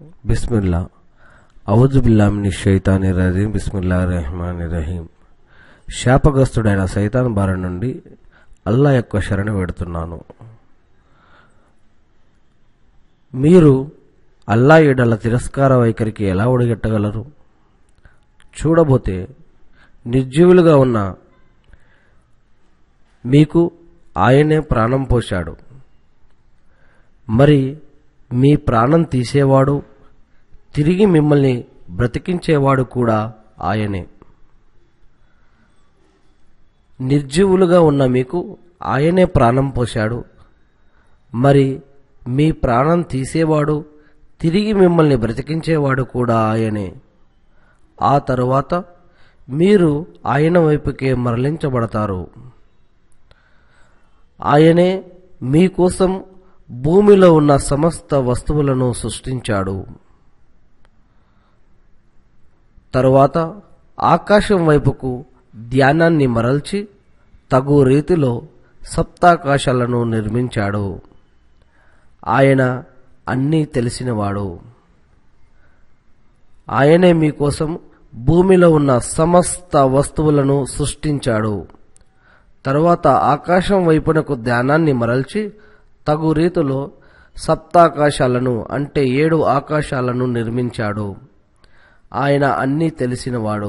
బిస్మిల్లా అవుజుబిల్లామిని షైతాని రజీం బిస్మిల్లా రెహమాన్ రహీం శాపగ్రస్తుడైన సైతాన్ బారి నుండి అల్లా యొక్క శరణ పెడుతున్నాను మీరు అల్లా ఎడల తిరస్కార వైఖరికి ఎలా ఒడిగట్టగలరు చూడబోతే నిర్జీవులుగా ఉన్న మీకు ఆయనే ప్రాణం పోశాడు మరి మీ ప్రాణం తీసేవాడు తిరిగి మిమ్మల్ని బ్రతికించేవాడు కూడా ఆయనే నిర్జీవులుగా ఉన్న మీకు ఆయనే ప్రాణం పోశాడు మరి మీ ప్రాణం తీసేవాడు తిరిగి మిమ్మల్ని బ్రతికించేవాడు కూడా ఆయనే ఆ తరువాత మీరు ఆయన వైపుకే మరలించబడతారు ఆయనే మీకోసం భూమిలో ఉన్న సమస్త వస్తువులను సృష్టించాడు తరువాత ఆకాశం వైపుకు ధ్యానాన్ని మరల్చి తగు రీతిలో సప్తాకాశాలను నిర్మించాడు ఆయన అన్నీ తెలిసినవాడు ఆయనే మీకోసం భూమిలో ఉన్న సమస్త వస్తువులను సృష్టించాడు తరువాత ఆకాశం వైపునకు ధ్యానాన్ని మరల్చి తగు రీతిలో సప్తాకాశాలను అంటే ఏడు ఆకాశాలను నిర్మించాడు ఆయన అన్నీ తెలిసినవాడు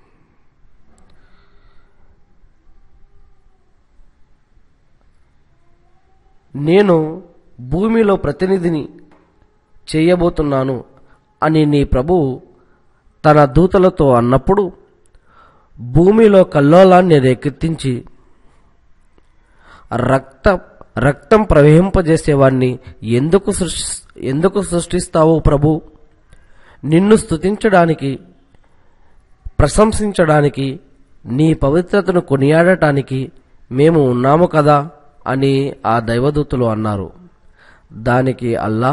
నేను భూమిలో ప్రతినిధిని చేయబోతున్నాను అని నీ ప్రభువు తన దూతలతో అన్నప్పుడు భూమిలో కల్లోలాన్ని రేకెత్తించి రక్త రక్తం ప్రవహింపజేసేవాణ్ణి ఎందుకు సృష్టి ఎందుకు సృష్టిస్తావు ప్రభు నిన్ను స్తుతించడానికి ప్రశంసించడానికి నీ పవిత్రతను కొనియాడటానికి మేము ఉన్నాము కదా అని ఆ దైవదూతలు అన్నారు దానికి అల్లా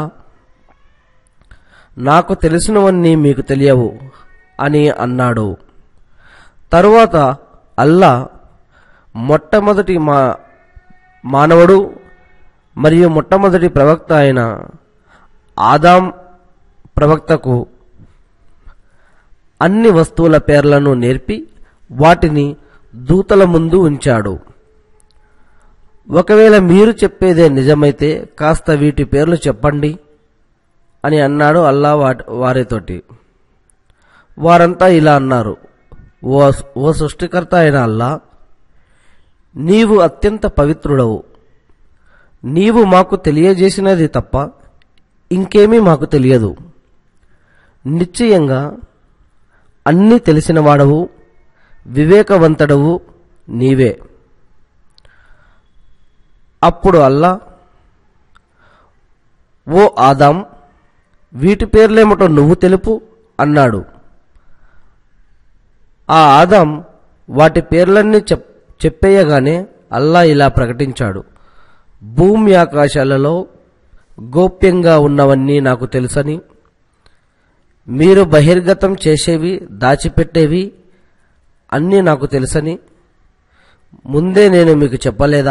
నాకు తెలిసినవన్నీ మీకు తెలియవు అని అన్నాడు తరువాత అల్లా మొట్టమొదటి మా మానవుడు మరియు మొట్టమొదటి ప్రవక్త అయిన ఆదాం ప్రవక్తకు అన్ని వస్తువుల పేర్లను నేర్పి వాటిని దూతల ముందు ఉంచాడు ఒకవేళ మీరు చెప్పేదే నిజమైతే కాస్త వీటి పేర్లు చెప్పండి అని అన్నాడు అల్లా వారితోటి వారంతా ఇలా అన్నారు ఓ ఓ సృష్టికర్త అయిన అల్లా నీవు అత్యంత పవిత్రుడవు నీవు మాకు తెలియజేసినది తప్ప ఇంకేమీ మాకు తెలియదు నిశ్చయంగా అన్నీ తెలిసినవాడవు వివేకవంతుడవు నీవే అప్పుడు అల్లా ఓ ఆదాం వీటి పేర్లేమిటో నువ్వు తెలుపు అన్నాడు ఆ ఆదాం వాటి పేర్లన్నీ చెప్ చెప్పేయగానే అల్లా ఇలా ప్రకటించాడు భూమి ఆకాశాలలో గోప్యంగా ఉన్నవన్నీ నాకు తెలుసని మీరు బహిర్గతం చేసేవి దాచిపెట్టేవి అన్నీ నాకు తెలుసని ముందే నేను మీకు చెప్పలేదా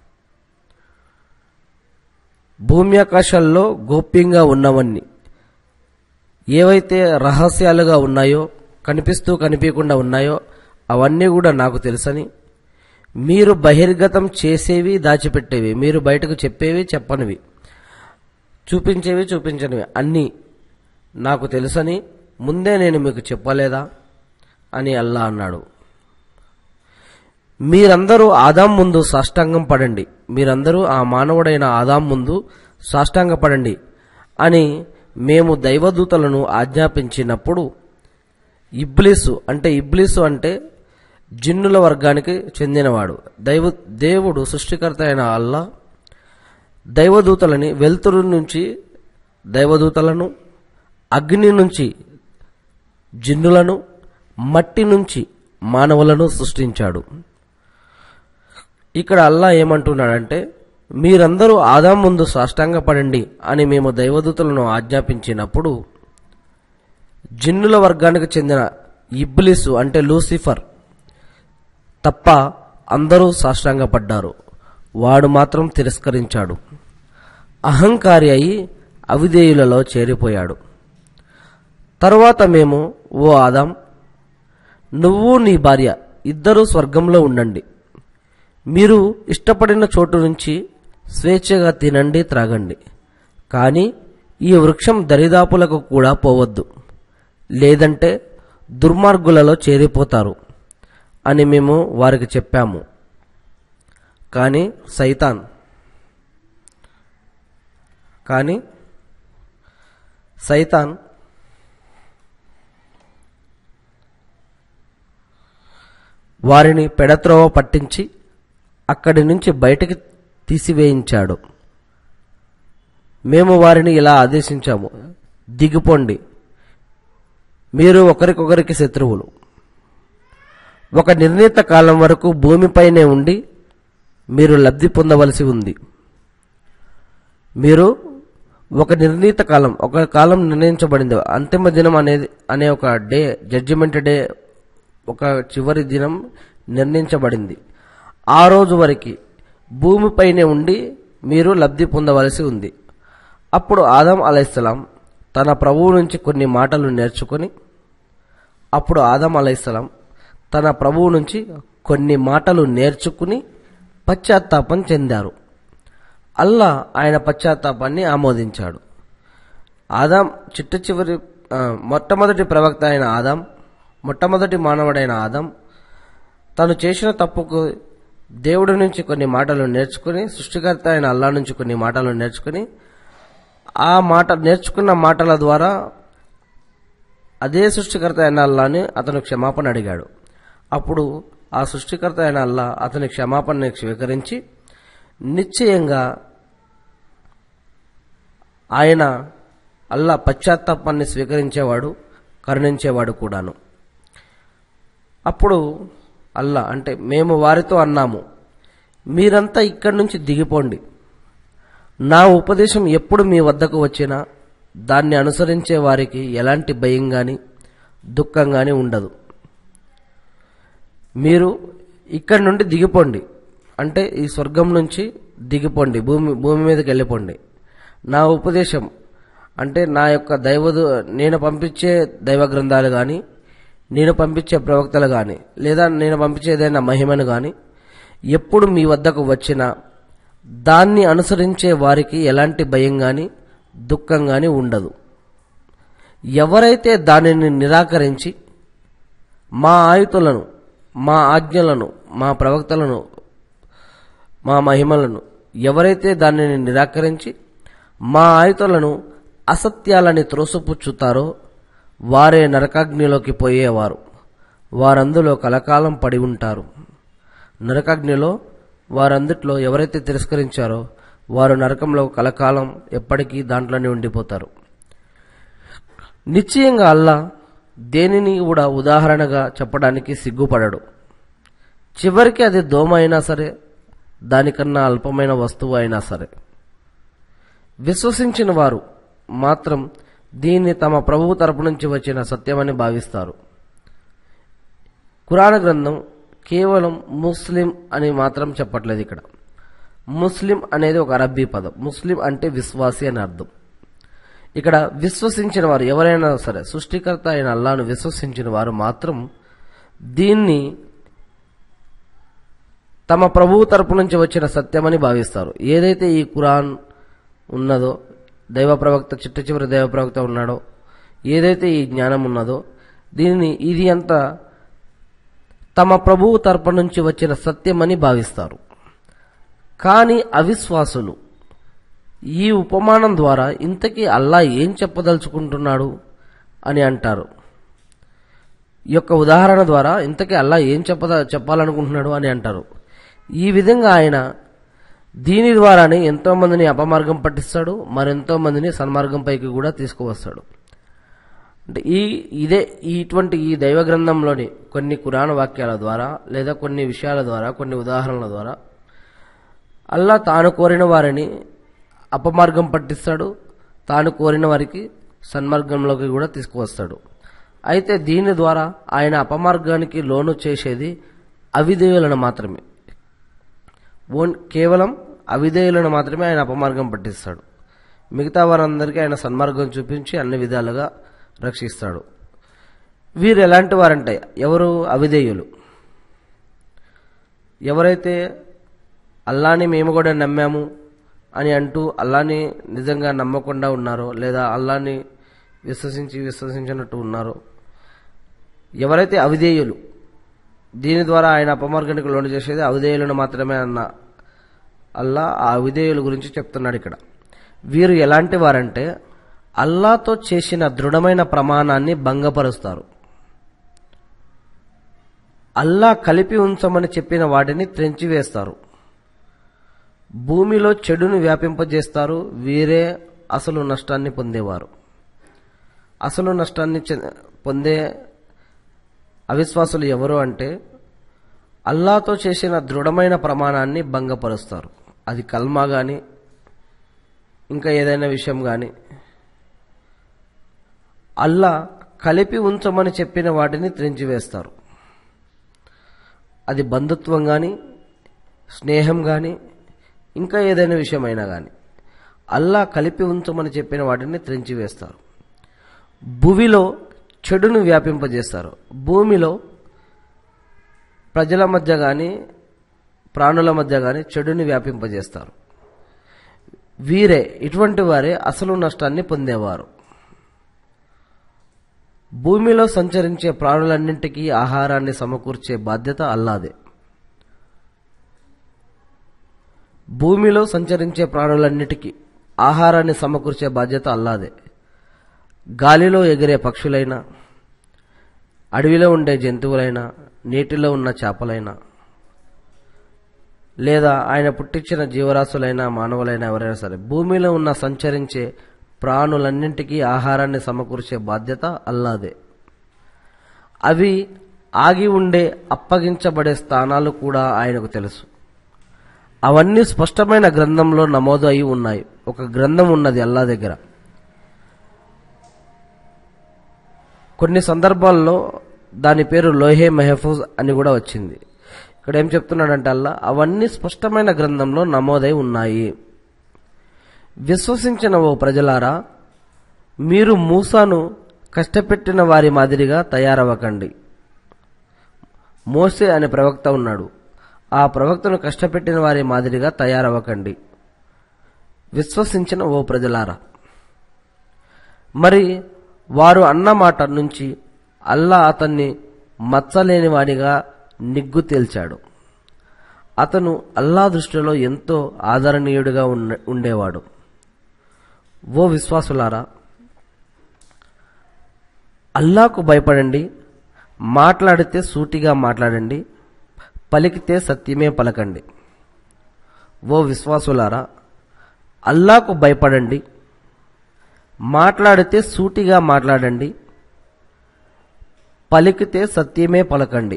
భూమి ఆకాశాల్లో గోప్యంగా ఉన్నవన్నీ ఏవైతే రహస్యాలుగా ఉన్నాయో కనిపిస్తూ కనిపించకుండా ఉన్నాయో అవన్నీ కూడా నాకు తెలుసని మీరు బహిర్గతం చేసేవి దాచిపెట్టేవి మీరు బయటకు చెప్పేవి చెప్పనివి చూపించేవి చూపించనివి అన్నీ నాకు తెలుసని ముందే నేను మీకు చెప్పలేదా అని అల్లా అన్నాడు మీరందరూ ఆదాం ముందు సాష్టాంగం పడండి మీరందరూ ఆ మానవుడైన ఆదాం ముందు సాష్టాంగ పడండి అని మేము దైవదూతలను ఆజ్ఞాపించినప్పుడు ఇబ్లీసు అంటే ఇబ్లీసు అంటే జిన్నుల వర్గానికి చెందినవాడు దైవ దేవుడు సృష్టికర్త అయిన అల్లా దైవదూతలని వెలుతురు నుంచి దైవదూతలను అగ్ని నుంచి జిన్నులను మట్టి నుంచి మానవులను సృష్టించాడు ఇక్కడ అల్లా ఏమంటున్నాడంటే మీరందరూ ఆదాం ముందు సాష్టాంగపడండి అని మేము దైవదూతలను ఆజ్ఞాపించినప్పుడు జిన్నుల వర్గానికి చెందిన ఇబ్లిసు అంటే లూసిఫర్ తప్ప అందరూ సాష్టాంగపడ్డారు వాడు మాత్రం తిరస్కరించాడు అహంకారి అయి అవిధేయులలో చేరిపోయాడు తరువాత మేము ఓ ఆదాం నువ్వు నీ భార్య ఇద్దరూ స్వర్గంలో ఉండండి మీరు ఇష్టపడిన చోటు నుంచి స్వేచ్ఛగా తినండి త్రాగండి కానీ ఈ వృక్షం దరిదాపులకు కూడా పోవద్దు లేదంటే దుర్మార్గులలో చేరిపోతారు అని మేము వారికి చెప్పాము కానీ సైతాన్ కానీ సైతాన్ వారిని పెడత్రోవ పట్టించి అక్కడి నుంచి బయటికి తీసివేయించాడు మేము వారిని ఇలా ఆదేశించాము దిగిపోండి మీరు ఒకరికొకరికి శత్రువులు ఒక నిర్ణీత కాలం వరకు భూమిపైనే ఉండి మీరు లబ్ధి పొందవలసి ఉంది మీరు ఒక నిర్ణీత కాలం ఒక కాలం నిర్ణయించబడింది అంతిమ దినం అనేది అనే ఒక డే జడ్జిమెంట్ డే ఒక చివరి దినం నిర్ణయించబడింది ఆ రోజు వరకు భూమిపైనే ఉండి మీరు లబ్ధి పొందవలసి ఉంది అప్పుడు ఆదం అలైస్లాం తన ప్రభువు నుంచి కొన్ని మాటలు నేర్చుకొని అప్పుడు ఆదం అలైస్లాం తన ప్రభువు నుంచి కొన్ని మాటలు నేర్చుకుని పశ్చాత్తాపం చెందారు అల్లా ఆయన పశ్చాత్తాపాన్ని ఆమోదించాడు ఆదాం చిట్ట చివరి ఆ, మొట్టమొదటి ప్రవక్త అయిన ఆదాం మొట్టమొదటి మానవుడైన ఆదాం తను చేసిన తప్పుకు దేవుడి నుంచి కొన్ని మాటలు నేర్చుకుని సృష్టికర్త అయిన అల్లా నుంచి కొన్ని మాటలు నేర్చుకుని ఆ మాట నేర్చుకున్న మాటల ద్వారా అదే సృష్టికర్త అయిన అల్లాని అతను క్షమాపణ అడిగాడు అప్పుడు ఆ సృష్టికర్త అయిన అల్లా అతని క్షమాపణని స్వీకరించి నిశ్చయంగా ఆయన అల్లా పశ్చాత్తాపాన్ని స్వీకరించేవాడు కరుణించేవాడు కూడాను అప్పుడు అల్లా అంటే మేము వారితో అన్నాము మీరంతా ఇక్కడి నుంచి దిగిపోండి నా ఉపదేశం ఎప్పుడు మీ వద్దకు వచ్చినా దాన్ని అనుసరించే వారికి ఎలాంటి భయం గాని దుఃఖం గాని ఉండదు మీరు ఇక్కడి నుండి దిగిపోండి అంటే ఈ స్వర్గం నుంచి దిగిపోండి భూమి భూమి మీదకి వెళ్ళిపోండి నా ఉపదేశం అంటే నా యొక్క దైవదు నేను పంపించే దైవ గ్రంథాలు కానీ నేను పంపించే ప్రవక్తలు కానీ లేదా నేను పంపించే ఏదైనా మహిమను కానీ ఎప్పుడు మీ వద్దకు వచ్చినా దాన్ని అనుసరించే వారికి ఎలాంటి భయం కానీ దుఃఖం కానీ ఉండదు ఎవరైతే దానిని నిరాకరించి మా ఆయుతులను మా ఆజ్ఞలను మా ప్రవక్తలను మా మహిమలను ఎవరైతే దానిని నిరాకరించి మా ఆయుతులను అసత్యాలని త్రోసిపుచ్చుతారో వారే నరకాగ్నిలోకి పోయేవారు వారందులో కలకాలం పడి ఉంటారు నరకాగ్నిలో వారందిట్లో ఎవరైతే తిరస్కరించారో వారు నరకంలో కలకాలం ఎప్పటికీ దాంట్లోనే ఉండిపోతారు నిశ్చయంగా అల్లా దేనిని కూడా ఉదాహరణగా చెప్పడానికి సిగ్గుపడడు చివరికి అది దోమ అయినా సరే దానికన్నా అల్పమైన వస్తువు అయినా సరే విశ్వసించిన వారు మాత్రం దీన్ని తమ ప్రభువు తరపు నుంచి వచ్చిన సత్యమని భావిస్తారు కురాణ గ్రంథం కేవలం ముస్లిం అని మాత్రం చెప్పట్లేదు ఇక్కడ ముస్లిం అనేది ఒక అరబ్బీ పదం ముస్లిం అంటే విశ్వాసి అని అర్థం ఇక్కడ విశ్వసించిన వారు ఎవరైనా సరే సృష్టికర్త అయిన అల్లాను విశ్వసించిన వారు మాత్రం దీన్ని తమ ప్రభువు తరపు నుంచి వచ్చిన సత్యమని భావిస్తారు ఏదైతే ఈ ఖురాన్ ఉన్నదో దైవ ప్రవక్త చిట్ట చివరి దైవ ప్రవక్త ఉన్నాడో ఏదైతే ఈ జ్ఞానం ఉన్నదో దీనిని ఇది అంతా తమ ప్రభువు తరపు నుంచి వచ్చిన సత్యమని భావిస్తారు కానీ అవిశ్వాసులు ఈ ఉపమానం ద్వారా ఇంతకీ అల్లా ఏం చెప్పదలుచుకుంటున్నాడు అని అంటారు ఈ యొక్క ఉదాహరణ ద్వారా ఇంతకీ అల్లా ఏం చెప్పద చెప్పాలనుకుంటున్నాడు అని అంటారు ఈ విధంగా ఆయన దీని ద్వారానే ఎంతో మందిని అపమార్గం పట్టిస్తాడు మరెంతో మందిని సన్మార్గంపైకి కూడా తీసుకువస్తాడు అంటే ఈ ఇదే ఇటువంటి ఈ దైవ గ్రంథంలోని కొన్ని కురాణ వాక్యాల ద్వారా లేదా కొన్ని విషయాల ద్వారా కొన్ని ఉదాహరణల ద్వారా అల్లా తాను కోరిన వారిని అపమార్గం పట్టిస్తాడు తాను కోరిన వారికి సన్మార్గంలోకి కూడా తీసుకువస్తాడు అయితే దీని ద్వారా ఆయన అపమార్గానికి లోను చేసేది అవిధేయులను మాత్రమే ఓన్ కేవలం అవిధేయులను మాత్రమే ఆయన అపమార్గం పట్టిస్తాడు మిగతా వారందరికీ ఆయన సన్మార్గం చూపించి అన్ని విధాలుగా రక్షిస్తాడు వీరు ఎలాంటి వారంటే ఎవరు అవిధేయులు ఎవరైతే అల్లాని మేము కూడా నమ్మాము అని అంటూ అల్లాని నిజంగా నమ్మకుండా ఉన్నారో లేదా అల్లాని విశ్వసించి విశ్వసించినట్టు ఉన్నారో ఎవరైతే అవిధేయులు దీని ద్వారా ఆయన అపమార్గానికి లోను చేసేది అవిధేయులను మాత్రమే అన్న అల్లా ఆ అవిధేయుల గురించి చెప్తున్నాడు ఇక్కడ వీరు ఎలాంటి వారంటే అల్లాతో చేసిన దృఢమైన ప్రమాణాన్ని భంగపరుస్తారు అల్లా కలిపి ఉంచమని చెప్పిన వాటిని త్రెంచివేస్తారు భూమిలో చెడును వ్యాపింపజేస్తారు వీరే అసలు నష్టాన్ని పొందేవారు అసలు నష్టాన్ని చె- పొందే అవిశ్వాసులు ఎవరు అంటే అల్లాతో చేసిన దృఢమైన ప్రమాణాన్ని భంగపరుస్తారు అది కల్మా గాని ఇంకా ఏదైనా విషయం గాని అల్లా కలిపి ఉంచమని చెప్పిన వాటిని త్రెంచివేస్తారు అది బంధుత్వం కానీ స్నేహం కానీ ఇంకా ఏదైనా విషయమైనా కానీ అల్లా కలిపి ఉంచమని చెప్పిన వాటిని త్రెంచివేస్తారు భువిలో చెడును వ్యాపింపజేస్తారు భూమిలో ప్రజల మధ్య కానీ ప్రాణుల మధ్య కానీ చెడుని వ్యాపింపజేస్తారు వీరే ఇటువంటి వారే అసలు నష్టాన్ని పొందేవారు భూమిలో సంచరించే ప్రాణులన్నింటికీ ఆహారాన్ని సమకూర్చే బాధ్యత అల్లాదే భూమిలో సంచరించే ప్రాణులన్నిటికీ ఆహారాన్ని సమకూర్చే బాధ్యత అల్లాదే గాలిలో ఎగిరే పక్షులైనా అడవిలో ఉండే జంతువులైనా నీటిలో ఉన్న చేపలైనా లేదా ఆయన పుట్టించిన జీవరాశులైనా మానవులైనా ఎవరైనా సరే భూమిలో ఉన్న సంచరించే ప్రాణులన్నింటికీ ఆహారాన్ని సమకూర్చే బాధ్యత అల్లాదే అవి ఆగి ఉండే అప్పగించబడే స్థానాలు కూడా ఆయనకు తెలుసు అవన్నీ స్పష్టమైన గ్రంథంలో నమోదు అయి ఉన్నాయి ఒక గ్రంథం ఉన్నది అల్లా దగ్గర కొన్ని సందర్భాల్లో దాని పేరు లోహే మెహఫూజ్ అని కూడా వచ్చింది ఇక్కడ ఏం చెప్తున్నాడంటే అల్లా అవన్నీ స్పష్టమైన గ్రంథంలో నమోదై ఉన్నాయి విశ్వసించిన ఓ ప్రజలారా మీరు మూసాను కష్టపెట్టిన వారి మాదిరిగా తయారవ్వకండి మోసే అనే ప్రవక్త ఉన్నాడు ఆ ప్రవక్తను కష్టపెట్టిన వారి మాదిరిగా తయారవ్వకండి విశ్వసించిన ఓ ప్రజలారా మరి వారు అన్న మాట నుంచి అల్లా అతన్ని మచ్చలేని వాడిగా నిగ్గు తేల్చాడు అతను అల్లా దృష్టిలో ఎంతో ఆదరణీయుడిగా ఉన్న- ఉండేవాడు ఓ విశ్వాసులారా అల్లాకు భయపడండి మాట్లాడితే సూటిగా మాట్లాడండి పలికితే సత్యమే పలకండి ఓ విశ్వాసులారా అల్లాకు భయపడండి మాట్లాడితే సూటిగా మాట్లాడండి పలికితే సత్యమే పలకండి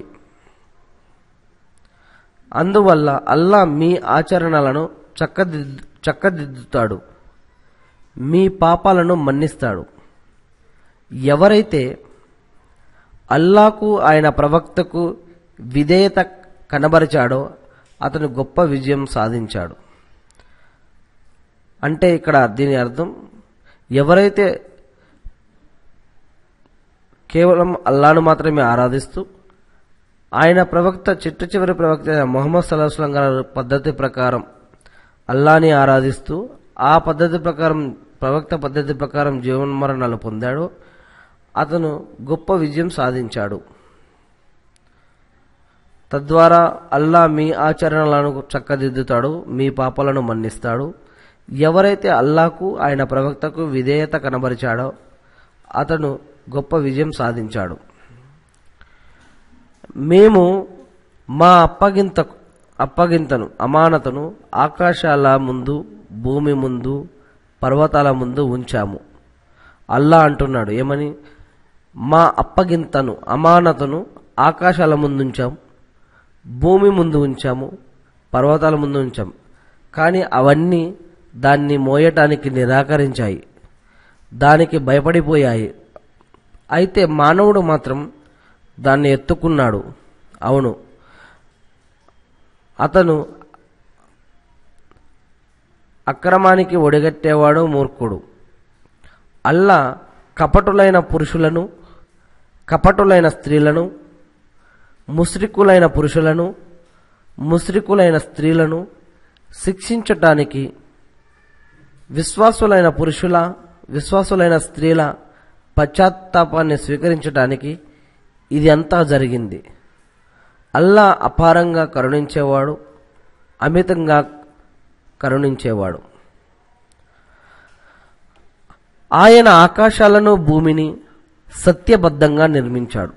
అందువల్ల అల్లా మీ ఆచరణలను చక్కదిద్దు చక్కదిద్దుతాడు మీ పాపాలను మన్నిస్తాడు ఎవరైతే అల్లాకు ఆయన ప్రవక్తకు విధేయత కనబరిచాడో అతను గొప్ప విజయం సాధించాడు అంటే ఇక్కడ దీని అర్థం ఎవరైతే కేవలం అల్లాను మాత్రమే ఆరాధిస్తూ ఆయన ప్రవక్త చిట్ట చివరి ప్రవక్త అయిన మొహమ్మద్ సల్లాహం గారి పద్ధతి ప్రకారం అల్లాని ఆరాధిస్తూ ఆ పద్ధతి ప్రకారం ప్రవక్త పద్ధతి ప్రకారం జీవన్మరణాలు పొందాడు అతను గొప్ప విజయం సాధించాడు తద్వారా అల్లా మీ ఆచరణలను చక్కదిద్దుతాడు మీ పాపాలను మన్నిస్తాడు ఎవరైతే అల్లాకు ఆయన ప్రవక్తకు విధేయత కనబరిచాడో అతను గొప్ప విజయం సాధించాడు మేము మా అప్పగింత అప్పగింతను అమానతను ఆకాశాల ముందు భూమి ముందు పర్వతాల ముందు ఉంచాము అల్లా అంటున్నాడు ఏమని మా అప్పగింతను అమానతను ఆకాశాల ముందు ఉంచాము భూమి ముందు ఉంచాము పర్వతాల ముందు ఉంచాము కానీ అవన్నీ దాన్ని మోయటానికి నిరాకరించాయి దానికి భయపడిపోయాయి అయితే మానవుడు మాత్రం దాన్ని ఎత్తుకున్నాడు అవును అతను అక్రమానికి ఒడిగట్టేవాడు మూర్ఖుడు అల్లా కపటులైన పురుషులను కపటులైన స్త్రీలను ముస్రికులైన పురుషులను ముస్రికులైన స్త్రీలను శిక్షించటానికి విశ్వాసులైన పురుషుల విశ్వాసులైన స్త్రీల పశ్చాత్తాపాన్ని స్వీకరించటానికి ఇది అంతా జరిగింది అల్లా అపారంగా కరుణించేవాడు అమితంగా కరుణించేవాడు ఆయన ఆకాశాలను భూమిని సత్యబద్ధంగా నిర్మించాడు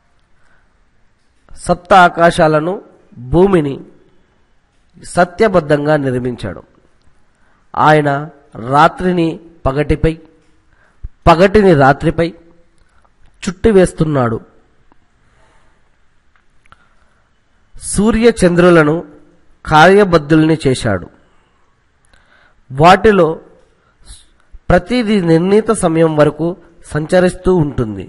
సప్త ఆకాశాలను భూమిని సత్యబద్ధంగా నిర్మించాడు ఆయన రాత్రిని పగటిపై పగటిని రాత్రిపై చుట్టి వేస్తున్నాడు సూర్య చంద్రులను కార్యబద్ధుల్ని చేశాడు వాటిలో ప్రతిదీ నిర్ణీత సమయం వరకు సంచరిస్తూ ఉంటుంది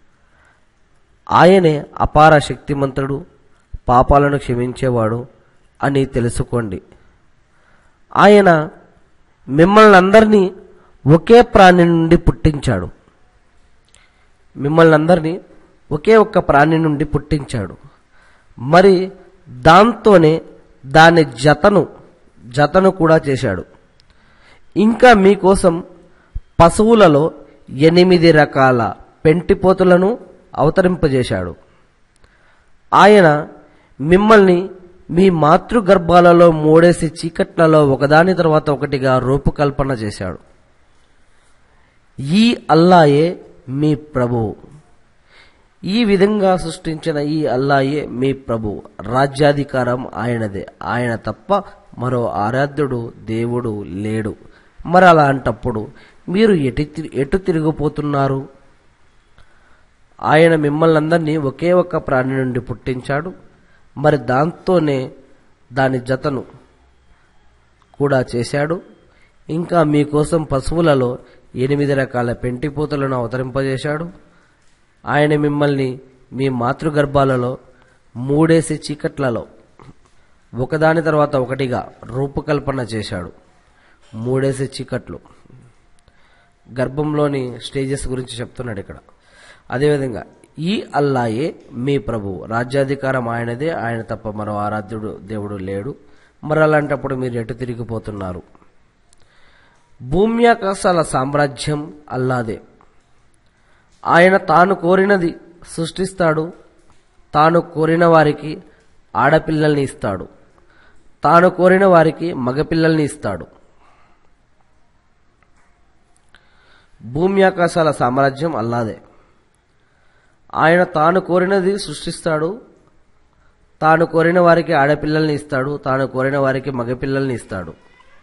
ఆయనే అపార శక్తిమంతుడు పాపాలను క్షమించేవాడు అని తెలుసుకోండి ఆయన మిమ్మల్ని అందరినీ ఒకే ప్రాణి నుండి పుట్టించాడు మిమ్మల్ని అందరినీ ఒకే ఒక్క ప్రాణి నుండి పుట్టించాడు మరి దాంతోనే దాని జతను జతను కూడా చేశాడు ఇంకా మీకోసం పశువులలో ఎనిమిది రకాల పెంటిపోతులను అవతరింపజేశాడు ఆయన మిమ్మల్ని మీ మాతృగర్భాలలో మూడేసి చీకట్లలో ఒకదాని తర్వాత ఒకటిగా రూపకల్పన చేశాడు ఈ అల్లాయే మీ ప్రభువు ఈ విధంగా సృష్టించిన ఈ అల్లాయే మీ ప్రభు రాజ్యాధికారం ఆయనదే ఆయన తప్ప మరో ఆరాధ్యుడు దేవుడు లేడు మరి అలాంటప్పుడు మీరు ఎటు తి- ఎటు తిరిగిపోతున్నారు ఆయన మిమ్మల్ని అందరినీ ఒకే ఒక్క ప్రాణి నుండి పుట్టించాడు మరి దాంతోనే దాని జతను కూడా చేశాడు ఇంకా మీకోసం పశువులలో ఎనిమిది రకాల పెంటిపోతులను అవతరింపజేశాడు ఆయన మిమ్మల్ని మీ మాతృగర్భాలలో మూడేసి చీకట్లలో ఒకదాని తర్వాత ఒకటిగా రూపకల్పన చేశాడు మూడేసి చీకట్లు గర్భంలోని స్టేజెస్ గురించి చెప్తున్నాడు ఇక్కడ అదేవిధంగా ఈ అల్లాయే మీ ప్రభు రాజ్యాధికారం ఆయనదే ఆయన తప్ప మరో ఆరాధ్యుడు దేవుడు లేడు మరి అలాంటప్పుడు మీరు ఎటు తిరిగిపోతున్నారు భూమ్యాకాశాల సామ్రాజ్యం అల్లాదే ఆయన తాను కోరినది సృష్టిస్తాడు తాను కోరిన వారికి ఆడపిల్లల్ని ఇస్తాడు తాను కోరిన వారికి మగపిల్లల్ని ఇస్తాడు భూమి ఆకాశాల సామ్రాజ్యం అల్లాదే ఆయన తాను కోరినది సృష్టిస్తాడు తాను కోరిన వారికి ఆడపిల్లల్ని ఇస్తాడు తాను కోరిన వారికి మగపిల్లల్ని ఇస్తాడు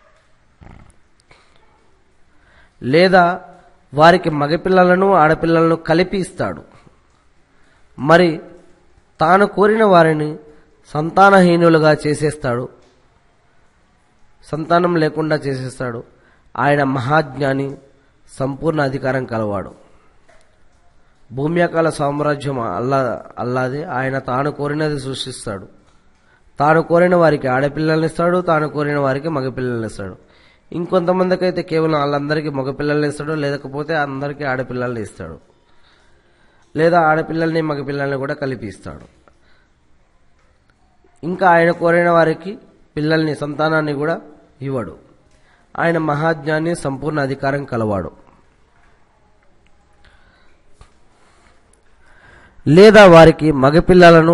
లేదా వారికి మగపిల్లలను ఆడపిల్లలను కలిపి ఇస్తాడు మరి తాను కోరిన వారిని సంతానహీనులుగా చేసేస్తాడు సంతానం లేకుండా చేసేస్తాడు ఆయన మహాజ్ఞాని సంపూర్ణ అధికారం కలవాడు భూమ్యాకాల సామ్రాజ్యం అల్లా అల్లాదే ఆయన తాను కోరినది సృష్టిస్తాడు తాను కోరిన వారికి ఆడపిల్లల్ని ఇస్తాడు తాను కోరిన వారికి మగపిల్లల్ని ఇస్తాడు ఇంకొంతమందికి అయితే కేవలం వాళ్ళందరికీ మగపిల్లల్ని ఇస్తాడు లేకపోతే అందరికీ ఆడపిల్లల్ని ఇస్తాడు లేదా ఆడపిల్లల్ని మగపిల్లల్ని కూడా కలిపి ఇస్తాడు ఇంకా ఆయన కోరిన వారికి పిల్లల్ని సంతానాన్ని కూడా ఇవ్వడు ఆయన మహాజ్ఞాని సంపూర్ణ అధికారం కలవాడు లేదా వారికి మగపిల్లలను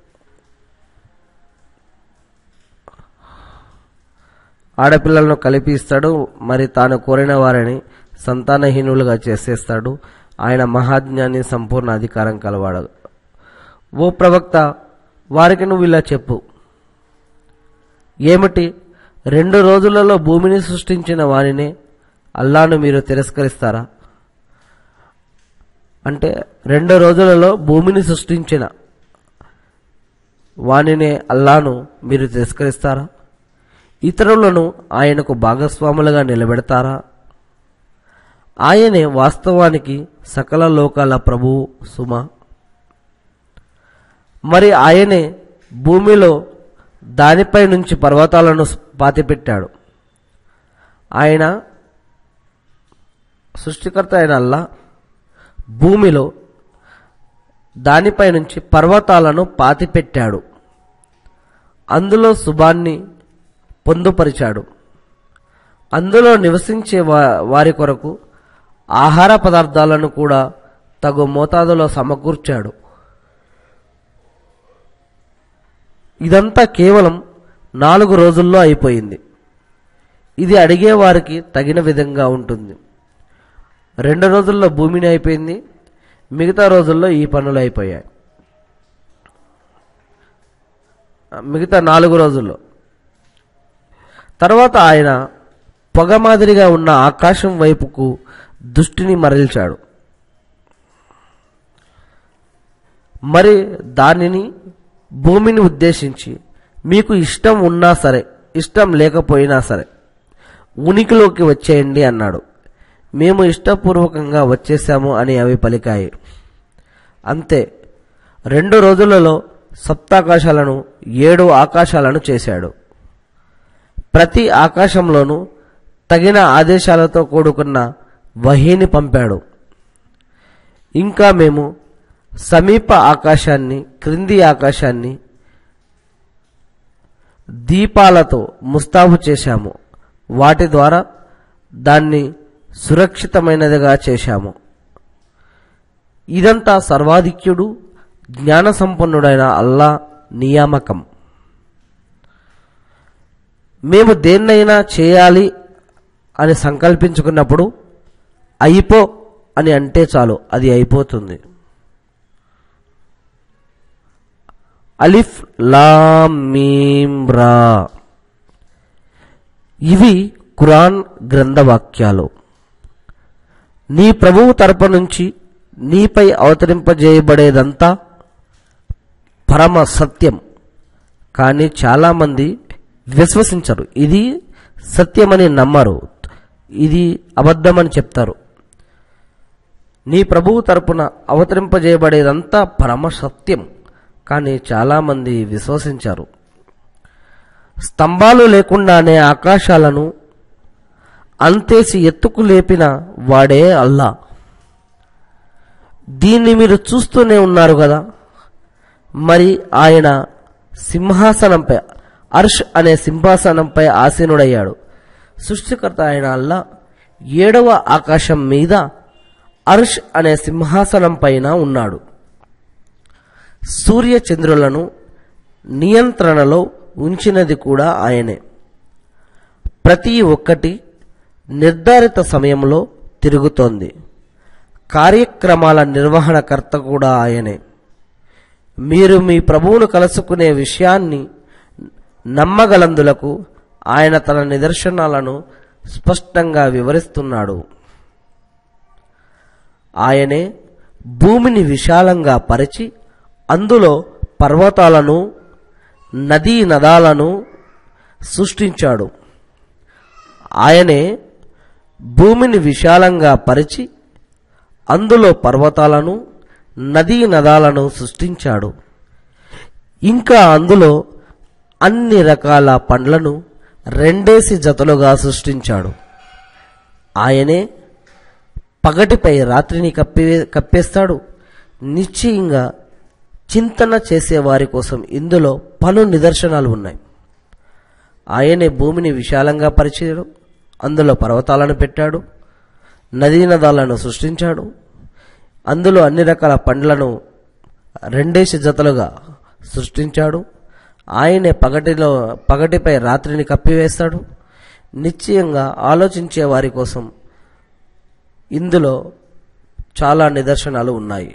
ఆడపిల్లలను కలిపి ఇస్తాడు మరి తాను కోరిన వారిని సంతానహీనులుగా చేసేస్తాడు ఆయన మహాజ్ఞాని సంపూర్ణ అధికారం కలవాడు ఓ ప్రవక్త వారికి నువ్వు ఇలా చెప్పు ఏమిటి రెండు రోజులలో భూమిని సృష్టించిన వానినే అల్లాను మీరు తిరస్కరిస్తారా అంటే రెండు రోజులలో భూమిని సృష్టించిన వానినే అల్లాను మీరు తిరస్కరిస్తారా ఇతరులను ఆయనకు భాగస్వాములుగా నిలబెడతారా ఆయనే వాస్తవానికి సకల లోకాల ప్రభువు సుమ మరి ఆయనే భూమిలో దానిపై నుంచి పర్వతాలను పాతిపెట్టాడు ఆయన సృష్టికర్త అయిన అల్లా భూమిలో దానిపై నుంచి పర్వతాలను పాతిపెట్టాడు అందులో శుభాన్ని పొందుపరిచాడు అందులో నివసించే వా- వారి కొరకు ఆహార పదార్థాలను కూడా తగు మోతాదులో సమకూర్చాడు ఇదంతా కేవలం నాలుగు రోజుల్లో అయిపోయింది ఇది అడిగే వారికి తగిన విధంగా ఉంటుంది రెండు రోజుల్లో భూమిని అయిపోయింది మిగతా రోజుల్లో ఈ పనులు అయిపోయాయి మిగతా నాలుగు రోజుల్లో తర్వాత ఆయన పొగ మాదిరిగా ఉన్న ఆకాశం వైపుకు దృష్టిని మరల్చాడు మరి దానిని భూమిని ఉద్దేశించి మీకు ఇష్టం ఉన్నా సరే ఇష్టం లేకపోయినా సరే ఉనికిలోకి వచ్చేయండి అన్నాడు మేము ఇష్టపూర్వకంగా వచ్చేసాము అని అవి పలికాయి అంతే రెండు రోజులలో సప్తాకాశాలను ఏడు ఆకాశాలను చేశాడు ప్రతి ఆకాశంలోనూ తగిన ఆదేశాలతో కూడుకున్న వహీని పంపాడు ఇంకా మేము సమీప ఆకాశాన్ని క్రింది ఆకాశాన్ని దీపాలతో ముస్తాబు చేశాము వాటి ద్వారా దాన్ని సురక్షితమైనదిగా చేశాము ఇదంతా సర్వాధిక్యుడు జ్ఞాన సంపన్నుడైన అల్లా నియామకం మేము దేన్నైనా చేయాలి అని సంకల్పించుకున్నప్పుడు అయిపో అని అంటే చాలు అది అయిపోతుంది అలిఫ్ లామ్ మీమ్ రా ఇవి ఖురాన్ గ్రంథవాక్యాలు నీ ప్రభువు తరపు నుంచి నీపై అవతరింపజేయబడేదంతా పరమ సత్యం కానీ చాలామంది విశ్వసించరు ఇది సత్యమని నమ్మరు ఇది అబద్ధమని చెప్తారు నీ ప్రభువు తరపున అవతరింపజేయబడేదంతా పరమ సత్యం కానీ చాలామంది విశ్వసించారు స్తంభాలు లేకుండానే ఆకాశాలను అంతేసి ఎత్తుకు లేపిన వాడే అల్లా దీన్ని మీరు చూస్తూనే ఉన్నారు కదా మరి ఆయన సింహాసనంపై అర్ష్ అనే సింహాసనంపై ఆసీనుడయ్యాడు సృష్టికర్త అయిన అల్లా ఏడవ ఆకాశం మీద అర్ష్ అనే సింహాసనం పైన ఉన్నాడు సూర్య చంద్రులను నియంత్రణలో ఉంచినది కూడా ఆయనే ప్రతి ఒక్కటి నిర్ధారిత సమయంలో తిరుగుతోంది కార్యక్రమాల నిర్వహణకర్త కూడా ఆయనే మీరు మీ ప్రభువును కలుసుకునే విషయాన్ని నమ్మగలందులకు ఆయన తన నిదర్శనాలను స్పష్టంగా వివరిస్తున్నాడు ఆయనే భూమిని విశాలంగా పరిచి అందులో పర్వతాలను నదీ నదాలను సృష్టించాడు ఆయనే భూమిని విశాలంగా పరిచి అందులో పర్వతాలను నదీ నదాలను సృష్టించాడు ఇంకా అందులో అన్ని రకాల పండ్లను రెండేసి జతలుగా సృష్టించాడు ఆయనే పగటిపై రాత్రిని కప్పి కప్పేస్తాడు నిశ్చయంగా చింతన చేసేవారి కోసం ఇందులో పలు నిదర్శనాలు ఉన్నాయి ఆయనే భూమిని విశాలంగా పరిచాడు అందులో పర్వతాలను పెట్టాడు నదీ నదాలను సృష్టించాడు అందులో అన్ని రకాల పండ్లను రెండేసి జతలుగా సృష్టించాడు ఆయనే పగటిలో పగటిపై రాత్రిని కప్పివేస్తాడు నిశ్చయంగా ఆలోచించే వారి కోసం ఇందులో చాలా నిదర్శనాలు ఉన్నాయి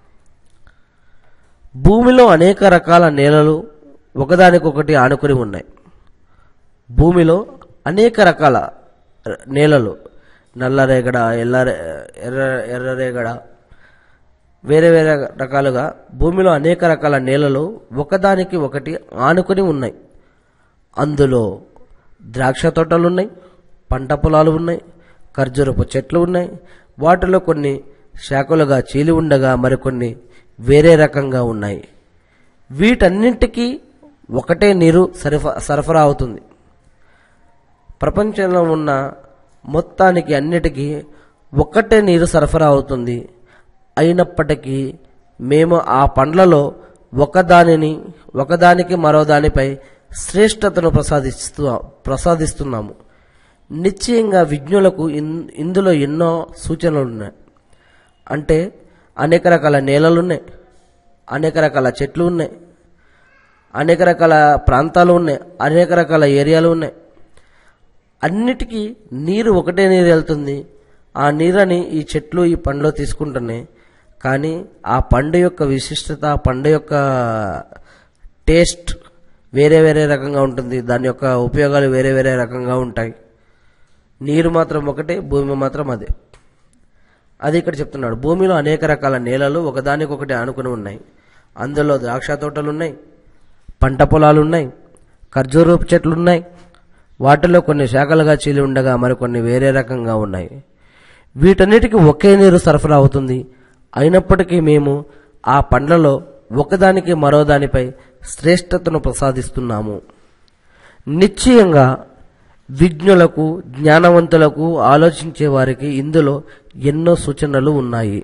భూమిలో అనేక రకాల నేలలు ఒకదానికొకటి ఆనుకుని ఉన్నాయి భూమిలో అనేక రకాల నేలలు నల్లరేగడ ఎల్లరే ఎర్ర ఎర్రరేగడ వేరే వేరే రకాలుగా భూమిలో అనేక రకాల నేలలు ఒకదానికి ఒకటి ఆనుకుని ఉన్నాయి అందులో ద్రాక్ష తోటలు ఉన్నాయి పంట పొలాలు ఉన్నాయి ఖర్జూరపు చెట్లు ఉన్నాయి వాటిలో కొన్ని శాఖలుగా చీలి ఉండగా మరికొన్ని వేరే రకంగా ఉన్నాయి వీటన్నింటికీ ఒకటే నీరు సరఫ సరఫరా అవుతుంది ప్రపంచంలో ఉన్న మొత్తానికి అన్నిటికీ ఒక్కటే నీరు సరఫరా అవుతుంది అయినప్పటికీ మేము ఆ పండ్లలో ఒకదానిని ఒకదానికి మరో దానిపై శ్రేష్టతను ప్రసాదిస్తూ ప్రసాదిస్తున్నాము నిశ్చయంగా విజ్ఞులకు ఇన్- ఇందులో ఎన్నో సూచనలు ఉన్నాయి అంటే అనేక రకాల నేలలు ఉన్నాయి అనేక రకాల చెట్లు ఉన్నాయి అనేక రకాల ప్రాంతాలు ఉన్నాయి అనేక రకాల ఏరియాలు ఉన్నాయి అన్నిటికీ నీరు ఒకటే నీరు వెళ్తుంది ఆ నీరని ఈ చెట్లు ఈ పండ్లు తీసుకుంటున్నాయి కానీ ఆ పండు యొక్క విశిష్టత ఆ పండు యొక్క టేస్ట్ వేరే వేరే రకంగా ఉంటుంది దాని యొక్క ఉపయోగాలు వేరే వేరే రకంగా ఉంటాయి నీరు మాత్రం ఒకటే భూమి మాత్రం అదే అది ఇక్కడ చెప్తున్నాడు భూమిలో అనేక రకాల నేలలు ఒకదానికొకటి ఆనుకుని ఉన్నాయి అందులో ద్రాక్ష తోటలు ఉన్నాయి పంట పొలాలు ఉన్నాయి ఖర్జూరపు చెట్లు ఉన్నాయి వాటిలో కొన్ని శాఖలుగా చీలి ఉండగా మరికొన్ని వేరే రకంగా ఉన్నాయి వీటన్నిటికీ ఒకే నీరు సరఫరా అవుతుంది అయినప్పటికీ మేము ఆ పండ్లలో ఒకదానికి మరో దానిపై శ్రేష్టతను ప్రసాదిస్తున్నాము నిశ్చయంగా విజ్ఞులకు జ్ఞానవంతులకు ఆలోచించే వారికి ఇందులో ఎన్నో సూచనలు ఉన్నాయి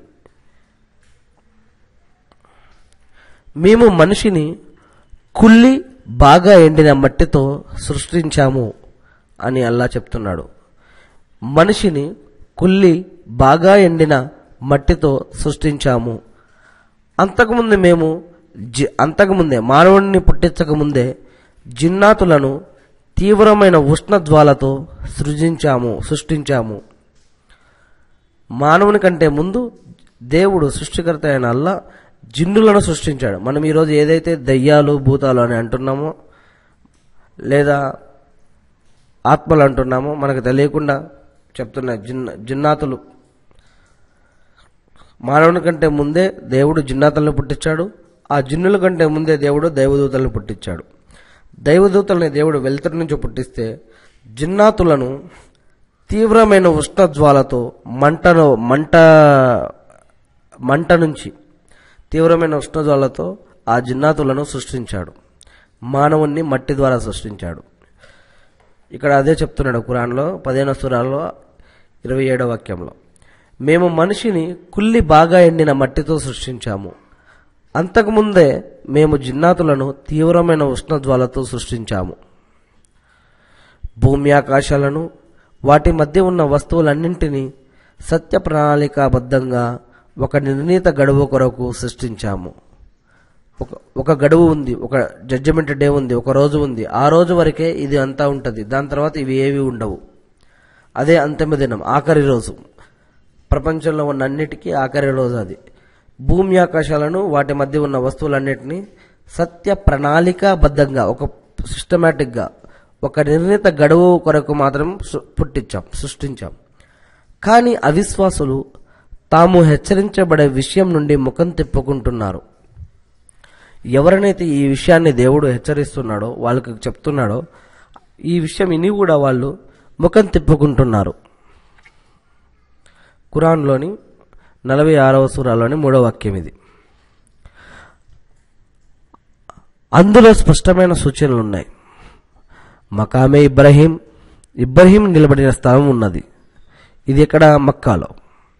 మేము మనిషిని కుళ్ళి బాగా ఎండిన మట్టితో సృష్టించాము అని అల్లా చెప్తున్నాడు మనిషిని కుళ్ళి బాగా ఎండిన మట్టితో సృష్టించాము అంతకుముందు మేము జి అంతకుముందే మానవుడిని పుట్టించకముందే జిన్నాతులను తీవ్రమైన ఉష్ణజ్వాలతో సృజించాము సృష్టించాము మానవుని కంటే ముందు దేవుడు సృష్టికర్త అయిన అల్లా జిన్నులను సృష్టించాడు మనం ఈరోజు ఏదైతే దయ్యాలు భూతాలు అని అంటున్నామో లేదా ఆత్మలు అంటున్నామో మనకు తెలియకుండా చెప్తున్న జిన్న జిన్నాతులు మానవుని కంటే ముందే దేవుడు జిన్నాతులను పుట్టించాడు ఆ జిన్నుల కంటే ముందే దేవుడు దైవదూతలను పుట్టించాడు దైవదూతల్ని దేవుడు వెలుతురు నుంచి పుట్టిస్తే జిన్నాతులను తీవ్రమైన ఉష్ణజ్వాలతో మంటను మంట మంట నుంచి తీవ్రమైన ఉష్ణజ్వాలతో ఆ జిన్నాతులను సృష్టించాడు మానవుణ్ణి మట్టి ద్వారా సృష్టించాడు ఇక్కడ అదే చెప్తున్నాడు ఖురాన్లో పదిహేను సురాల్లో ఇరవై ఏడో వాక్యంలో మేము మనిషిని కుళ్ళి బాగా ఎండిన మట్టితో సృష్టించాము అంతకుముందే మేము జిన్నాతులను తీవ్రమైన ఉష్ణజ్వాలతో సృష్టించాము భూమి ఆకాశాలను వాటి మధ్య ఉన్న వస్తువులన్నింటినీ సత్య ప్రణాళికాబద్ధంగా ఒక నిర్ణీత గడువు కొరకు సృష్టించాము ఒక ఒక గడువు ఉంది ఒక జడ్జిమెంట్ డే ఉంది ఒక రోజు ఉంది ఆ రోజు వరకే ఇది అంతా ఉంటుంది దాని తర్వాత ఇవి ఏవి ఉండవు అదే అంతిమ దినం ఆఖరి రోజు ప్రపంచంలో ఉన్న అన్నిటికీ ఆఖరి రోజు అది భూమి ఆకాశాలను వాటి మధ్య ఉన్న వస్తువులన్నిటినీ సత్య ప్రణాళికాబద్ధంగా ఒక సిస్టమేటిక్గా ఒక నిర్ణీత గడువు కొరకు మాత్రం సు- పుట్టించాం సృష్టించాం కానీ అవిశ్వాసులు తాము హెచ్చరించబడే విషయం నుండి ముఖం తిప్పుకుంటున్నారు ఎవరినైతే ఈ విషయాన్ని దేవుడు హెచ్చరిస్తున్నాడో వాళ్ళకి చెప్తున్నాడో ఈ విషయం ఇని కూడా వాళ్ళు ముఖం తిప్పుకుంటున్నారు ఖురాన్లోని నలభై ఆరవ సూరాలోని మూడవ వాక్యం ఇది అందులో స్పష్టమైన సూచనలు ఉన్నాయి మకామే ఇబ్రహీం ఇబ్రహీం నిలబడిన స్థలం ఉన్నది ఇది ఇక్కడ మక్కాలో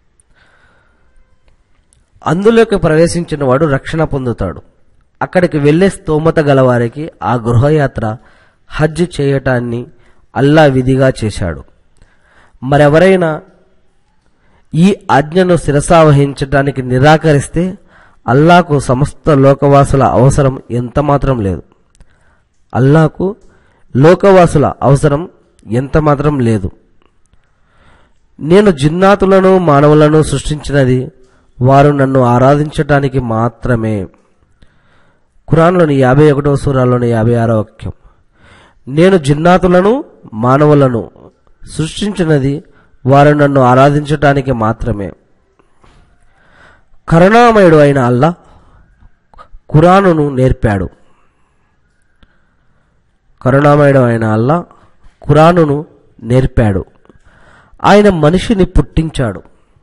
అందులోకి ప్రవేశించిన వాడు రక్షణ పొందుతాడు అక్కడికి వెళ్లే స్తోమత గలవారికి ఆ గృహయాత్ర హజ్ చేయటాన్ని అల్లా విధిగా చేశాడు మరెవరైనా ఈ ఆజ్ఞను శిరసావహించటానికి నిరాకరిస్తే అల్లాకు సమస్త లోకవాసుల అవసరం ఎంతమాత్రం లేదు అల్లాకు లోకవాసుల అవసరం ఎంతమాత్రం లేదు నేను జిన్నాతులను మానవులను సృష్టించినది వారు నన్ను ఆరాధించటానికి మాత్రమే ఖురాన్లోని యాభై ఒకటవ సూరాలోని యాభై ఆరో వాక్యం నేను జిన్నాతులను మానవులను సృష్టించినది వారు నన్ను ఆరాధించటానికి మాత్రమే కరుణామయుడు అయిన అల్లా ఖురానును నేర్పాడు కరుణామయుడు అయిన అల్లా ఖురానును నేర్పాడు ఆయన మనిషిని పుట్టించాడు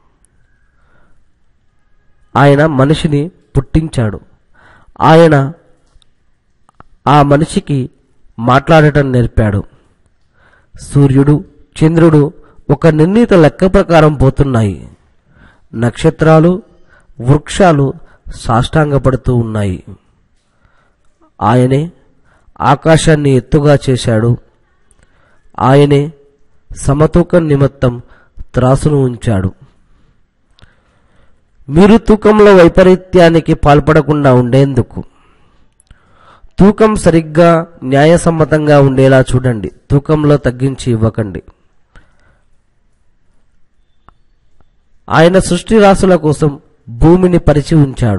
ఆయన మనిషిని పుట్టించాడు ఆయన ఆ మనిషికి మాట్లాడటం నేర్పాడు సూర్యుడు చంద్రుడు ఒక నిర్ణీత లెక్క ప్రకారం పోతున్నాయి నక్షత్రాలు వృక్షాలు సాష్టాంగపడుతూ ఉన్నాయి ఆయనే ఆకాశాన్ని ఎత్తుగా చేశాడు ఆయనే సమతూకం నిమిత్తం త్రాసును ఉంచాడు మీరు తూకంలో వైపరీత్యానికి పాల్పడకుండా ఉండేందుకు తూకం సరిగ్గా న్యాయసమ్మతంగా ఉండేలా చూడండి తూకంలో తగ్గించి ఇవ్వకండి ఆయన సృష్టి రాసుల కోసం భూమిని పరిచి ఉంచాడు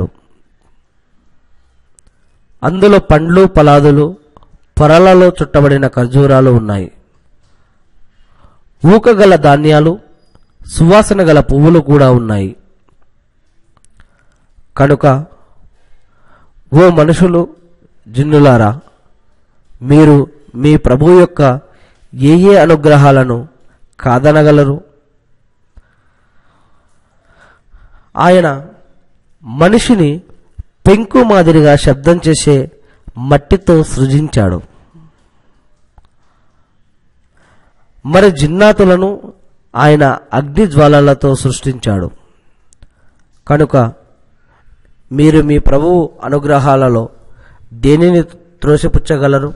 అందులో పండ్లు పలాదులు పొరలలో చుట్టబడిన ఖర్జూరాలు ఉన్నాయి ఊకగల ధాన్యాలు సువాసన గల పువ్వులు కూడా ఉన్నాయి కనుక ఓ మనుషులు జిన్నులారా మీరు మీ ప్రభు యొక్క ఏ ఏ అనుగ్రహాలను కాదనగలరు ఆయన మనిషిని పెంకు మాదిరిగా శబ్దం చేసే మట్టితో సృజించాడు మరి జిన్నాతులను ఆయన అగ్ని జ్వాలలతో సృష్టించాడు కనుక మీరు మీ ప్రభువు అనుగ్రహాలలో దేనిని త్రోసిపుచ్చగలరు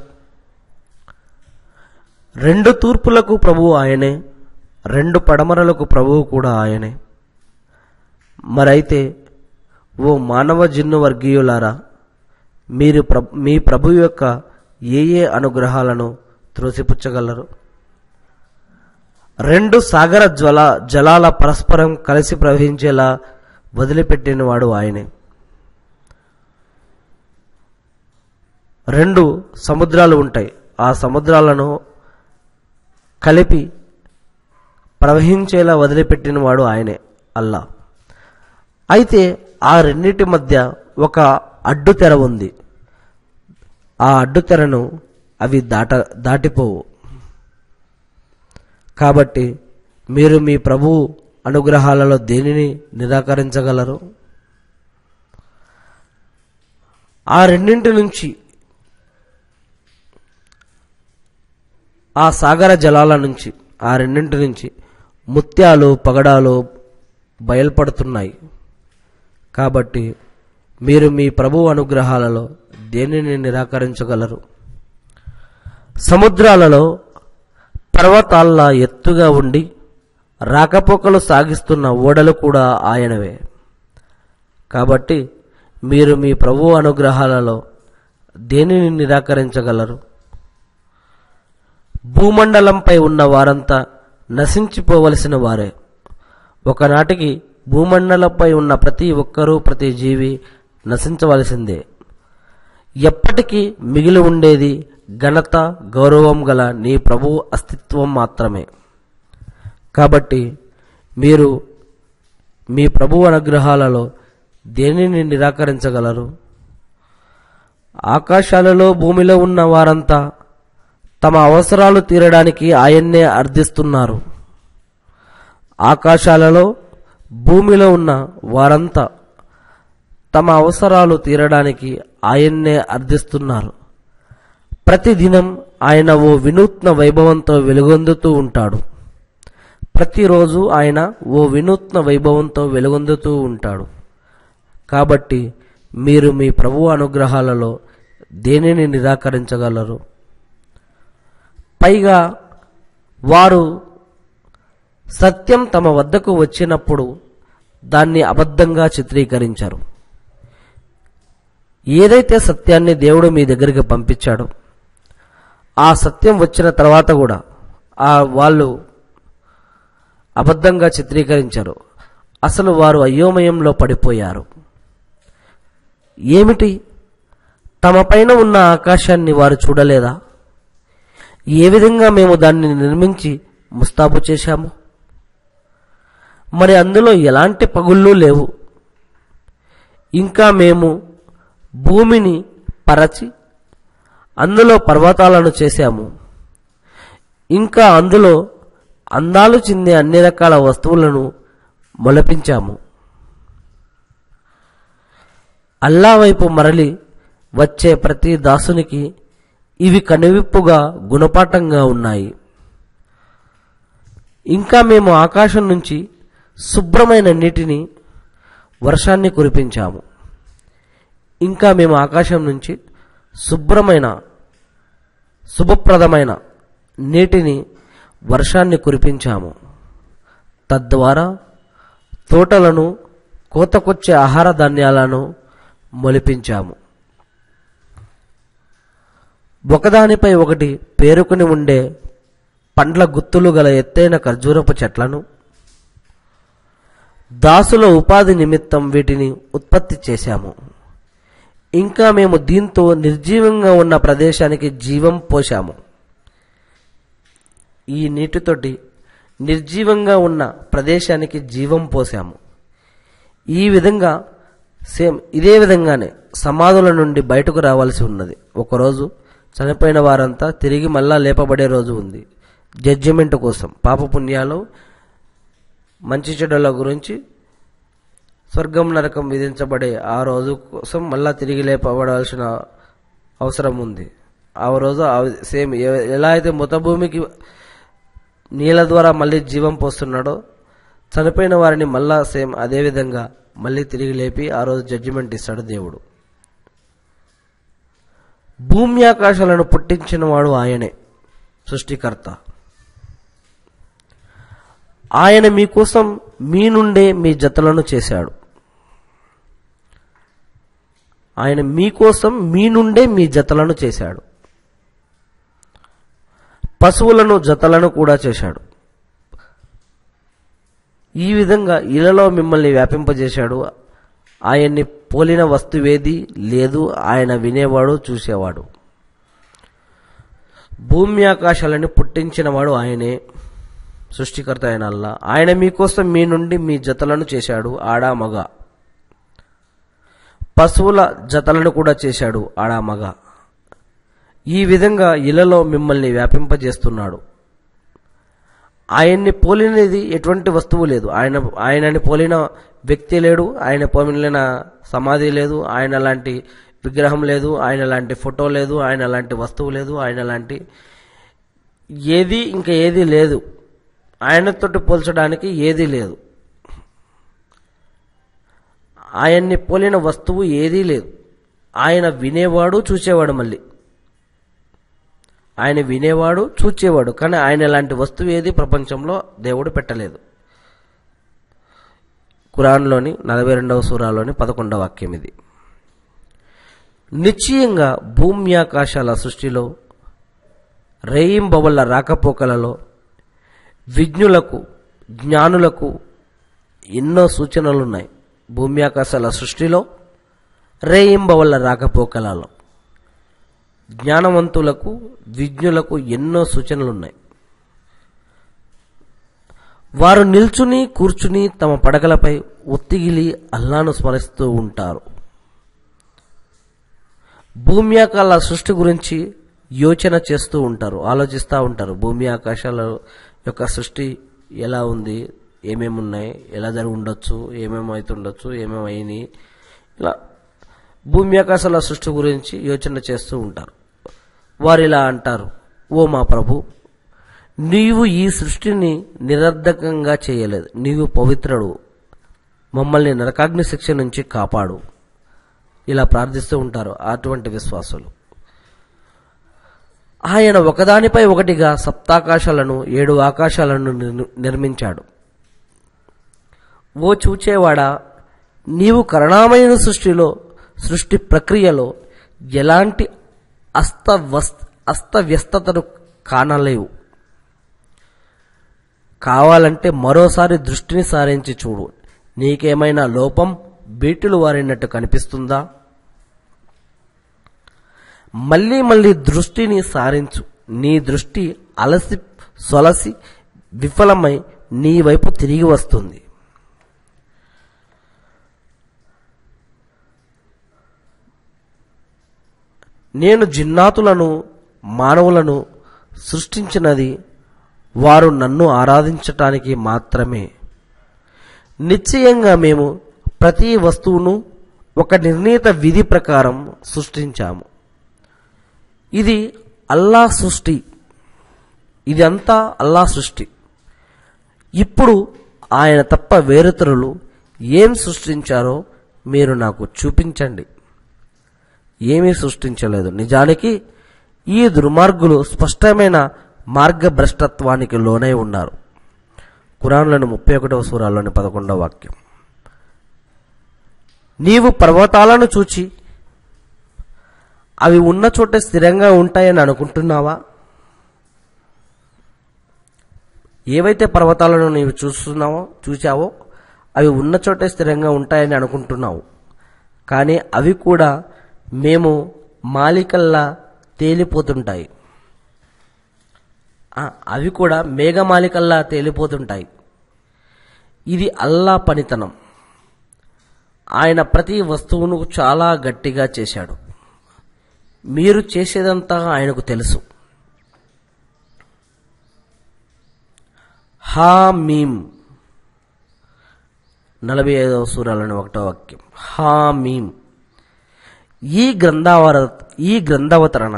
రెండు తూర్పులకు ప్రభువు ఆయనే రెండు పడమరలకు ప్రభువు కూడా ఆయనే మరైతే ఓ మానవ జిన్ను వర్గీయులారా మీరు ప్ర మీ ప్రభు యొక్క ఏ ఏ అనుగ్రహాలను త్రోసిపుచ్చగలరు రెండు సాగర జ్వల జలాల పరస్పరం కలిసి ప్రవహించేలా వదిలిపెట్టినవాడు ఆయనే రెండు సముద్రాలు ఉంటాయి ఆ సముద్రాలను కలిపి ప్రవహించేలా వదిలిపెట్టినవాడు ఆయనే అల్లా అయితే ఆ రెండింటి మధ్య ఒక అడ్డు తెర ఉంది ఆ అడ్డు తెరను అవి దాట దాటిపోవు కాబట్టి మీరు మీ ప్రభు అనుగ్రహాలలో దేనిని నిరాకరించగలరు ఆ రెండింటి నుంచి ఆ సాగర జలాల నుంచి ఆ రెండింటి నుంచి ముత్యాలు పగడాలు బయల్పడుతున్నాయి కాబట్టి మీరు మీ ప్రభు అనుగ్రహాలలో దేనిని నిరాకరించగలరు సముద్రాలలో పర్వతాల్లా ఎత్తుగా ఉండి రాకపోకలు సాగిస్తున్న ఓడలు కూడా ఆయనవే కాబట్టి మీరు మీ ప్రభు అనుగ్రహాలలో దేనిని నిరాకరించగలరు భూమండలంపై ఉన్న వారంతా నశించిపోవలసిన వారే ఒకనాటికి భూమండలంపై ఉన్న ప్రతి ఒక్కరూ ప్రతి జీవి నశించవలసిందే ఎప్పటికీ మిగిలి ఉండేది ఘనత గౌరవం గల నీ ప్రభు అస్తిత్వం మాత్రమే కాబట్టి మీరు మీ ప్రభు అనుగ్రహాలలో దేనిని నిరాకరించగలరు ఆకాశాలలో భూమిలో ఉన్న వారంతా తమ అవసరాలు తీరడానికి ఆయన్నే అర్థిస్తున్నారు ఆకాశాలలో భూమిలో ఉన్న వారంతా తమ అవసరాలు తీరడానికి ఆయన్నే అర్థిస్తున్నారు ప్రతిదినం ఆయన ఓ వినూత్న వైభవంతో వెలుగొందుతూ ఉంటాడు ప్రతిరోజు ఆయన ఓ వినూత్న వైభవంతో వెలుగొందుతూ ఉంటాడు కాబట్టి మీరు మీ ప్రభు అనుగ్రహాలలో దేనిని నిరాకరించగలరు పైగా వారు సత్యం తమ వద్దకు వచ్చినప్పుడు దాన్ని అబద్ధంగా చిత్రీకరించారు ఏదైతే సత్యాన్ని దేవుడు మీ దగ్గరికి పంపించాడో ఆ సత్యం వచ్చిన తర్వాత కూడా ఆ వాళ్ళు అబద్ధంగా చిత్రీకరించారు అసలు వారు అయోమయంలో పడిపోయారు ఏమిటి తమ పైన ఉన్న ఆకాశాన్ని వారు చూడలేదా ఏ విధంగా మేము దాన్ని నిర్మించి ముస్తాబు చేశాము మరి అందులో ఎలాంటి పగుళ్ళు లేవు ఇంకా మేము భూమిని పరచి అందులో పర్వతాలను చేశాము ఇంకా అందులో అందాలు చెందే అన్ని రకాల వస్తువులను మొలపించాము అల్లా వైపు మరలి వచ్చే ప్రతి దాసునికి ఇవి కనువిప్పుగా గుణపాఠంగా ఉన్నాయి ఇంకా మేము ఆకాశం నుంచి శుభ్రమైన నీటిని వర్షాన్ని కురిపించాము ఇంకా మేము ఆకాశం నుంచి శుభ్రమైన శుభప్రదమైన నీటిని వర్షాన్ని కురిపించాము తద్వారా తోటలను కోతకొచ్చే ఆహార ధాన్యాలను మొలిపించాము ఒకదానిపై ఒకటి పేరుకుని ఉండే పండ్ల గుత్తులు గల ఎత్తైన ఖర్జూరపు చెట్లను దాసుల ఉపాధి నిమిత్తం వీటిని ఉత్పత్తి చేశాము ఇంకా మేము దీంతో నిర్జీవంగా ఉన్న ప్రదేశానికి జీవం పోశాము ఈ నీటితోటి నిర్జీవంగా ఉన్న ప్రదేశానికి జీవం పోసాము ఈ విధంగా సేమ్ ఇదే విధంగానే సమాధుల నుండి బయటకు రావాల్సి ఉన్నది ఒకరోజు చనిపోయిన వారంతా తిరిగి మళ్ళా లేపబడే రోజు ఉంది జడ్జిమెంట్ కోసం పాపపుణ్యాలు మంచి చెడుల గురించి స్వర్గం నరకం విధించబడే ఆ రోజు కోసం మళ్ళా తిరిగి లేపబడాల్సిన అవసరం ఉంది ఆ రోజు ఆ- సేమ్ ఎ- ఎలా అయితే మృత భూమికి నీళ్ళ ద్వారా మళ్ళీ జీవం పోస్తున్నాడో చనిపోయిన వారిని మళ్ళా సేమ్ అదే విధంగా మళ్ళీ తిరిగి లేపి ఆ రోజు జడ్జిమెంట్ ఇస్తాడు దేవుడు భూమి ఆకాశాలను పుట్టించిన వాడు ఆయనే సృష్టికర్త ఆయన మీకోసం మీ నుండే మీ జతలను చేశాడు ఆయన మీకోసం మీ నుండే మీ జతలను చేశాడు పశువులను జతలను కూడా చేశాడు ఈ విధంగా ఇళ్లలో మిమ్మల్ని వ్యాపింపజేశాడు ఆయన్ని పోలిన వస్తువేది లేదు ఆయన వినేవాడు చూసేవాడు భూమి ఆకాశాలని పుట్టించినవాడు ఆయనే సృష్టికర్త అయిన అల్లా ఆయన మీకోసం మీ నుండి మీ జతలను చేశాడు ఆడా మగ పశువుల జతలను కూడా చేశాడు ఆడా మగ ఈ విధంగా ఇళ్లలో మిమ్మల్ని వ్యాపింపజేస్తున్నాడు ఆయన్ని పోలినది ఎటువంటి వస్తువు లేదు ఆయన ఆయనని పోలిన వ్యక్తి లేడు ఆయన పోలిన సమాధి లేదు ఆయన లాంటి విగ్రహం లేదు ఆయన లాంటి ఫోటో లేదు ఆయన లాంటి వస్తువు లేదు ఆయన లాంటి ఏది ఇంకా ఏది లేదు ఆయనతోటి పోల్చడానికి ఏదీ లేదు ఆయన్ని పోలిన వస్తువు ఏదీ లేదు ఆయన వినేవాడు చూసేవాడు మళ్ళీ ఆయన వినేవాడు చూచేవాడు కానీ ఆయన లాంటి వస్తువు ఏది ప్రపంచంలో దేవుడు పెట్టలేదు ఖురాన్లోని నలభై రెండవ సూరాలోని పదకొండవ వాక్యం ఇది నిశ్చయంగా భూమి ఆకాశాల సృష్టిలో రేయింబవళ్ళ రాకపోకలలో విజ్ఞులకు జ్ఞానులకు ఎన్నో సూచనలున్నాయి భూమి ఆకాశాల సృష్టిలో రేయింబవళ్ళ రాకపోకలలో జ్ఞానవంతులకు విజ్ఞులకు ఎన్నో సూచనలున్నాయి వారు నిల్చుని కూర్చుని తమ పడకలపై ఒత్తిగిలి అల్లాను స్మరిస్తూ ఉంటారు భూమి ఆకాల సృష్టి గురించి యోచన చేస్తూ ఉంటారు ఆలోచిస్తూ ఉంటారు భూమి ఆకాశాల యొక్క సృష్టి ఎలా ఉంది ఏమేమి ఉన్నాయి ఎలా జరిగి ఉండొచ్చు ఏమేమి అవుతుండొచ్చు ఏమేమి అయినాయి ఇలా భూమి ఆకాశాల సృష్టి గురించి యోచన చేస్తూ ఉంటారు వారు ఇలా అంటారు ఓ మా ప్రభు నీవు ఈ సృష్టిని నిరర్ధకంగా చేయలేదు నీవు పవిత్రుడు మమ్మల్ని నరకాగ్ని శిక్ష నుంచి కాపాడు ఇలా ప్రార్థిస్తూ ఉంటారు అటువంటి విశ్వాసులు ఆయన ఒకదానిపై ఒకటిగా సప్తాకాశాలను ఏడు ఆకాశాలను నిర్- నిర్మించాడు ఓ చూచేవాడా నీవు కరుణామయ సృష్టిలో సృష్టి ప్రక్రియలో ఎలాంటి అస్తవస్ అస్తవ్యస్తతను కానలేవు కావాలంటే మరోసారి దృష్టిని సారించి చూడు నీకేమైనా లోపం బీటులు వారినట్టు కనిపిస్తుందా మళ్ళీ మళ్ళీ దృష్టిని సారించు నీ దృష్టి అలసి సొలసి విఫలమై నీ వైపు తిరిగి వస్తుంది నేను జిన్నాతులను మానవులను సృష్టించినది వారు నన్ను ఆరాధించటానికి మాత్రమే నిశ్చయంగా మేము ప్రతి వస్తువును ఒక నిర్ణీత విధి ప్రకారం సృష్టించాము ఇది అల్లా సృష్టి ఇదంతా అల్లా సృష్టి ఇప్పుడు ఆయన తప్ప వేరుతరులు ఏం సృష్టించారో మీరు నాకు చూపించండి ఏమీ సృష్టించలేదు నిజానికి ఈ దుర్మార్గులు స్పష్టమైన మార్గభ్రష్టత్వానికి లోనై ఉన్నారు కురాన్లోని ముప్పై ఒకటవ సూరాల్లోని పదకొండవ వాక్యం నీవు పర్వతాలను చూచి అవి ఉన్న చోట స్థిరంగా ఉంటాయని అనుకుంటున్నావా ఏవైతే పర్వతాలను నీవు చూస్తున్నావో చూచావో అవి ఉన్న చోటే స్థిరంగా ఉంటాయని అనుకుంటున్నావు కానీ అవి కూడా మేము మాలికల్లా తేలిపోతుంటాయి ఆ, అవి కూడా మేఘమాలికల్లా తేలిపోతుంటాయి ఇది అల్లా పనితనం ఆయన ప్రతి వస్తువును చాలా గట్టిగా చేశాడు మీరు చేసేదంతా ఆయనకు తెలుసు హా మీమ్ నలభై ఐదవ సూరాలని ఒకటో వాక్యం హా మీమ్ ఈ గ్రంథావర ఈ గ్రంథావతరణ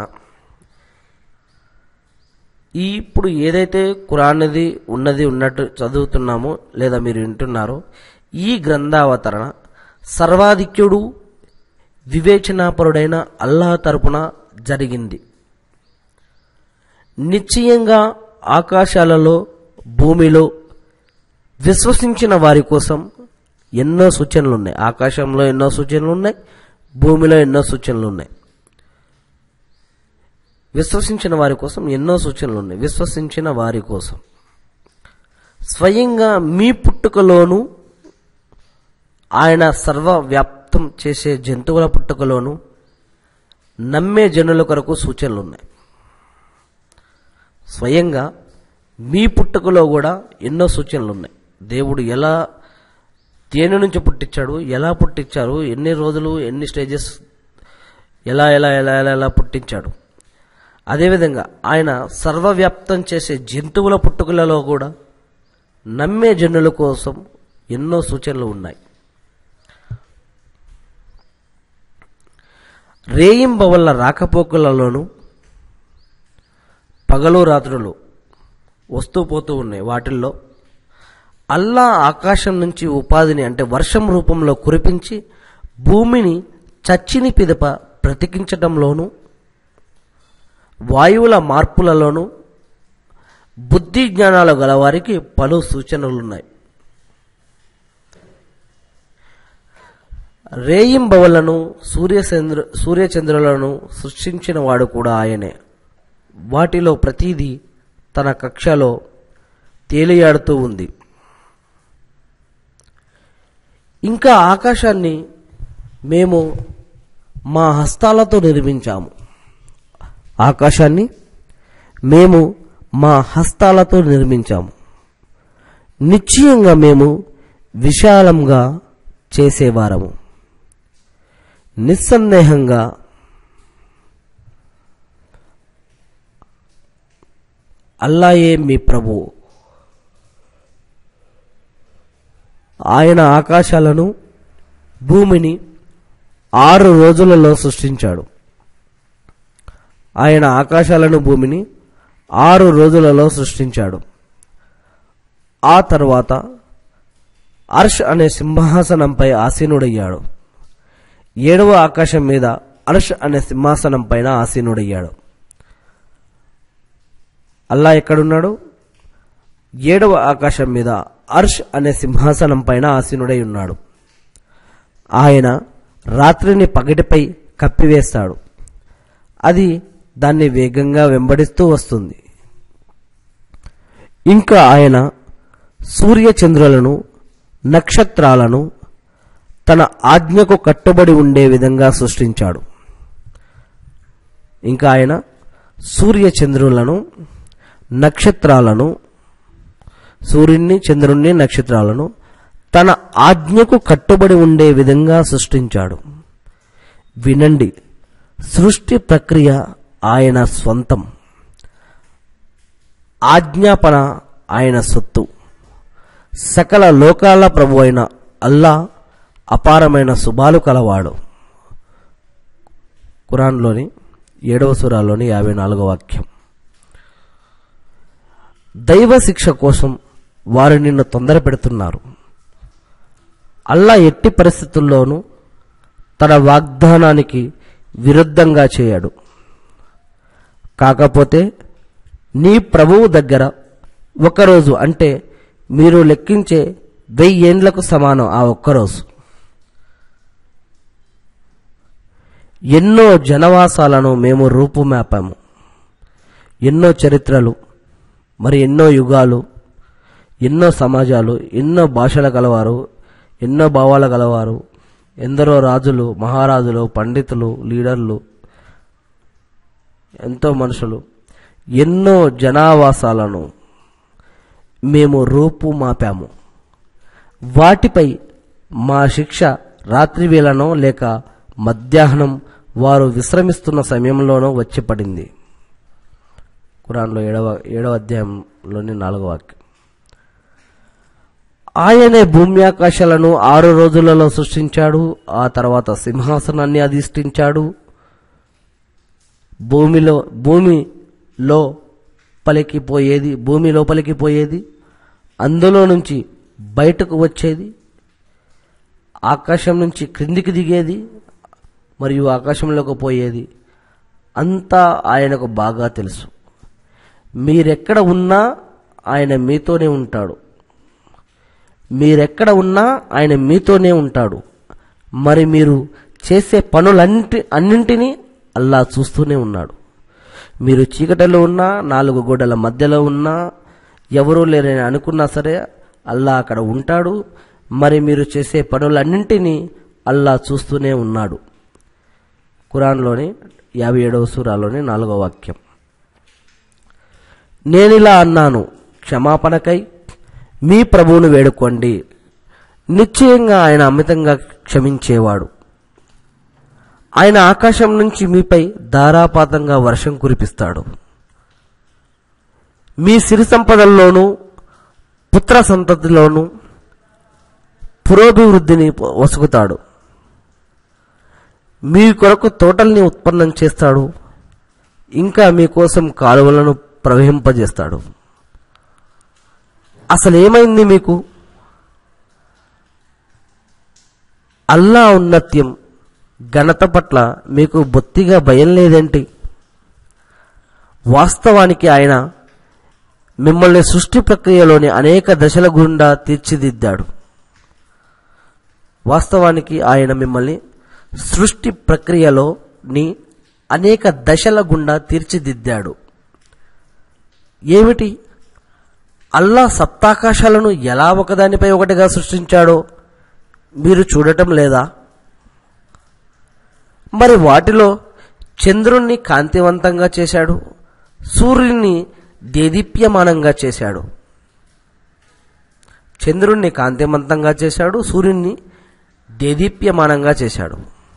ఈ ఇప్పుడు ఏదైతే ఖురాన్ది ఉన్నది ఉన్నట్టు చదువుతున్నామో లేదా మీరు వింటున్నారో ఈ గ్రంథావతరణ సర్వాధిక్యుడు వివేచనాపరుడైన అల్లాహ్ తరపున జరిగింది నిశ్చయంగా ఆకాశాలలో భూమిలో విశ్వసించిన వారి కోసం ఎన్నో సూచనలు ఉన్నాయి ఆకాశంలో ఎన్నో సూచనలు ఉన్నాయి భూమిలో ఎన్నో సూచనలు ఉన్నాయి విశ్వసించిన వారి కోసం ఎన్నో సూచనలు ఉన్నాయి విశ్వసించిన వారి కోసం స్వయంగా మీ పుట్టుకలోను ఆయన సర్వవ్యాప్తం చేసే జంతువుల పుట్టుకలోను నమ్మే జనుల కొరకు సూచనలు ఉన్నాయి స్వయంగా మీ పుట్టుకలో కూడా ఎన్నో సూచనలు ఉన్నాయి దేవుడు ఎలా తేనె నుంచి పుట్టించాడు ఎలా పుట్టించారు ఎన్ని రోజులు ఎన్ని స్టేజెస్ ఎలా ఎలా ఎలా ఎలా ఎలా పుట్టించాడు అదేవిధంగా ఆయన సర్వవ్యాప్తం చేసే జంతువుల పుట్టుకలలో కూడా నమ్మే జనుల కోసం ఎన్నో సూచనలు ఉన్నాయి రేయింబవల్ల రాకపోకలలోనూ పగలు రాత్రులు వస్తూ పోతూ ఉన్నాయి వాటిల్లో అల్లా ఆకాశం నుంచి ఉపాధిని అంటే వర్షం రూపంలో కురిపించి భూమిని చచ్చిని పిదప బ్రతికించటంలోనూ వాయువుల మార్పులలోనూ బుద్ధి జ్ఞానాలు గలవారికి పలు సూచనలున్నాయి రేయింబవలను సూర్యచంద్ర సూర్యచంద్రులను సృష్టించిన వాడు కూడా ఆయనే వాటిలో ప్రతిదీ తన కక్షలో తేలియాడుతూ ఉంది ఇంకా ఆకాశాన్ని మేము మా హస్తాలతో నిర్మించాము ఆకాశాన్ని మేము మా హస్తాలతో నిర్మించాము నిశ్చయంగా మేము విశాలంగా చేసేవారము నిస్సందేహంగా అల్లాయే మీ ప్రభు ఆయన ఆకాశాలను భూమిని ఆరు రోజులలో సృష్టించాడు ఆయన ఆకాశాలను భూమిని ఆరు రోజులలో సృష్టించాడు ఆ తర్వాత అర్ష్ అనే సింహాసనంపై ఆసీనుడయ్యాడు ఏడవ ఆకాశం మీద అర్ష్ అనే సింహాసనం పైన ఆసీనుడయ్యాడు అల్లా ఎక్కడున్నాడు ఏడవ ఆకాశం మీద అర్ష్ అనే సింహాసనం పైన ఆసీనుడై ఉన్నాడు ఆయన రాత్రిని పగటిపై కప్పివేస్తాడు అది దాన్ని వేగంగా వెంబడిస్తూ వస్తుంది ఇంకా ఆయన సూర్యచంద్రులను నక్షత్రాలను తన ఆజ్ఞకు కట్టుబడి ఉండే విధంగా సృష్టించాడు ఇంకా ఆయన సూర్యచంద్రులను నక్షత్రాలను సూర్యుణ్ణి చంద్రుణ్ణి నక్షత్రాలను తన ఆజ్ఞకు కట్టుబడి ఉండే విధంగా సృష్టించాడు వినండి సృష్టి ప్రక్రియ ఆయన స్వంతం ఆజ్ఞాపన ఆయన సొత్తు సకల లోకాల ప్రభు అయిన అల్లా అపారమైన శుభాలు కలవాడు ఖురాన్లోని ఏడవ సురాలోని యాభై నాలుగవ వాక్యం దైవ శిక్ష కోసం వారు నిన్ను తొందర పెడుతున్నారు అల్లా ఎట్టి పరిస్థితుల్లోనూ తన వాగ్దానానికి విరుద్ధంగా చేయడు కాకపోతే నీ ప్రభువు దగ్గర ఒకరోజు అంటే మీరు లెక్కించే వెయ్యేండ్లకు సమానం ఆ ఒక్కరోజు ఎన్నో జనవాసాలను మేము రూపుమాపాము ఎన్నో చరిత్రలు మరి ఎన్నో యుగాలు ఎన్నో సమాజాలు ఎన్నో భాషల గలవారు ఎన్నో భావాల గలవారు ఎందరో రాజులు మహారాజులు పండితులు లీడర్లు ఎంతో మనుషులు ఎన్నో జనావాసాలను మేము రూపుమాపాము వాటిపై మా శిక్ష రాత్రి వేళనో లేక మధ్యాహ్నం వారు విశ్రమిస్తున్న సమయంలోనో వచ్చి పడింది ఖురాన్లో ఏడవ ఏడవ అధ్యాయంలోని నాలుగవ వాక్యం ఆయనే భూమి ఆకాశాలను ఆరు రోజులలో సృష్టించాడు ఆ తర్వాత సింహాసనాన్ని అధిష్ఠించాడు భూమిలో భూమిలో పలికి పోయేది భూమి లోపలికి పోయేది అందులో నుంచి బయటకు వచ్చేది ఆకాశం నుంచి క్రిందికి దిగేది మరియు ఆకాశంలోకి పోయేది అంతా ఆయనకు బాగా తెలుసు మీరెక్కడ ఉన్నా ఆయన మీతోనే ఉంటాడు మీరెక్కడ ఉన్నా ఆయన మీతోనే ఉంటాడు మరి మీరు చేసే పనులన్నిటి అన్నింటినీ అల్లా చూస్తూనే ఉన్నాడు మీరు చీకటిలో ఉన్నా నాలుగు గోడల మధ్యలో ఉన్నా ఎవరూ లేరని అనుకున్నా సరే అల్లా అక్కడ ఉంటాడు మరి మీరు చేసే పనులన్నింటినీ అల్లా చూస్తూనే ఉన్నాడు ఖురాన్లోని యాభై ఏడవ సూరాలోని నాలుగవ వాక్యం నేనిలా అన్నాను క్షమాపణకై మీ ప్రభువును వేడుకోండి నిశ్చయంగా ఆయన అమితంగా క్షమించేవాడు ఆయన ఆకాశం నుంచి మీపై ధారాపాతంగా వర్షం కురిపిస్తాడు మీ సిరి సంపదల్లోనూ పుత్ర సంతతిలోనూ పురోభివృద్ధిని వసుకుతాడు మీ కొరకు తోటల్ని ఉత్పన్నం చేస్తాడు ఇంకా మీకోసం కాలువలను ప్రవహింపజేస్తాడు అసలు ఏమైంది మీకు అల్లా ఉన్నత్యం ఘనత పట్ల మీకు బొత్తిగా భయం లేదేంటి వాస్తవానికి ఆయన మిమ్మల్ని సృష్టి ప్రక్రియలోని అనేక దశల గుండా తీర్చిదిద్దాడు వాస్తవానికి ఆయన మిమ్మల్ని సృష్టి ప్రక్రియలోని అనేక దశల గుండా తీర్చిదిద్దాడు ఏమిటి అల్లా సప్తాకాశాలను ఎలా ఒకదానిపై ఒకటిగా సృష్టించాడో మీరు చూడటం లేదా మరి వాటిలో చంద్రుణ్ణి కాంతివంతంగా చేశాడు సూర్యుని దేదీప్యమానంగా చేశాడు చంద్రుణ్ణి కాంతివంతంగా చేశాడు సూర్యుని దేదీప్యమానంగా చేశాడు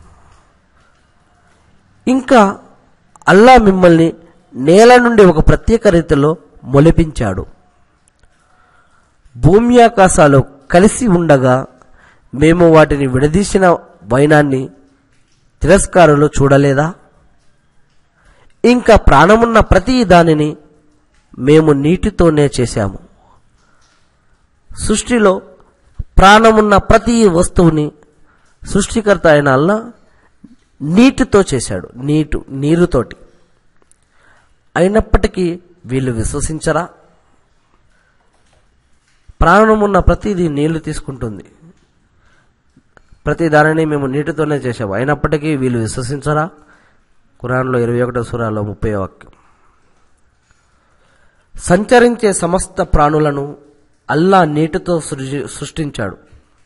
ఇంకా అల్లా మిమ్మల్ని నేల నుండి ఒక ప్రత్యేక రీతిలో మొలిపించాడు భూమి ఆకాశాలు కలిసి ఉండగా మేము వాటిని విడదీసిన వైనాన్ని తిరస్కారులు చూడలేదా ఇంకా ప్రాణమున్న ప్రతి దానిని మేము నీటితోనే చేశాము సృష్టిలో ప్రాణమున్న ప్రతి వస్తువుని సృష్టికర్త అయిన అల్లా నీటితో చేశాడు నీటు నీరుతోటి అయినప్పటికీ వీళ్ళు విశ్వసించరా ప్రాణమున్న ప్రతిదీ నీళ్లు తీసుకుంటుంది ప్రతి దానిని మేము నీటితోనే చేసాము అయినప్పటికీ వీళ్ళు విశ్వసించరా ఖురాన్లో ఇరవై ఒకటో సూరాలో ముప్పై వాక్యం సంచరించే సమస్త ప్రాణులను అల్లా నీటితో సృజి- సృష్టించాడు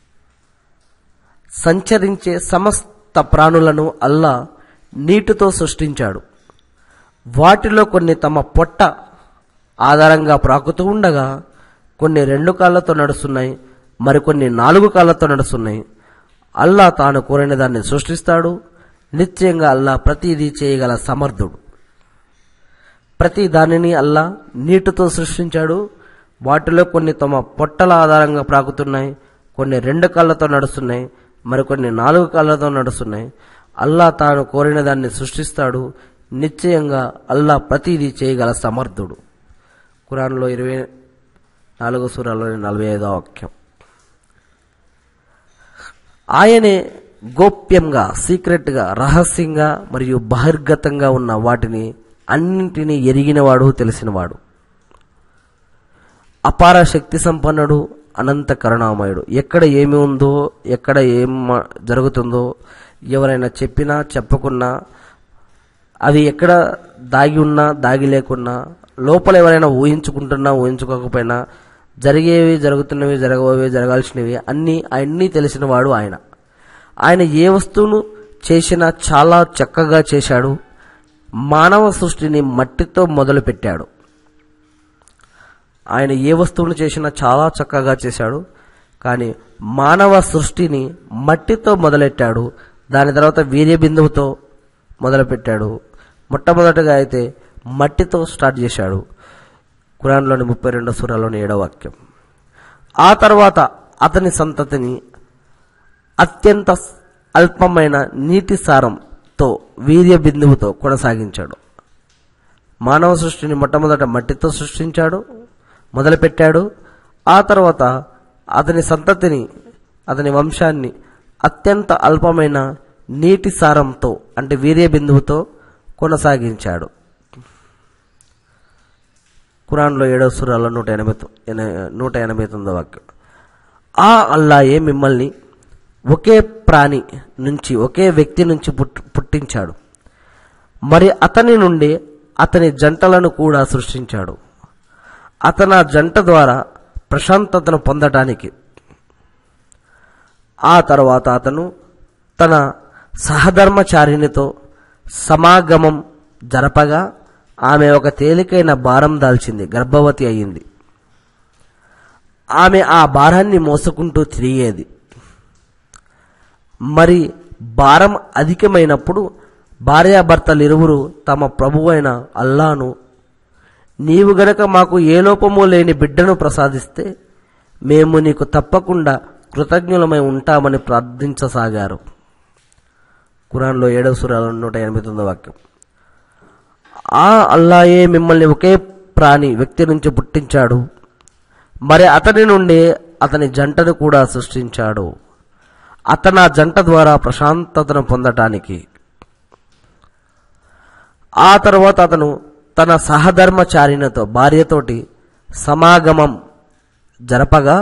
సంచరించే సమస్త ప్రాణులను అల్లా నీటితో సృష్టించాడు వాటిలో కొన్ని తమ పొట్ట ఆధారంగా ప్రాకుతూ ఉండగా కొన్ని రెండు కాళ్ళతో నడుస్తున్నాయి మరికొన్ని నాలుగు కాళ్ళతో నడుస్తున్నాయి అల్లా తాను కోరిన దాన్ని సృష్టిస్తాడు నిశ్చయంగా అల్లా ప్రతిదీ చేయగల సమర్థుడు ప్రతి దానిని అల్లా నీటితో సృష్టించాడు వాటిలో కొన్ని తమ పొట్టల ఆధారంగా ప్రాకుతున్నాయి కొన్ని రెండు కాళ్ళతో నడుస్తున్నాయి మరికొన్ని నాలుగు కాళ్ళతో నడుస్తున్నాయి అల్లా తాను కోరిన దాన్ని సృష్టిస్తాడు నిశ్చయంగా అల్లా ప్రతిదీ చేయగల సమర్థుడు ఖురాన్లో ఇరవై నాలుగో సూరాలోని నలభై ఐదో వాక్యం ఆయనే గోప్యంగా సీక్రెట్గా రహస్యంగా మరియు బహిర్గతంగా ఉన్న వాటిని అన్నింటినీ ఎరిగినవాడు తెలిసినవాడు అపార శక్తి సంపన్నుడు అనంత కరుణామయుడు ఎక్కడ ఏమి ఉందో ఎక్కడ ఏం మ- జరుగుతుందో ఎవరైనా చెప్పినా చెప్పకున్నా అది ఎక్కడ దాగి ఉన్నా దాగి లేకున్నా లోపల ఎవరైనా ఊహించుకుంటున్నా ఊహించుకోకపోయినా జరిగేవి జరుగుతున్నవి జరగబోవి జరగాల్సినవి అన్నీ అన్నీ తెలిసినవాడు ఆయన ఆయన ఏ వస్తువును చేసినా చాలా చక్కగా చేశాడు మానవ సృష్టిని మట్టితో మొదలుపెట్టాడు ఆయన ఏ వస్తువును చేసినా చాలా చక్కగా చేశాడు కానీ మానవ సృష్టిని మట్టితో మొదలెట్టాడు దాని తర్వాత వీర్య బిందువుతో మొదలుపెట్టాడు మొట్టమొదటగా అయితే మట్టితో స్టార్ట్ చేశాడు ఖురాన్లోని ముప్పై రెండో సూరాలోని ఏడో వాక్యం ఆ తర్వాత అతని సంతతిని అత్యంత అల్పమైన నీటి సారంతో వీర్య బిందువుతో కొనసాగించాడు మానవ సృష్టిని మొట్టమొదట మట్టితో సృష్టించాడు మొదలుపెట్టాడు ఆ తర్వాత అతని సంతతిని అతని వంశాన్ని అత్యంత అల్పమైన నీటి సారంతో అంటే వీర్య బిందువుతో కొనసాగించాడు ఖురాన్లో ఏడవ సూరాలో నూట ఎనభై తొ- ఎన- నూట ఎనభై తొమ్మిదో వాక్యం ఆ అల్లాయే మిమ్మల్ని ఒకే ప్రాణి నుంచి ఒకే వ్యక్తి నుంచి పుట్- పుట్టించాడు మరి అతని నుండి అతని జంటలను కూడా సృష్టించాడు అతను ఆ జంట ద్వారా ప్రశాంతతను పొందటానికి ఆ తర్వాత అతను తన సహధర్మచారిణితో సమాగమం జరపగా ఆమె ఒక తేలికైన భారం దాల్చింది గర్భవతి అయ్యింది ఆమె ఆ భారాన్ని మోసుకుంటూ తిరిగేది మరి భారం అధికమైనప్పుడు భార్యాభర్తలిరువురు తమ ప్రభువైన అల్లాను నీవు గనక మాకు ఏ లోపము లేని బిడ్డను ప్రసాదిస్తే మేము నీకు తప్పకుండా కృతజ్ఞులమై ఉంటామని ప్రార్థించసాగారు ఖురాన్లో ఏడవ సురాల నూట ఎనభై తొమ్మిదో వాక్యం ఆ అల్లాయే మిమ్మల్ని ఒకే ప్రాణి వ్యక్తి నుంచి పుట్టించాడు మరి అతని నుండి అతని జంటను కూడా సృష్టించాడు అతను ఆ జంట ద్వారా ప్రశాంతతను పొందటానికి ఆ తర్వాత అతను తన సహధర్మచారిణతో భార్యతోటి సమాగమం జరపగా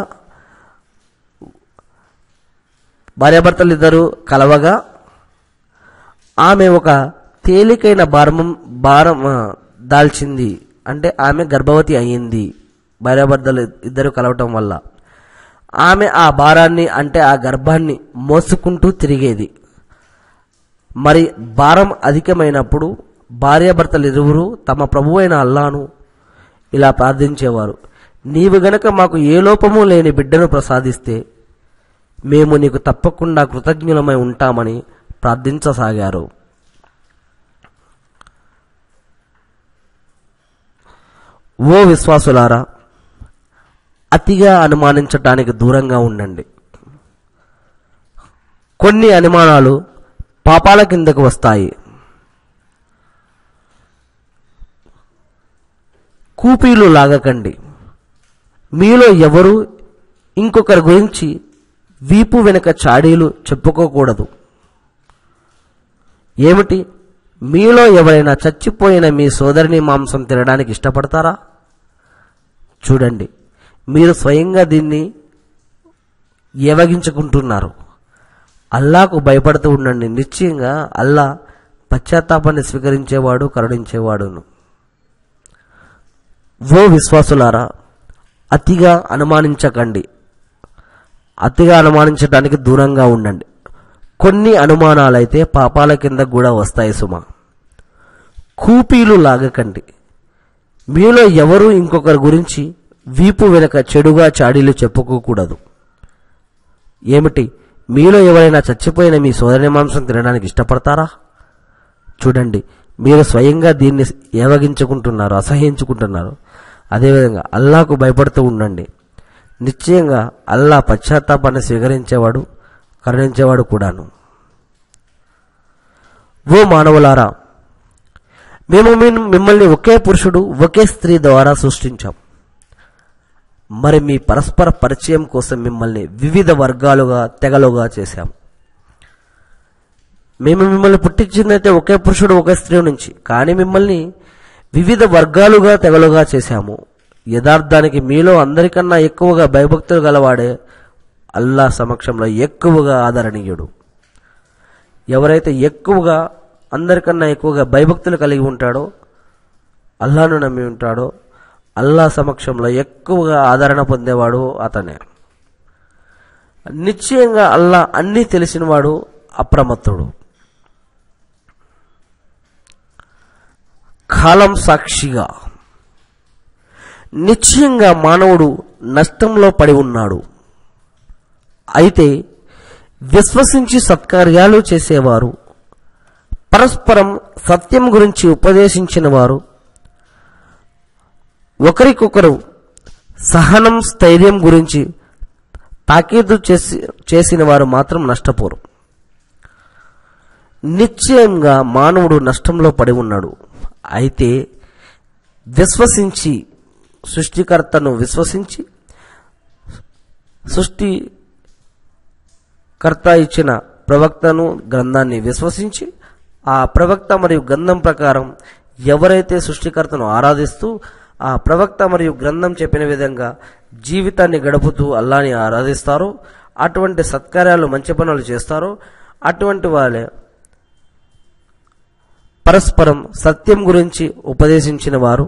భార్యాభర్తలు ఇద్దరు కలవగా ఆమె ఒక తేలికైన భారం భారం ఆ, దాల్చింది అంటే ఆమె గర్భవతి అయ్యింది భార్యాభర్తలు ఇద్దరు కలవటం వల్ల ఆమె ఆ భారాన్ని అంటే ఆ గర్భాన్ని మోసుకుంటూ తిరిగేది మరి భారం అధికమైనప్పుడు భార్యాభర్తలు ఇరువురు తమ ప్రభువైన అల్లాను ఇలా ప్రార్థించేవారు నీవు గనక మాకు ఏ లోపము లేని బిడ్డను ప్రసాదిస్తే మేము నీకు తప్పకుండా కృతజ్ఞులమై ఉంటామని ప్రార్థించసాగారు ఓ విశ్వాసులారా అతిగా అనుమానించటానికి దూరంగా ఉండండి కొన్ని అనుమానాలు పాపాల కిందకు వస్తాయి కూపీలు లాగకండి మీలో ఎవరు ఇంకొకరి గురించి వీపు వెనుక చాడీలు చెప్పుకోకూడదు ఏమిటి మీలో ఎవరైనా చచ్చిపోయిన మీ సోదరిని మాంసం తినడానికి ఇష్టపడతారా చూడండి మీరు స్వయంగా దీన్ని ఏవగించుకుంటున్నారు అల్లాకు భయపడుతూ ఉండండి నిశ్చయంగా అల్లా పశ్చాత్తాపాన్ని స్వీకరించేవాడు కరుణించేవాడును ఓ విశ్వాసులారా అతిగా అనుమానించకండి అతిగా అనుమానించడానికి దూరంగా ఉండండి కొన్ని అనుమానాలైతే పాపాల కింద కూడా వస్తాయి సుమా కూపీలు లాగకండి మీలో ఎవరు ఇంకొకరి గురించి వీపు వెనక చెడుగా చాడీలు చెప్పుకోకూడదు ఏమిటి మీలో ఎవరైనా చచ్చిపోయిన మీ సోదరి మాంసం తినడానికి ఇష్టపడతారా చూడండి మీరు స్వయంగా దీన్ని ఏవగించుకుంటున్నారు అసహించుకుంటున్నారు అదేవిధంగా అల్లాకు భయపడుతూ ఉండండి నిశ్చయంగా అల్లా పశ్చాత్తాపాన్ని స్వీకరించేవాడు కరుణించేవాడు కూడాను ఓ మానవులారా మేము మీ- మిమ్మల్ని ఒకే పురుషుడు ఒకే స్త్రీ ద్వారా సృష్టించాం మరి మీ పరస్పర పరిచయం కోసం మిమ్మల్ని వివిధ వర్గాలుగా తెగలుగా చేశాం మేము మిమ్మల్ని పుట్టించిందైతే ఒకే పురుషుడు ఒకే స్త్రీ నుంచి కానీ మిమ్మల్ని వివిధ వర్గాలుగా తెగలుగా చేశాము యథార్థానికి మీలో అందరికన్నా ఎక్కువగా భయభక్తులు గలవాడే అల్లా సమక్షంలో ఎక్కువగా ఆదరణీయుడు ఎవరైతే ఎక్కువగా అందరికన్నా ఎక్కువగా భయభక్తులు కలిగి ఉంటాడో అల్లాను నమ్మి ఉంటాడో అల్లా సమక్షంలో ఎక్కువగా ఆదరణ పొందేవాడు అతనే నిశ్చయంగా అల్లా అన్నీ తెలిసినవాడు అప్రమత్తుడు కాలం సాక్షిగా నిశ్చయంగా మానవుడు నష్టంలో పడి ఉన్నాడు అయితే విశ్వసించి సత్కార్యాలు చేసేవారు పరస్పరం సత్యం గురించి ఉపదేశించిన వారు ఒకరికొకరు సహనం స్థైర్యం గురించి తాకీదు చేసి చేసిన వారు మాత్రం నష్టపోరు నిశ్చయంగా మానవుడు నష్టంలో పడి ఉన్నాడు అయితే విశ్వసించి సృష్టికర్తను విశ్వసించి సృష్టి కర్త ఇచ్చిన ప్రవక్తను గ్రంథాన్ని విశ్వసించి ఆ ప్రవక్త మరియు గ్రంథం ప్రకారం ఎవరైతే సృష్టికర్తను ఆరాధిస్తూ ఆ ప్రవక్త మరియు గ్రంథం చెప్పిన విధంగా జీవితాన్ని గడుపుతూ అల్లాని ఆరాధిస్తారో అటువంటి సత్కార్యాలు మంచి పనులు చేస్తారో అటువంటి వాళ్ళే పరస్పరం సత్యం గురించి ఉపదేశించిన వారు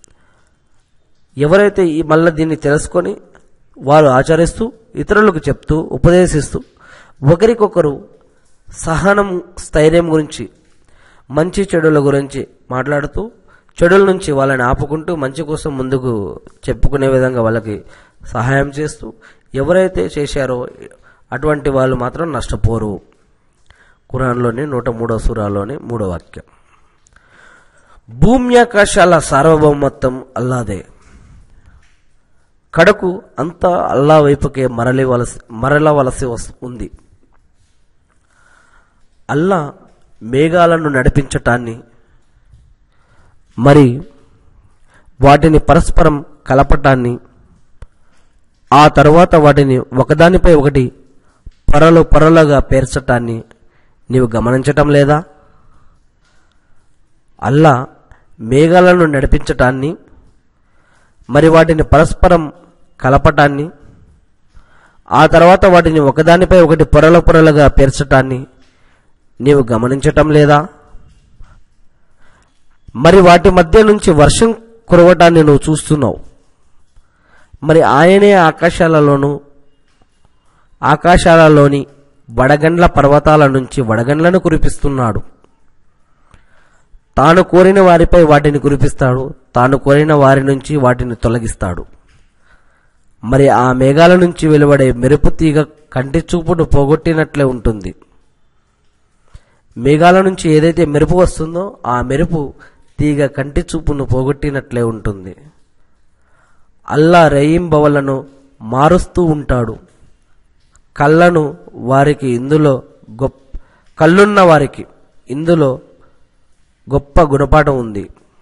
ఎవరైతే ఈ మళ్ళీ దీన్ని తెలుసుకొని వారు ఆచరిస్తూ ఇతరులకు చెప్తూ ఉపదేశిస్తూ ఒకరికొకరు సహనం స్థైర్యం గురించి మంచి చెడుల గురించి మాట్లాడుతూ చెడుల నుంచి వాళ్ళని ఆపుకుంటూ మంచి కోసం ముందుకు చెప్పుకునే విధంగా వాళ్ళకి సహాయం చేస్తూ ఎవరైతే చేశారో అటువంటి వాళ్ళు మాత్రం నష్టపోరు ఖురాన్లోని నూట మూడో సూరాలోని మూడో వాక్యం భూమ్యాకాశాల సార్వభౌమత్వం అల్లాదే కడకు అంతా అల్లా వైపుకే మరలివలసి మరలవలసి వస్- ఉంది అల్లా మేఘాలను నడిపించటాన్ని మరి వాటిని పరస్పరం కలపటాన్ని ఆ తరువాత వాటిని ఒకదానిపై ఒకటి పొరలు పొరలుగా పేర్చటాన్ని నీవు గమనించటం లేదా అల్లా మేఘాలను నడిపించటాన్ని మరి వాటిని పరస్పరం కలపటాన్ని ఆ తర్వాత వాటిని ఒకదానిపై ఒకటి పొరల పొరలుగా పేర్చటాన్ని నీవు గమనించటం లేదా మరి వాటి మధ్య నుంచి వర్షం కురవటాన్ని నువ్వు చూస్తున్నావు మరి ఆయనే ఆకాశాలలోను ఆకాశాలలోని వడగండ్ల పర్వతాల నుంచి వడగండ్లను కురిపిస్తున్నాడు తాను కోరిన వారిపై వాటిని కురిపిస్తాడు తాను కోరిన వారి నుంచి వాటిని తొలగిస్తాడు మరి ఆ మేఘాల నుంచి వెలువడే మెరుపు తీగ కంటి చూపును పోగొట్టినట్లే ఉంటుంది మేఘాల నుంచి ఏదైతే మెరుపు వస్తుందో ఆ మెరుపు తీగ కంటి చూపును పోగొట్టినట్లే ఉంటుంది అల్లా రేయింబవలను మారుస్తూ ఉంటాడు కళ్ళను వారికి ఇందులో గొప్ప కళ్ళున్న వారికి ఇందులో గొప్ప గుణపాఠం ఉంది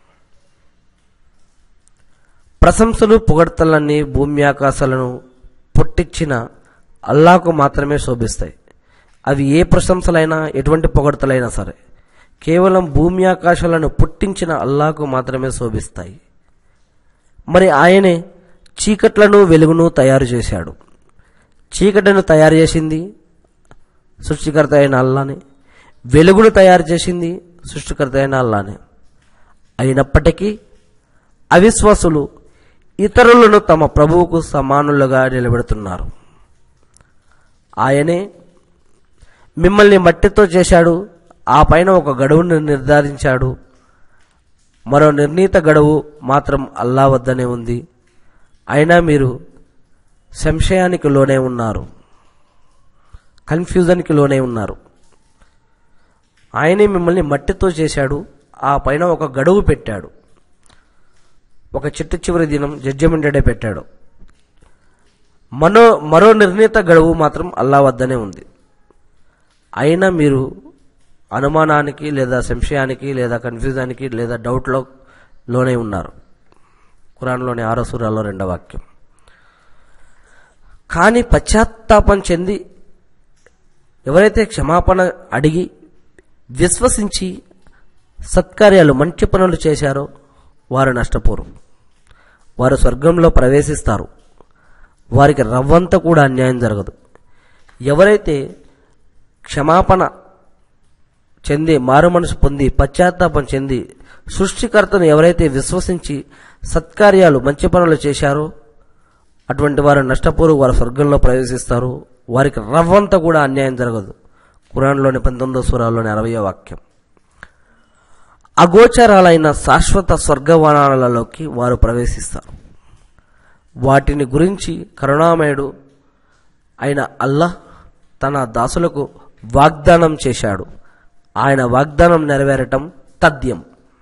ప్రశంసలు పొగడ్తలన్నీ భూమి ఆకాశాలను పుట్టించిన అల్లాకు మాత్రమే శోభిస్తాయి అవి ఏ ప్రశంసలైనా ఎటువంటి పొగడ్తలైనా సరే కేవలం భూమి ఆకాశాలను పుట్టించిన అల్లాకు మాత్రమే శోభిస్తాయి మరి ఆయనే చీకట్లను వెలుగును తయారు చేశాడు చీకటిని తయారు చేసింది సృష్టికర్త అయిన అల్లానే వెలుగును తయారు చేసింది సృష్టికర్త అయిన అల్లానే అయినప్పటికీ అవిశ్వాసులు ఇతరులను తమ ప్రభువుకు సమానులుగా నిలబెడుతున్నారు ఆయనే మిమ్మల్ని మట్టితో చేశాడు ఆ పైన ఒక గడువును నిర్ధారించాడు మరో నిర్ణీత గడువు మాత్రం అల్లా వద్దనే ఉంది అయినా మీరు సంశయానికి లోనే ఉన్నారు కన్ఫ్యూజన్కి లోనే ఉన్నారు ఆయనే మిమ్మల్ని మట్టితో చేశాడు ఆ పైన ఒక గడువు పెట్టాడు ఒక చిట్ట చివరి దినం జడ్జిమెంట్ డే పెట్టాడు మనో మరో నిర్ణీత గడువు మాత్రం అల్లా వద్దనే ఉంది అయినా మీరు అనుమానానికి లేదా సంశయానికి లేదా కన్ఫ్యూజానికి లేదా డౌట్లో లోనే ఉన్నారు ఖురాన్లోని ఆరో సూరాలో రెండో వాక్యం కానీ పశ్చాత్తాపం చెంది ఎవరైతే క్షమాపణ అడిగి విశ్వసించి సత్కార్యాలు మంచి పనులు చేశారో వారు నష్టపోరు వారు స్వర్గంలో ప్రవేశిస్తారు వారికి రవ్వంత కూడా అన్యాయం జరగదు ఎవరైతే క్షమాపణ చెంది మారు మనసు పొంది పశ్చాత్తాపం చెంది సృష్టికర్తను ఎవరైతే విశ్వసించి సత్కార్యాలు మంచి పనులు చేశారో అటువంటి వారు నష్టపోరు వారు స్వర్గంలో ప్రవేశిస్తారు వారికి రవ్వంత కూడా అన్యాయం జరగదు కురాన్లోని పంతొమ్మిదో సూరాల్లోని అరవయో వాక్యం అగోచరాలైన శాశ్వత స్వర్గవనాలలోకి వారు ప్రవేశిస్తారు వాటిని గురించి కరుణామయుడు అయిన అల్లాహ్ తన దాసులకు వాగ్దానం చేశాడు ఆయన వాగ్దానం నెరవేరటం తథ్యం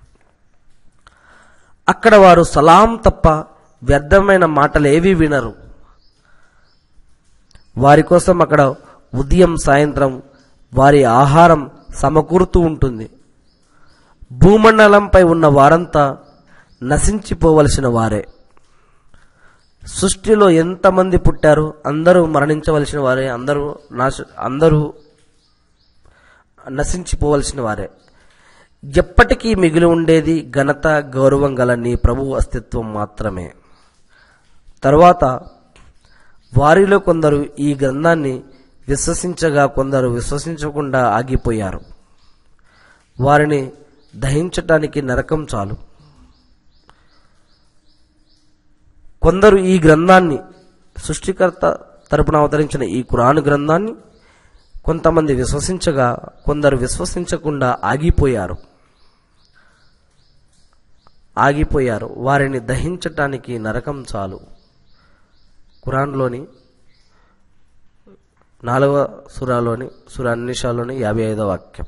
అక్కడ వారు సలాం తప్ప వ్యర్థమైన మాటలు ఏవీ వినరు వారి కోసం అక్కడ ఉదయం సాయంత్రం వారి ఆహారం సమకూరుతూ ఉంటుంది భూమండలంపై ఉన్న వారంతా నశించిపోవలసిన వారే సృష్టిలో ఎంతమంది పుట్టారు అందరూ మరణించవలసిన వారే అందరూ నాశ అందరూ నశించిపోవలసిన వారే ఎప్పటికీ మిగిలి ఉండేది ఘనత గౌరవం గల నీ ప్రభు అస్తిత్వం మాత్రమే తరువాత వారిలో కొందరు ఈ గ్రంథాన్ని విశ్వసించగా కొందరు విశ్వసించకుండా ఆగిపోయారు వారిని దహించటానికి నరకం చాలు కొందరు ఈ గ్రంథాన్ని సృష్టికర్త తరపున అవతరించిన ఈ కురాను గ్రంథాన్ని కొంతమంది విశ్వసించగా కొందరు విశ్వసించకుండా ఆగిపోయారు ఆగిపోయారు వారిని దహించటానికి నరకం చాలు ఖురాన్లోని నాలుగవ సురాలోని సురాన్నిషాలోని యాభై ఐదవ వాక్యం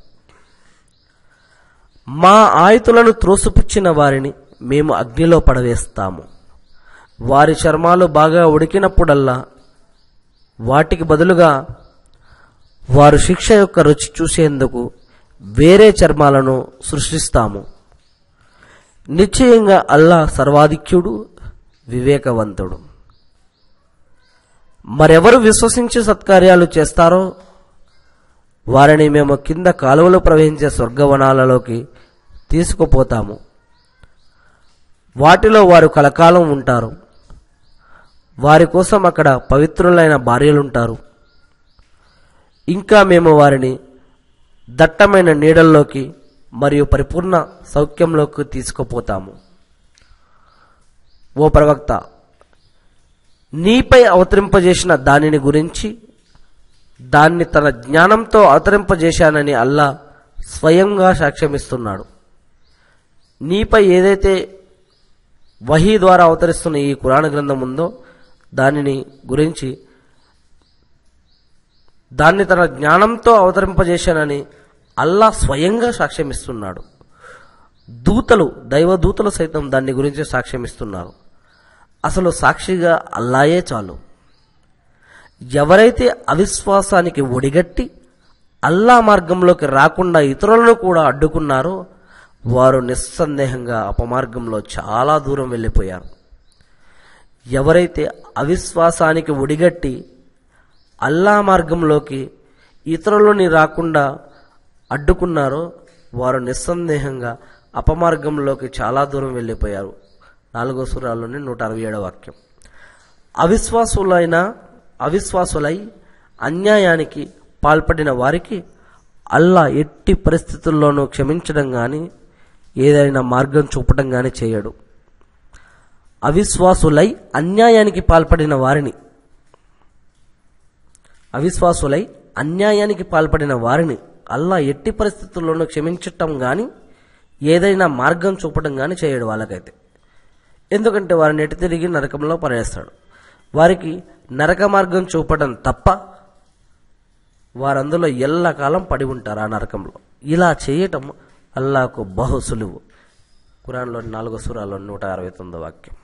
మా ఆయుతులను త్రోసిపుచ్చిన వారిని మేము అగ్నిలో పడవేస్తాము వారి చర్మాలు బాగా ఉడికినప్పుడల్లా వాటికి బదులుగా వారు శిక్ష యొక్క రుచి చూసేందుకు వేరే చర్మాలను సృష్టిస్తాము నిశ్చయంగా అల్లా సర్వాధిక్యుడు వివేకవంతుడు మరెవరు విశ్వసించి సత్కార్యాలు చేస్తారో వారిని మేము కింద కాలువలో ప్రవహించే స్వర్గవనాలలోకి తీసుకుపోతాము వాటిలో వారు కలకాలం ఉంటారు వారి కోసం అక్కడ పవిత్రులైన భార్యలుంటారు ఇంకా మేము వారిని దట్టమైన నీడల్లోకి మరియు పరిపూర్ణ సౌఖ్యంలోకి తీసుకుపోతాము ఓ ప్రవక్త నీపై అవతరింపజేసిన దానిని గురించి దాన్ని తన జ్ఞానంతో అవతరింపజేశానని అల్లా స్వయంగా సాక్ష్యమిస్తున్నాడు నీపై ఏదైతే వహీ ద్వారా అవతరిస్తున్న ఈ కురాణ గ్రంథం ఉందో దానిని గురించి దాన్ని తన జ్ఞానంతో అవతరింపజేశానని అల్లా స్వయంగా సాక్ష్యమిస్తున్నాడు దూతలు దైవదూతలు సైతం దాని గురించి సాక్ష్యమిస్తున్నారు అసలు సాక్షిగా అల్లాయే చాలు ఎవరైతే అవిశ్వాసానికి ఒడిగట్టి అల్లా మార్గంలోకి రాకుండా ఇతరులను కూడా అడ్డుకున్నారో వారు నిస్సందేహంగా అపమార్గంలో చాలా దూరం వెళ్ళిపోయారు ఎవరైతే అవిశ్వాసానికి ఒడిగట్టి అల్లా మార్గంలోకి ఇతరులని రాకుండా అడ్డుకున్నారో వారు నిస్సందేహంగా అపమార్గంలోకి చాలా దూరం వెళ్ళిపోయారు నాలుగో సురాల్లోని నూట అరవై ఏడవ వాక్యం అవిశ్వాసులైన అవిశ్వాసులై అన్యాయానికి పాల్పడిన వారికి అల్లా ఎట్టి పరిస్థితుల్లోనూ క్షమించడం కానీ ఏదైనా మార్గం చూపడం కానీ చేయడు అవిశ్వాసులై అన్యాయానికి పాల్పడిన వారిని అవిశ్వాసులై అన్యాయానికి పాల్పడిన వారిని అల్లా ఎట్టి పరిస్థితుల్లోనూ క్షమించటం కానీ ఏదైనా మార్గం చూపడం కానీ చేయడు వాళ్ళకైతే ఎందుకంటే వారిని ఎటు తిరిగి నరకంలో పడేస్తాడు వారికి నరక మార్గం చూపడం తప్ప వారందులో ఎల్లకాలం పడి ఉంటారు ఆ నరకంలో ఇలా చేయటం అల్లాకు బహు సులువు కురాన్లోని నాలుగో సూరాలో నూట అరవై తొమ్మిదో వాక్యం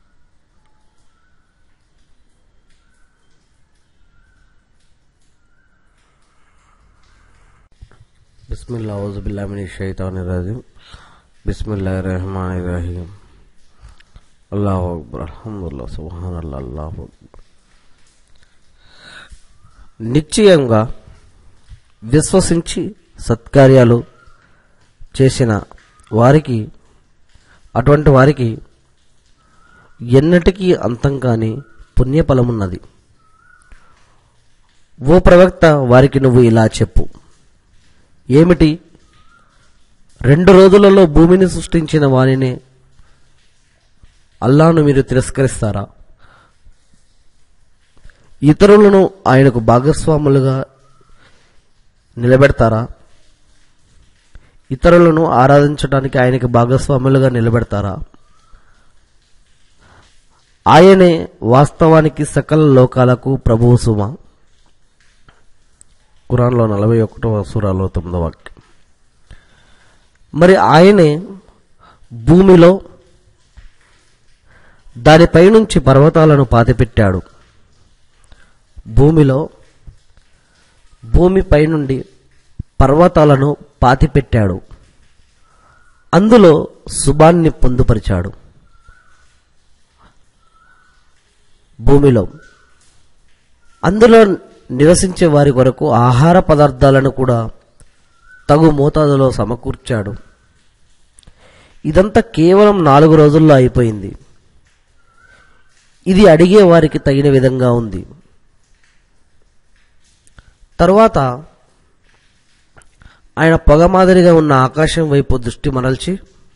బిస్మిల్లా ఔజుబిల్లామిని షైతాని రాజీం బిస్మిల్లా రెహమాన్ రహీం అల్లాహు అక్బర్ అల్హమ్దుల్లా సుహాన్ అల్లా అల్లాహు అక్బర్ నిశ్చయంగా విశ్వసించి సత్కార్యాలు చేసిన వారికి అటువంటి వారికి ఎన్నటికీ అంతం కాని పుణ్యఫలమున్నది ఓ ప్రవక్త వారికి నువ్వు ఇలా చెప్పు ఏమిటి రెండు రోజులలో భూమిని సృష్టించిన వానినే అల్లాను మీరు తిరస్కరిస్తారా ఇతరులను ఆయనకు భాగస్వాములుగా నిలబెడతారా ఇతరులను ఆరాధించడానికి ఆయనకి భాగస్వాములుగా నిలబెడతారా ఆయనే వాస్తవానికి సకల లోకాలకు ప్రభువు సుమ ఖురాన్లో నలభై ఒకటవ సూరాలో తొమ్మిదవ వాక్యం మరి ఆయనే భూమిలో దానిపై నుంచి పర్వతాలను పాతిపెట్టాడు భూమిలో భూమిపై నుండి పర్వతాలను పాతిపెట్టాడు అందులో శుభాన్ని పొందుపరిచాడు భూమిలో అందులో నివసించే వారి కొరకు ఆహార పదార్థాలను కూడా తగు మోతాదులో సమకూర్చాడు ఇదంతా కేవలం నాలుగు రోజుల్లో అయిపోయింది ఇది అడిగే వారికి తగిన విధంగా ఉంది తరువాత ఆయన పొగ మాదిరిగా ఉన్న ఆకాశం వైపు దృష్టి మరల్చి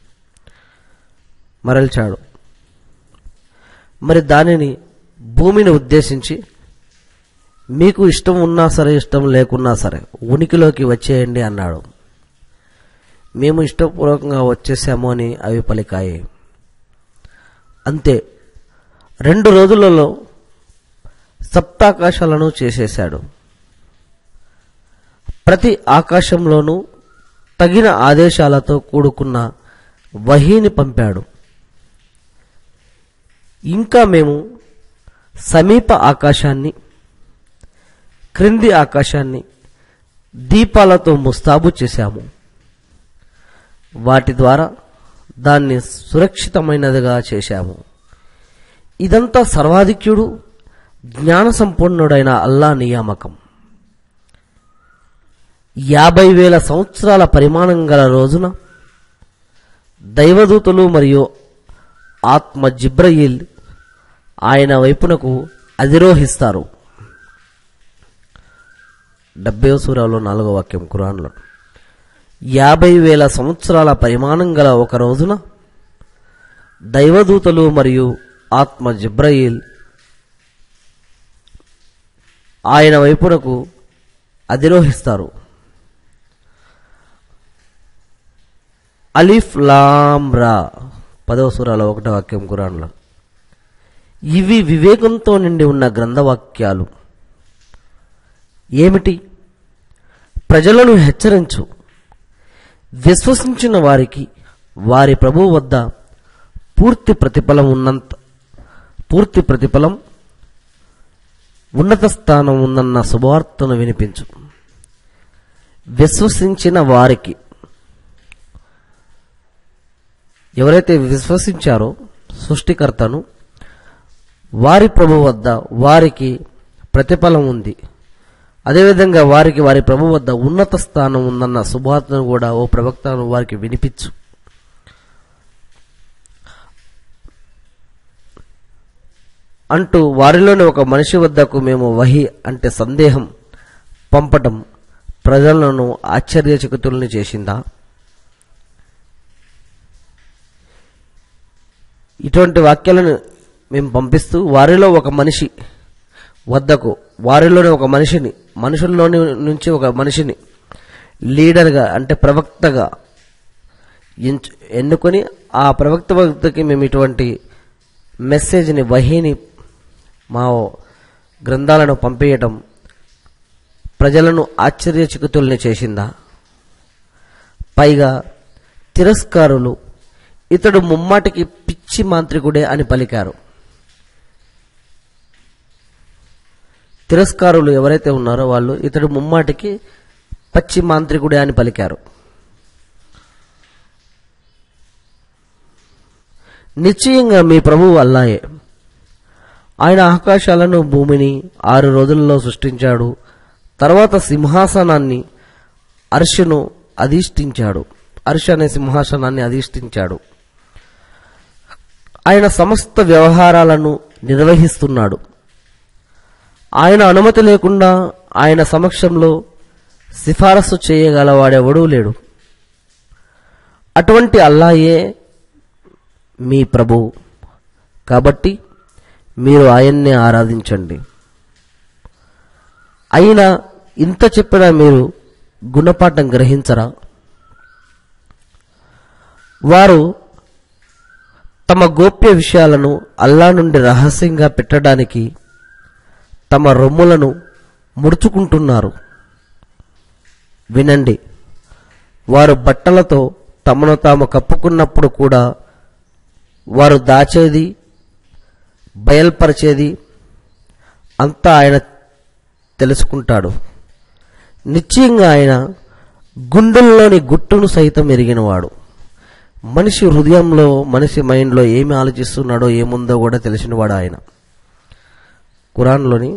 మరల్చాడు మరి దానిని భూమిని ఉద్దేశించి మీకు ఇష్టం ఉన్నా సరే ఇష్టం లేకున్నా సరే ఉనికిలోకి వచ్చేయండి అన్నాడు మేము ఇష్టపూర్వకంగా వచ్చేసాము అని అవి పలికాయి అంతే రెండు రోజులలో సప్తాకాశాలను చేసేశాడు ప్రతి ఆకాశంలోనూ తగిన ఆదేశాలతో కూడుకున్న వహీని పంపాడు ఇంకా మేము సమీప ఆకాశాన్ని క్రింది ఆకాశాన్ని దీపాలతో ముస్తాబు చేశాము వాటి ద్వారా దాన్ని సురక్షితమైనదిగా చేశాము ఇదంతా సర్వాధిక్యుడు జ్ఞాన సంపన్నుడైన అల్లా నియామకం యాభై వేల సంవత్సరాల పరిమాణం గల రోజున దైవదూతలు మరియు ఆత్మ జిబ్రయిల్ ఆయన వైపునకు అధిరోహిస్తారు డెబ్బై సూరాలో నాలుగో వాక్యం ఖురాన్లో యాభై వేల సంవత్సరాల పరిమాణం గల ఒక రోజున దైవదూతలు మరియు ఆత్మ జిబ్రయిల్ ఆయన వైపునకు అధిరోహిస్తారు అలిఫ్ లామ్ రా పదవ సూరాలో ఒకటో వాక్యం కురాన్లో ఇవి వివేకంతో నిండి ఉన్న గ్రంథవాక్యాలు ఏమిటి ప్రజలను హెచ్చరించు విశ్వసించిన వారికి వారి ప్రభువు వద్ద పూర్తి ప్రతిఫలం ఉన్నంత పూర్తి ప్రతిఫలం ఉన్నత స్థానం ఉందన్న శుభవార్తను వినిపించు విశ్వసించిన వారికి ఎవరైతే విశ్వసించారో సృష్టికర్తను వారి ప్రభు వద్ద వారికి ప్రతిఫలం ఉంది అదేవిధంగా వారికి వారి ప్రభు వద్ద ఉన్నత స్థానం ఉందన్న శుభార్తను కూడా ఓ ప్రవక్తను వారికి వినిపించు అంటూ వారిలోని ఒక మనిషి వద్దకు మేము వహి అంటే సందేహం పంపటం ప్రజలను ఆశ్చర్యచకితుల్ని చేసిందా ఇటువంటి వాక్యాలను మేము పంపిస్తూ వారిలో ఒక మనిషి వద్దకు వారిలోని ఒక మనిషిని మనుషుల్లోని నుంచి ఒక మనిషిని లీడర్గా అంటే ప్రవక్తగా ఎంచు ఎన్నుకొని ఆ ప్రవక్త వద్దకి మేము ఇటువంటి మెసేజ్ని వహీని మా గ్రంథాలను పంపించటం ప్రజలను ఆశ్చర్యచకితుల్ని చేసిందా పైగా తిరస్కారులు ఇతడు ముమ్మాటికి పిచ్చి మాంత్రికుడే అని పలికారు తిరస్కారులు ఎవరైతే ఉన్నారో వాళ్ళు ఇతడు ముమ్మాటికి పచ్చి మాంత్రికుడే అని పలికారు నిశ్చయంగా మీ ప్రభువు అల్లాయే ఆయన ఆకాశాలను భూమిని ఆరు రోజులలో సృష్టించాడు తర్వాత సింహాసనాన్ని అర్షను అధిష్ఠించాడు అర్ష అనే సింహాసనాన్ని అధిష్ఠించాడు ఆయన సమస్త వ్యవహారాలను నిర్వహిస్తున్నాడు ఆయన అనుమతి లేకుండా ఆయన సమక్షంలో సిఫారసు చేయగలవాడెవడూ లేడు అటువంటి అల్లాయే మీ ప్రభు కాబట్టి మీరు ఆయన్నే ఆరాధించండి అయినా ఇంత చెప్పినా మీరు గుణపాఠం గ్రహించరా వారు తమ గోప్య విషయాలను అల్లా నుండి రహస్యంగా పెట్టడానికి తమ రొమ్ములను ముడుచుకుంటున్నారు వినండి వారు బట్టలతో తమను తాము కప్పుకున్నప్పుడు కూడా వారు దాచేది బయల్పరిచేది అంతా ఆయన తెలుసుకుంటాడు నిశ్చయంగా ఆయన గుండెల్లోని గుట్టును సైతం ఎరిగినవాడు మనిషి హృదయంలో మనిషి మైండ్లో ఏమి ఆలోచిస్తున్నాడో ఏముందో కూడా తెలిసినవాడు ఆయన ఖురాన్లోని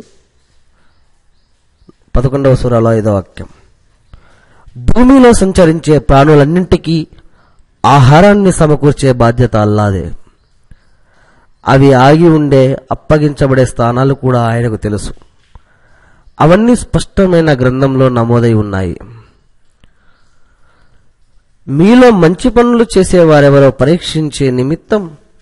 పదకొండవ సూరాలో ఐదో వాక్యం భూమిలో సంచరించే ప్రాణులన్నింటికీ ఆహారాన్ని సమకూర్చే బాధ్యత అల్లాదే అవి ఆగి ఉండే అప్పగించబడే స్థానాలు కూడా ఆయనకు తెలుసు అవన్నీ స్పష్టమైన గ్రంథంలో నమోదై ఉన్నాయి మీలో మంచి పనులు చేసేవారెవరో పరీక్షించే నిమిత్తం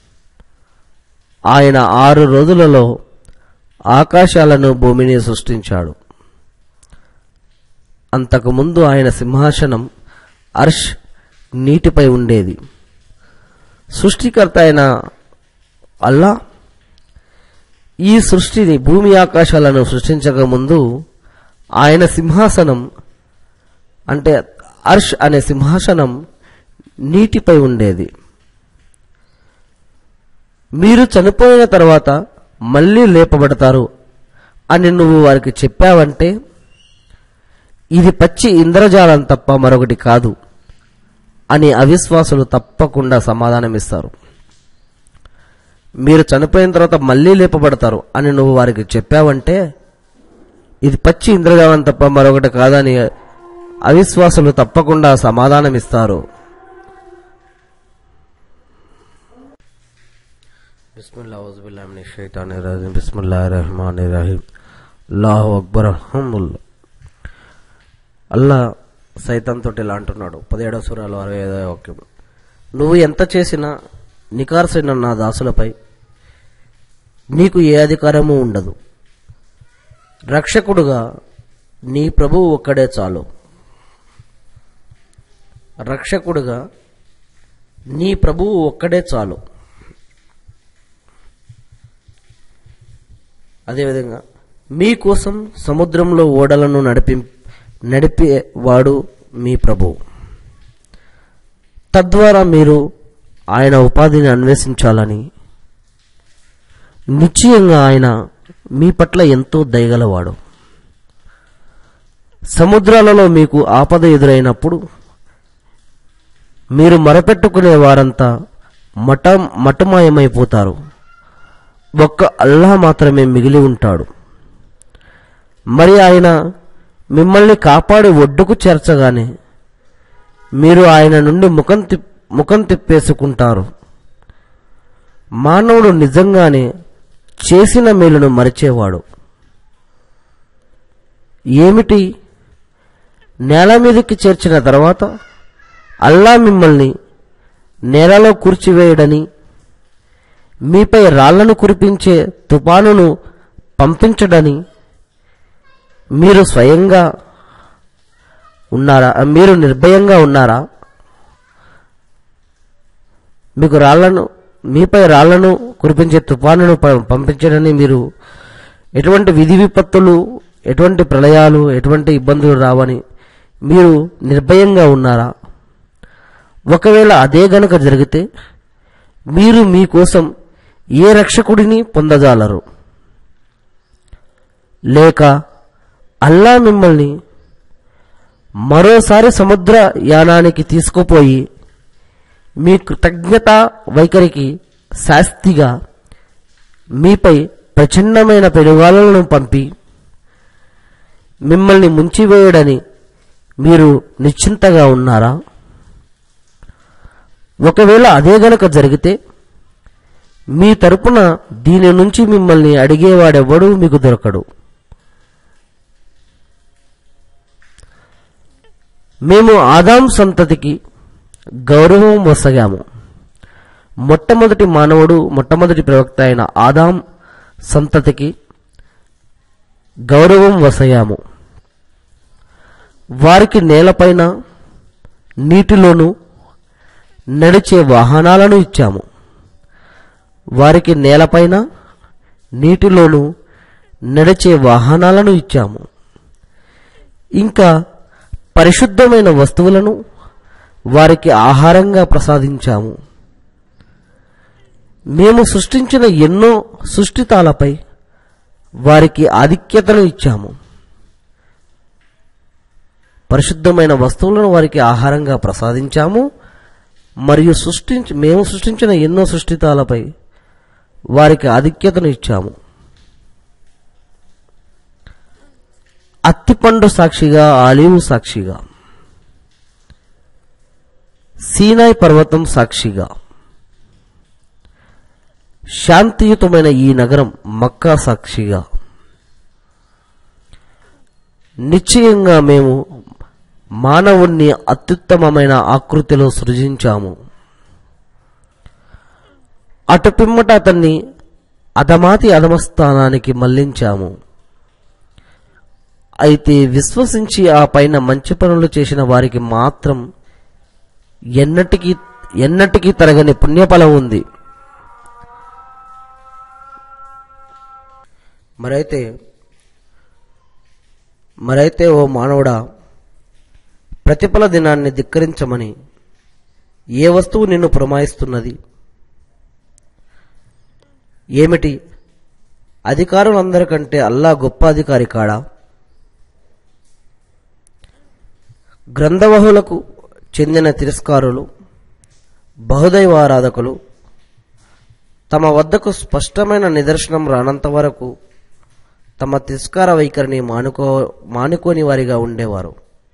ఆయన ఆరు రోజులలో ఆకాశాలను భూమిని సృష్టించాడు అంతకుముందు ఆయన సింహాసనం అర్ష్ నీటిపై ఉండేది సృష్టికర్త అయిన అల్లా ఈ సృష్టిని భూమి ఆకాశాలను సృష్టించక ముందు ఆయన సింహాసనం అంటే అర్ష్ అనే సింహాసనం నీటిపై ఉండేది మీరు చనిపోయిన తర్వాత మళ్ళీ లేపబడతారు అని నువ్వు వారికి చెప్పావంటే ఇది పచ్చి ఇంద్రజాలం తప్ప మరొకటి కాదు అని అవిశ్వాసులు తప్పకుండా సమాధానమిస్తారు మీరు చనిపోయిన తర్వాత మళ్ళీ లేపబడతారు అని నువ్వు వారికి చెప్పావంటే ఇది పచ్చి ఇంద్రజాలం తప్ప మరొకటి కాదని అవిశ్వాసులు తప్పకుండా సమాధానమిస్తారు బిస్మిల్లా బిస్మిల్లా రహమాన్ రహీం అల్లాహు అక్బర్ అల్హమ్దుల్లా అల్లా సైతంతో ఇలా అంటున్నాడు పదిహేడవ సూరాలు అరవై ఐదవ వాక్యం నువ్వు ఎంత చేసినా నికార్సైన నా దాసులపై నీకు ఏ అధికారము ఉండదు రక్షకుడుగా నీ ప్రభువు ఒక్కడే చాలు రక్షకుడుగా నీ ప్రభువు ఒక్కడే చాలు అదేవిధంగా మీకోసం సముద్రంలో ఓడలను నడిపి నడిపేవాడు మీ ప్రభువు తద్వారా మీరు ఆయన ఉపాధిని అన్వేషించాలని నిశ్చయంగా ఆయన మీ పట్ల ఎంతో దయగలవాడు సముద్రాలలో మీకు ఆపద ఎదురైనప్పుడు మీరు మొరపెట్టుకునే వారంతా మట మటమాయమైపోతారు ఒక్క అల్లా మాత్రమే మిగిలి ఉంటాడు మరి ఆయన మిమ్మల్ని కాపాడి ఒడ్డుకు చేర్చగానే మీరు ఆయన నుండి ముఖం తిప్ ముఖం తిప్పేసుకుంటారు మానవుడు నిజంగానే చేసిన మేలును మరిచేవాడు ఏమిటి నేల మీదకి చేర్చిన తర్వాత అల్లా మిమ్మల్ని నేలలో కూర్చివేయడని మీపై రాళ్లను కురిపించే తుపానును పంపించడని మీరు స్వయంగా ఉన్నారా మీరు నిర్భయంగా ఉన్నారా మీకు రాళ్లను మీపై రాళ్లను కురిపించే తుఫానును ప- పంపించడని మీరు ఎటువంటి విధి విపత్తులు ఎటువంటి ప్రళయాలు ఎటువంటి ఇబ్బందులు రావని మీరు నిర్భయంగా ఉన్నారా ఒకవేళ అదే గనక జరిగితే మీరు మీకోసం ఏ రక్షకుడిని పొందజాలరు లేక అల్లా మిమ్మల్ని మరోసారి సముద్ర యానానికి తీసుకుపోయి మీ కృతజ్ఞత వైఖరికి శాస్తిగా మీపై ప్రచండమైన పెనుగాలను పంపి మిమ్మల్ని ముంచివేయడని మీరు నిశ్చింతగా ఉన్నారా ఒకవేళ అదే గనక జరిగితే మీ తరపున దీని నుంచి మిమ్మల్ని అడిగేవాడెవ్వడూ మీకు దొరకడు మేము ఆదాం సంతతికి గౌరవం వసగాము మొట్టమొదటి మానవుడు మొట్టమొదటి ప్రవక్త అయిన ఆదాం సంతతికి గౌరవం వసగాము వారికి నేలపైన నీటిలోను నడిచే వాహనాలను ఇచ్చాము వారికి నేలపైన నీటిలోను నడిచే వాహనాలను ఇచ్చాము ఇంకా పరిశుద్ధమైన వస్తువులను వారికి ఆహారంగా ప్రసాదించాము మేము సృష్టించిన ఎన్నో సృష్టితాలపై వారికి ఆధిక్యతను ఇచ్చాము పరిశుద్ధమైన వస్తువులను వారికి ఆహారంగా ప్రసాదించాము మరియు సృష్టించి మేము సృష్టించిన ఎన్నో సృష్టితాలపై వారికి ఆధిక్యతను ఇచ్చాము అత్తిపండు సాక్షిగా ఆలివు సాక్షిగా సీనాయ్ పర్వతం సాక్షిగా శాంతియుతమైన ఈ నగరం మక్కా సాక్షిగా నిశ్చయంగా మేము మానవుణ్ణి అత్యుత్తమమైన ఆకృతిలో సృజించాము అటు పిమ్మట అతన్ని అధమాతి అధమస్థానానికి మళ్లించాము అయితే విశ్వసించి ఆ పైన మంచి పనులు చేసిన వారికి మాత్రం ఎన్నటికీ ఎన్నటికీ తరగని పుణ్యఫలం ఉంది మరైతే మరైతే ఓ మానవుడా ప్రతిఫల దినాన్ని ధిక్కరించమని ఏ వస్తువు నిన్ను పురమాయిస్తున్నది ఏమిటి అధికారులందరికంటే అల్లా గొప్ప అధికారి కాడా గ్రంథవహులకు చెందిన తిరస్కారులు బహుదైవారాధకులు తమ వద్దకు స్పష్టమైన నిదర్శనం రానంత వరకు తమ తిరస్కార వైఖరిని మానుకో మానుకోని వారిగా ఉండేవారు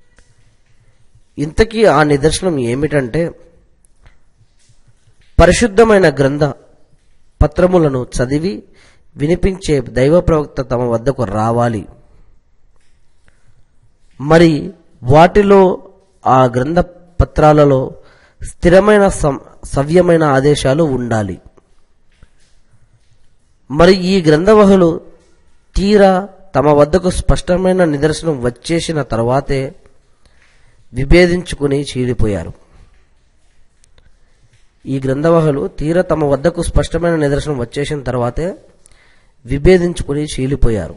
ఇంతకీ ఆ నిదర్శనం ఏమిటంటే పరిశుద్ధమైన గ్రంథ పత్రములను చదివి వినిపించే దైవ ప్రవక్త తమ వద్దకు రావాలి మరి వాటిలో ఆ గ్రంథ పత్రాలలో స్థిరమైన సం- సవ్యమైన ఆదేశాలు ఉండాలి మరి ఈ గ్రంథవహులు తీరా తమ వద్దకు స్పష్టమైన నిదర్శనం వచ్చేసిన తర్వాతే విభేదించుకుని చీలిపోయారు ఈ గ్రంథవహులు తీరా తమ వద్దకు స్పష్టమైన నిదర్శనం వచ్చేసిన తర్వాతే విభేదించుకుని చీలిపోయారు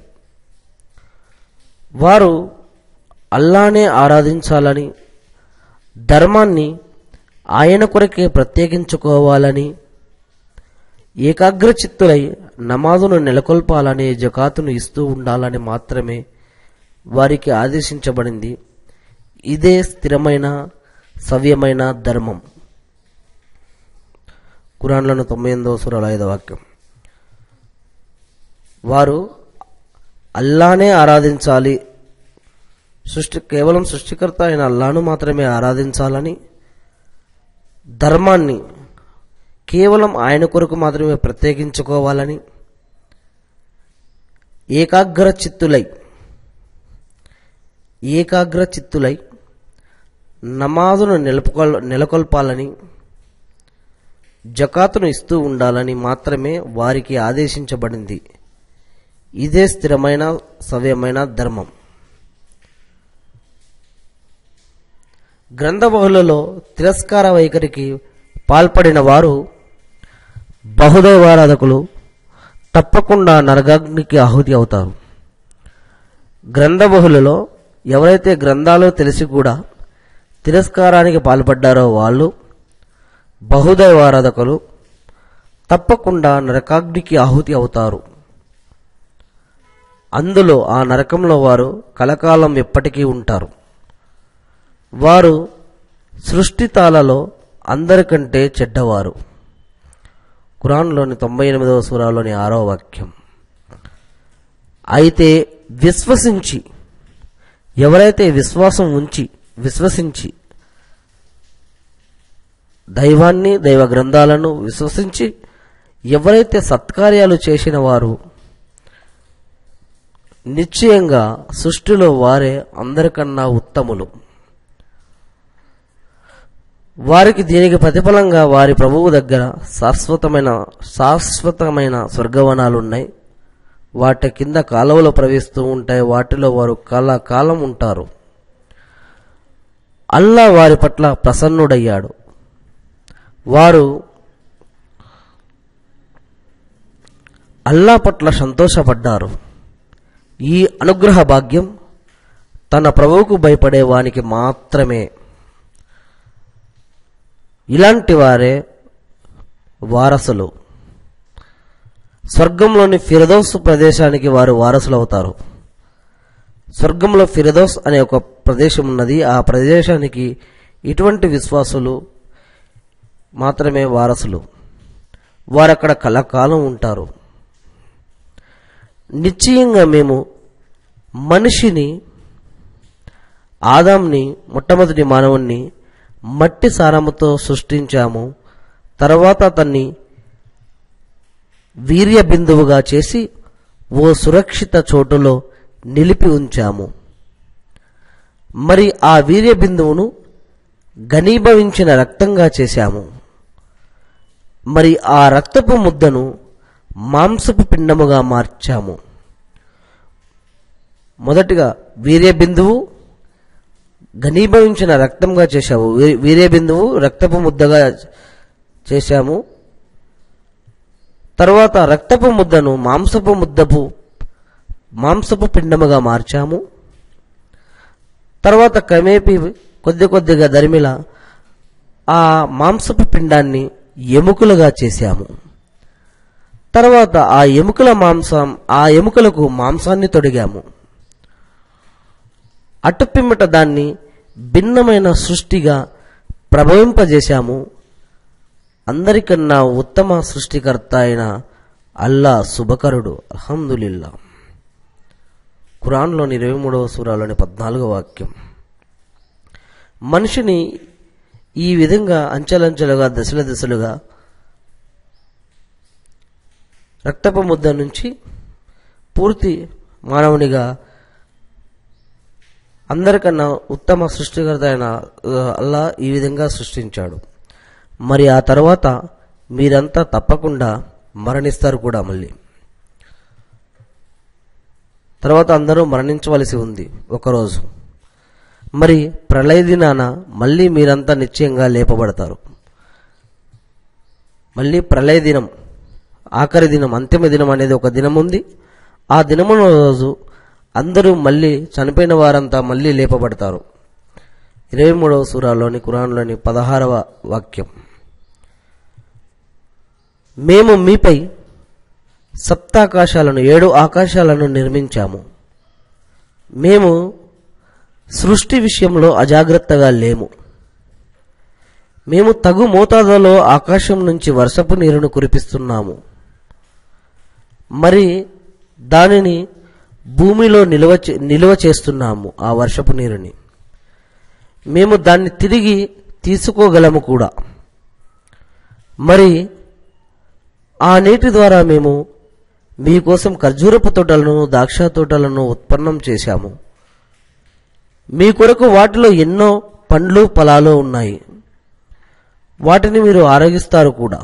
వారు అల్లానే ఆరాధించాలని ధర్మాన్ని ఆయన కొరకే ప్రత్యేకించుకోవాలని ఏకాగ్రచిత్తులై నమాజును నెలకొల్పాలని జకాతును ఇస్తూ ఉండాలని మాత్రమే వారికి ఆదేశించబడింది ఇదే స్థిరమైన సవ్యమైన ధర్మం కురాన్లను తొంభై ఎనిమిదవ సురాల ఐదవ వాక్యం వారు అల్లానే ఆరాధించాలి సృష్టి కేవలం సృష్టికర్త అయిన అల్లాను మాత్రమే ఆరాధించాలని ధర్మాన్ని కేవలం ఆయన కొరకు మాత్రమే ప్రత్యేకించుకోవాలని ఏకాగ్ర చిత్తులై ఏకాగ్ర చిత్తులై నమాజును నిలుపుకొల్ నెలకొల్పాలని జకాతును ఇస్తూ ఉండాలని మాత్రమే వారికి ఆదేశించబడింది ఇదే స్థిరమైన సవ్యమైన ధర్మం గ్రంథబహులలో తిరస్కార వైఖరికి పాల్పడిన వారు బహుదైవారాధకులు తప్పకుండా నరకాగ్నికి ఆహుతి అవుతారు గ్రంథబహులలో ఎవరైతే గ్రంథాలు తెలిసి కూడా తిరస్కారానికి పాల్పడ్డారో వాళ్ళు బహుదైవారాధకులు తప్పకుండా నరకాగ్నికి ఆహుతి అవుతారు అందులో ఆ నరకంలో వారు కలకాలం ఎప్పటికీ ఉంటారు వారు సృష్టితాలలో అందరికంటే చెడ్డవారు ఖురాన్లోని తొంభై ఎనిమిదవ సూరాలోని ఆరో వాక్యం అయితే విశ్వసించి ఎవరైతే విశ్వాసం ఉంచి విశ్వసించి దైవాన్ని దైవ గ్రంథాలను విశ్వసించి ఎవరైతే సత్కార్యాలు చేసిన వారు నిశ్చయంగా సృష్టిలో వారే అందరికన్నా ఉత్తములు వారికి దీనికి ప్రతిఫలంగా వారి ప్రభువు దగ్గర శాశ్వతమైన శాశ్వతమైన స్వర్గవనాలున్నాయి వాటి కింద కాలువలు ప్రవహిస్తూ ఉంటాయి వాటిలో వారు కాల కాలం ఉంటారు అల్లా వారి పట్ల ప్రసన్నుడయ్యాడు వారు అల్లా పట్ల సంతోషపడ్డారు ఈ అనుగ్రహ భాగ్యం తన ప్రభువుకు భయపడే వానికి మాత్రమే ఇలాంటి వారే వారసులు స్వర్గంలోని ఫిరదోస్ ప్రదేశానికి వారు వారసులు అవుతారు స్వర్గంలో ఫిరదోస్ అనే ఒక ప్రదేశం ఉన్నది ఆ ప్రదేశానికి ఇటువంటి విశ్వాసులు మాత్రమే వారసులు వారు అక్కడ కలకాలం ఉంటారు నిశ్చయంగా మేము మనిషిని ఆదాంని మొట్టమొదటి మానవుణ్ణి మట్టి సారముతో సృష్టించాము తర్వాత అతన్ని వీర్య బిందువుగా చేసి ఓ సురక్షిత చోటులో నిలిపి ఉంచాము మరి ఆ వీర్య బిందువును ఘనీభవించిన రక్తంగా చేశాము మరి ఆ రక్తపు ముద్దను మాంసపు పిండముగా మార్చాము మొదటిగా వీర్య బిందువు ఘనీభవించిన రక్తంగా చేశాము వీ- వీర్య బిందువు రక్తపు ముద్దగా చేశాము తర్వాత రక్తపు ముద్దను మాంసపు ముద్దపు మాంసపు పిండముగా మార్చాము తర్వాత క్రమేపీ కొద్ది కొద్దిగా దరిమిల ఆ మాంసపు పిండాన్ని ఎముకలుగా చేశాము తర్వాత ఆ ఎముకల మాంసం ఆ ఎముకలకు మాంసాన్ని తొడిగాము అటుపిమ్మట దాన్ని భిన్నమైన సృష్టిగా ప్రభవింపజేశాము అందరికన్నా ఉత్తమ సృష్టికర్త అయిన అల్లా శుభకరుడు అల్హమ్దులిల్లా ఖురాన్లోని ఇరవై మూడవ సూరాలోని పద్నాలుగవ వాక్యం మనిషిని ఈ విధంగా అంచెలంచెలుగా దశల దశలుగా రక్తపు ముద్ద నుంచి పూర్తి మానవునిగా అందరికన్నా ఉత్తమ సృష్టికర్త అయిన ఆ, అల్లా ఈ విధంగా సృష్టించాడు మరి ఆ తర్వాత మీరంతా తప్పకుండా మరణిస్తారు కూడా మళ్ళీ తర్వాత అందరూ మరణించవలసి ఉంది ఒకరోజు మరి ప్రళయ దినాన మళ్ళీ మీరంతా నిశ్చయంగా లేపబడతారు మళ్ళీ ప్రళయ దినం ఆఖరి దినం అంతిమ దినం అనేది ఒక దినం ఉంది ఆ దినము రోజు అందరూ మళ్ళీ చనిపోయిన వారంతా మళ్ళీ లేపబడతారు ఇరవై మూడవ సూరాలోని కురాన్లోని పదహారవ వాక్యం మేము మీపై సప్తాకాశాలను ఏడు ఆకాశాలను నిర్మించాము మేము సృష్టి విషయంలో అజాగ్రత్తగా లేము మేము తగు మోతాదులో ఆకాశం నుంచి వర్షపు నీరును కురిపిస్తున్నాము మరి దానిని భూమిలో నిల్వ చే- నిల్వ చేస్తున్నాము ఆ వర్షపు నీరుని మేము దాన్ని తిరిగి తీసుకోగలము కూడా మరి ఆ నీటి ద్వారా మేము మీకోసం ఖర్జూరపు తోటలను ద్రాక్ష తోటలను ఉత్పన్నం చేశాము మీ కొరకు వాటిలో ఎన్నో పండ్లు ఫలాలు ఉన్నాయి వాటిని మీరు ఆరగిస్తారు కూడా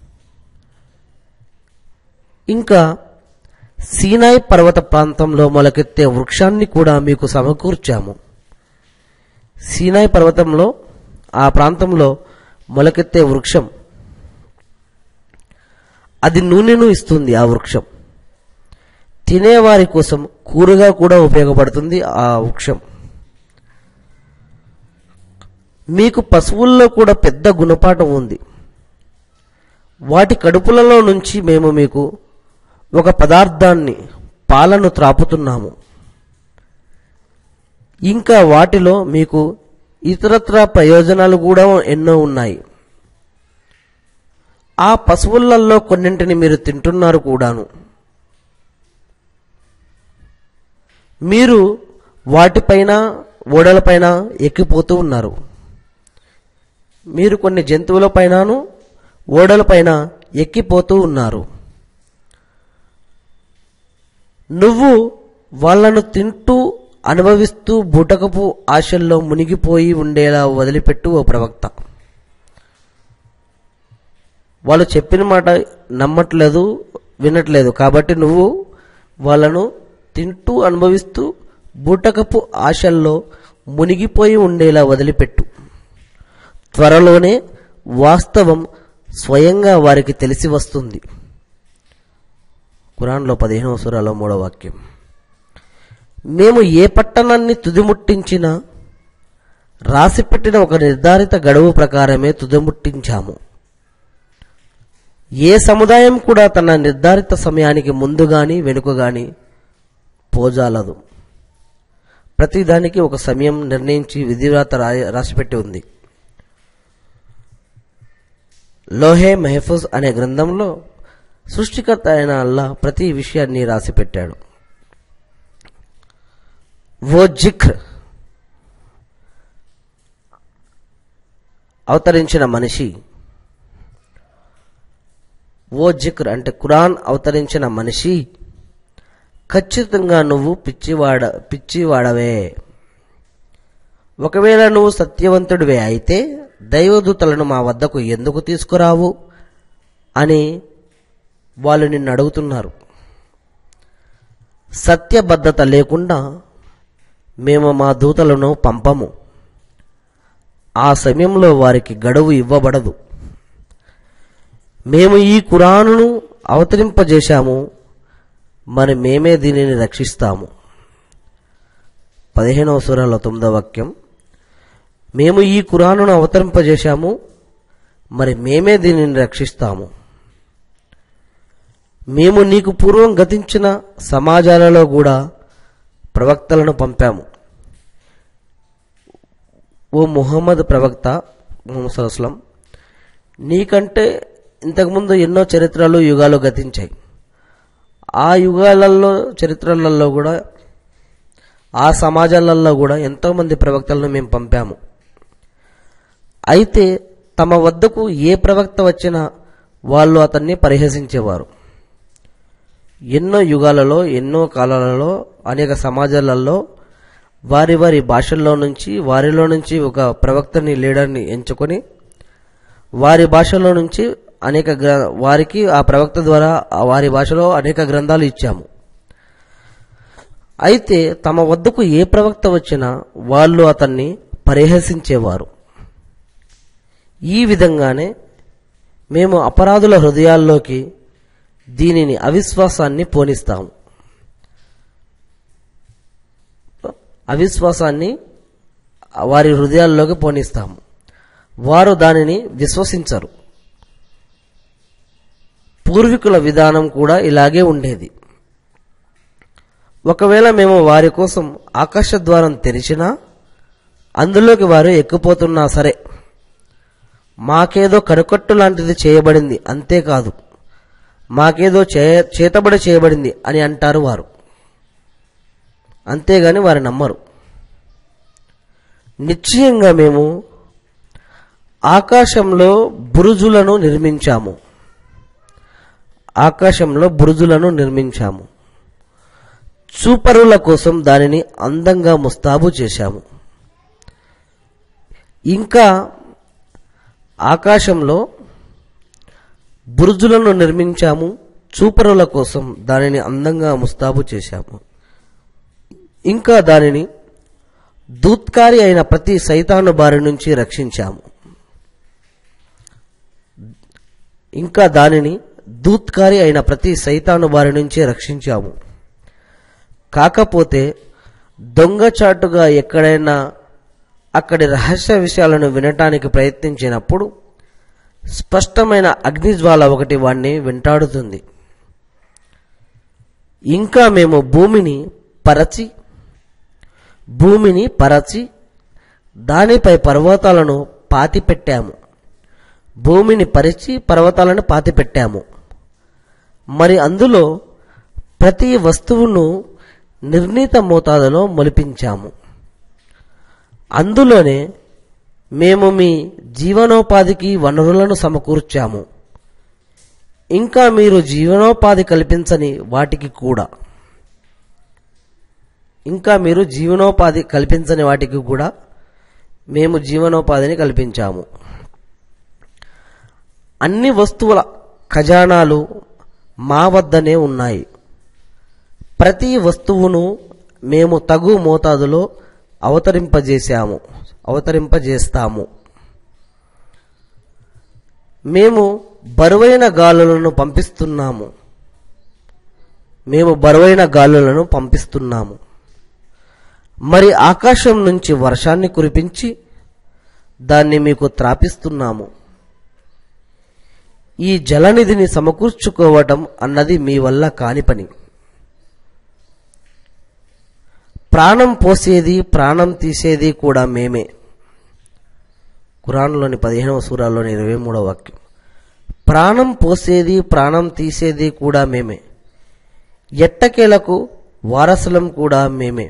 ఇంకా సీనాయ్ పర్వత ప్రాంతంలో మొలకెత్తే వృక్షాన్ని కూడా మీకు సమకూర్చాము సీనాయ్ పర్వతంలో ఆ ప్రాంతంలో మొలకెత్తే వృక్షం అది నూనెను ఇస్తుంది ఆ వృక్షం తినేవారి కోసం కూరగా కూడా ఉపయోగపడుతుంది ఆ వృక్షం మీకు పశువుల్లో కూడా పెద్ద గుణపాఠం ఉంది వాటి కడుపులలో నుంచి మేము మీకు ఒక పదార్థాన్ని పాలను త్రాపుతున్నాము ఇంకా వాటిలో మీకు ఇతరత్ర ప్రయోజనాలు కూడా ఎన్నో ఉన్నాయి ఆ పశువులలో కొన్నింటిని మీరు తింటున్నారు కూడాను మీరు వాటిపైన ఓడలపైన ఎక్కిపోతూ ఉన్నారు మీరు కొన్ని జంతువులపైనను ఓడలపైన ఎక్కిపోతూ ఉన్నారు నువ్వు వాళ్ళను తింటూ అనుభవిస్తూ బుటకపు ఆశల్లో మునిగిపోయి ఉండేలా వదిలిపెట్టు ఓ ప్రవక్త వాళ్ళు చెప్పిన మాట నమ్మట్లేదు వినట్లేదు కాబట్టి నువ్వు వాళ్ళను తింటూ అనుభవిస్తూ బుటకపు ఆశల్లో మునిగిపోయి ఉండేలా వదిలిపెట్టు త్వరలోనే వాస్తవం స్వయంగా వారికి తెలిసి వస్తుంది ఖురాన్లో పదిహేనవ సురాలో మూడో వాక్యం మేము ఏ పట్టణాన్ని తుదిముట్టించినా రాసిపెట్టిన ఒక నిర్ధారిత గడువు ప్రకారమే తుదిముట్టించాము ఏ సముదాయం కూడా తన నిర్ధారిత సమయానికి ముందు గాని వెనుక గాని పోజాలదు ప్రతిదానికి ఒక సమయం నిర్ణయించి విధివ్రాత రా- రాసిపెట్టి ఉంది లోహే మెహఫూజ్ అనే గ్రంథంలో సృష్టికర్త అయిన అల్లా ప్రతి విషయాన్ని రాసిపెట్టాడు ఓ జిఖ్ర్ అవతరించిన మనిషి ఓ జిక్ర్ అంటే ఖురాన్ అవతరించిన మనిషి ఖచ్చితంగా నువ్వు పిచ్చివాడ పిచ్చివాడవే ఒకవేళ నువ్వు సత్యవంతుడివే అయితే దైవదూతలను మా వద్దకు ఎందుకు తీసుకురావు అని వాళ్ళు నిన్ను అడుగుతున్నారు సత్యబద్ధత లేకుండా మేము మా దూతలను పంపము ఆ సమయంలో వారికి గడువు ఇవ్వబడదు మేము ఈ కురానును అవతరింపజేశాము మరి మేమే దీనిని రక్షిస్తాము పదిహేనవ సూరాలో తొమ్మిదవ వాక్యం మేము ఈ కురానును అవతరింపజేశాము మరి మేమే దీనిని రక్షిస్తాము మేము నీకు పూర్వం గతించిన సమాజాలలో కూడా ప్రవక్తలను పంపాము ఓ ముహమ్మద్ ప్రవక్త ముహమ్మద్ సల్లాం నీకంటే ఇంతకుముందు ఎన్నో చరిత్రలు యుగాలు గతించాయి ఆ యుగాలలో చరిత్రలలో కూడా ఆ సమాజాలలో కూడా ఎంతోమంది ప్రవక్తలను మేము పంపాము అయితే తమ వద్దకు ఏ ప్రవక్త వచ్చినా వాళ్ళు అతన్ని పరిహసించేవారు ఎన్నో యుగాలలో ఎన్నో కాలాలలో అనేక సమాజాలలో వారి వారి భాషల్లో నుంచి వారిలో నుంచి ఒక ప్రవక్తని లీడర్ని ఎంచుకొని వారి భాషలో నుంచి అనేక గ్ర వారికి ఆ ప్రవక్త ద్వారా ఆ వారి భాషలో అనేక గ్రంథాలు ఇచ్చాము అయితే తమ వద్దకు ఏ ప్రవక్త వచ్చినా వాళ్ళు అతన్ని పరిహసించేవారు ఈ విధంగానే మేము అపరాధుల హృదయాల్లోకి దీనిని అవిశ్వాసాన్ని పోనిస్తాము అవిశ్వాసాన్ని వారి హృదయాల్లోకి పోనిస్తాము వారు దానిని విశ్వసించరు పూర్వీకుల విధానం కూడా ఇలాగే ఉండేది ఒకవేళ మేము వారి కోసం ఆకాశ ద్వారం తెరిచినా అందులోకి వారు ఎక్కిపోతున్నా సరే మాకేదో కనుకట్టు లాంటిది చేయబడింది అంతేకాదు మాకేదో చే చేతబడి చేయబడింది అని అంటారు వారు అంతేగాని వారు నమ్మరు నిశ్చయంగా మేము ఆకాశంలో బురుజులను నిర్మించాము ఆకాశంలో బురుజులను నిర్మించాము చూపరుల కోసం దానిని అందంగా ముస్తాబు చేశాము ఇంకా ఆకాశంలో బురుజులను నిర్మించాము చూపరుల కోసం దానిని అందంగా ముస్తాబు చేశాము ఇంకా దానిని దూత్కారి అయిన ప్రతి సైతాను బారి నుంచి రక్షించాము ఇంకా దానిని దూత్కారి అయిన ప్రతి సైతాను బారి నుంచి రక్షించాము కాకపోతే దొంగచాటుగా ఎక్కడైనా అక్కడి రహస్య విషయాలను వినటానికి ప్రయత్నించినప్పుడు స్పష్టమైన అగ్నిజ్వాల ఒకటి వాణ్ణి వెంటాడుతుంది ఇంకా మేము భూమిని పరచి భూమిని పరచి దానిపై పర్వతాలను పాతిపెట్టాము భూమిని పరిచి పర్వతాలను పాతిపెట్టాము మరి అందులో ప్రతి వస్తువును నిర్ణీత మోతాదులో మొలిపించాము అందులోనే మేము మీ జీవనోపాధికి వనరులను సమకూర్చాము ఇంకా మీరు జీవనోపాధి కల్పించని వాటికి కూడా ఇంకా మీరు జీవనోపాధి కల్పించని వాటికి కూడా మేము జీవనోపాధిని కల్పించాము అన్ని వస్తువుల ఖజానాలు మా వద్దనే ఉన్నాయి ప్రతి వస్తువును మేము తగు మోతాదులో అవతరింపజేశాము అవతరింపజేస్తాము మేము బరువైన గాలులను పంపిస్తున్నాము మేము బరువైన గాలులను పంపిస్తున్నాము మరి ఆకాశం నుంచి వర్షాన్ని కురిపించి దాన్ని మీకు త్రాపిస్తున్నాము ఈ జలనిధిని సమకూర్చుకోవటం అన్నది మీ వల్ల కాని పని ప్రాణం పోసేది ప్రాణం తీసేది కూడా మేమే ఖురాన్లోని పదిహేనవ సూరాలోని ఇరవై మూడవ వాక్యం ప్రాణం పోసేది ప్రాణం తీసేది కూడా మేమే ఎట్టకేలకు వారసులం కూడా మేమే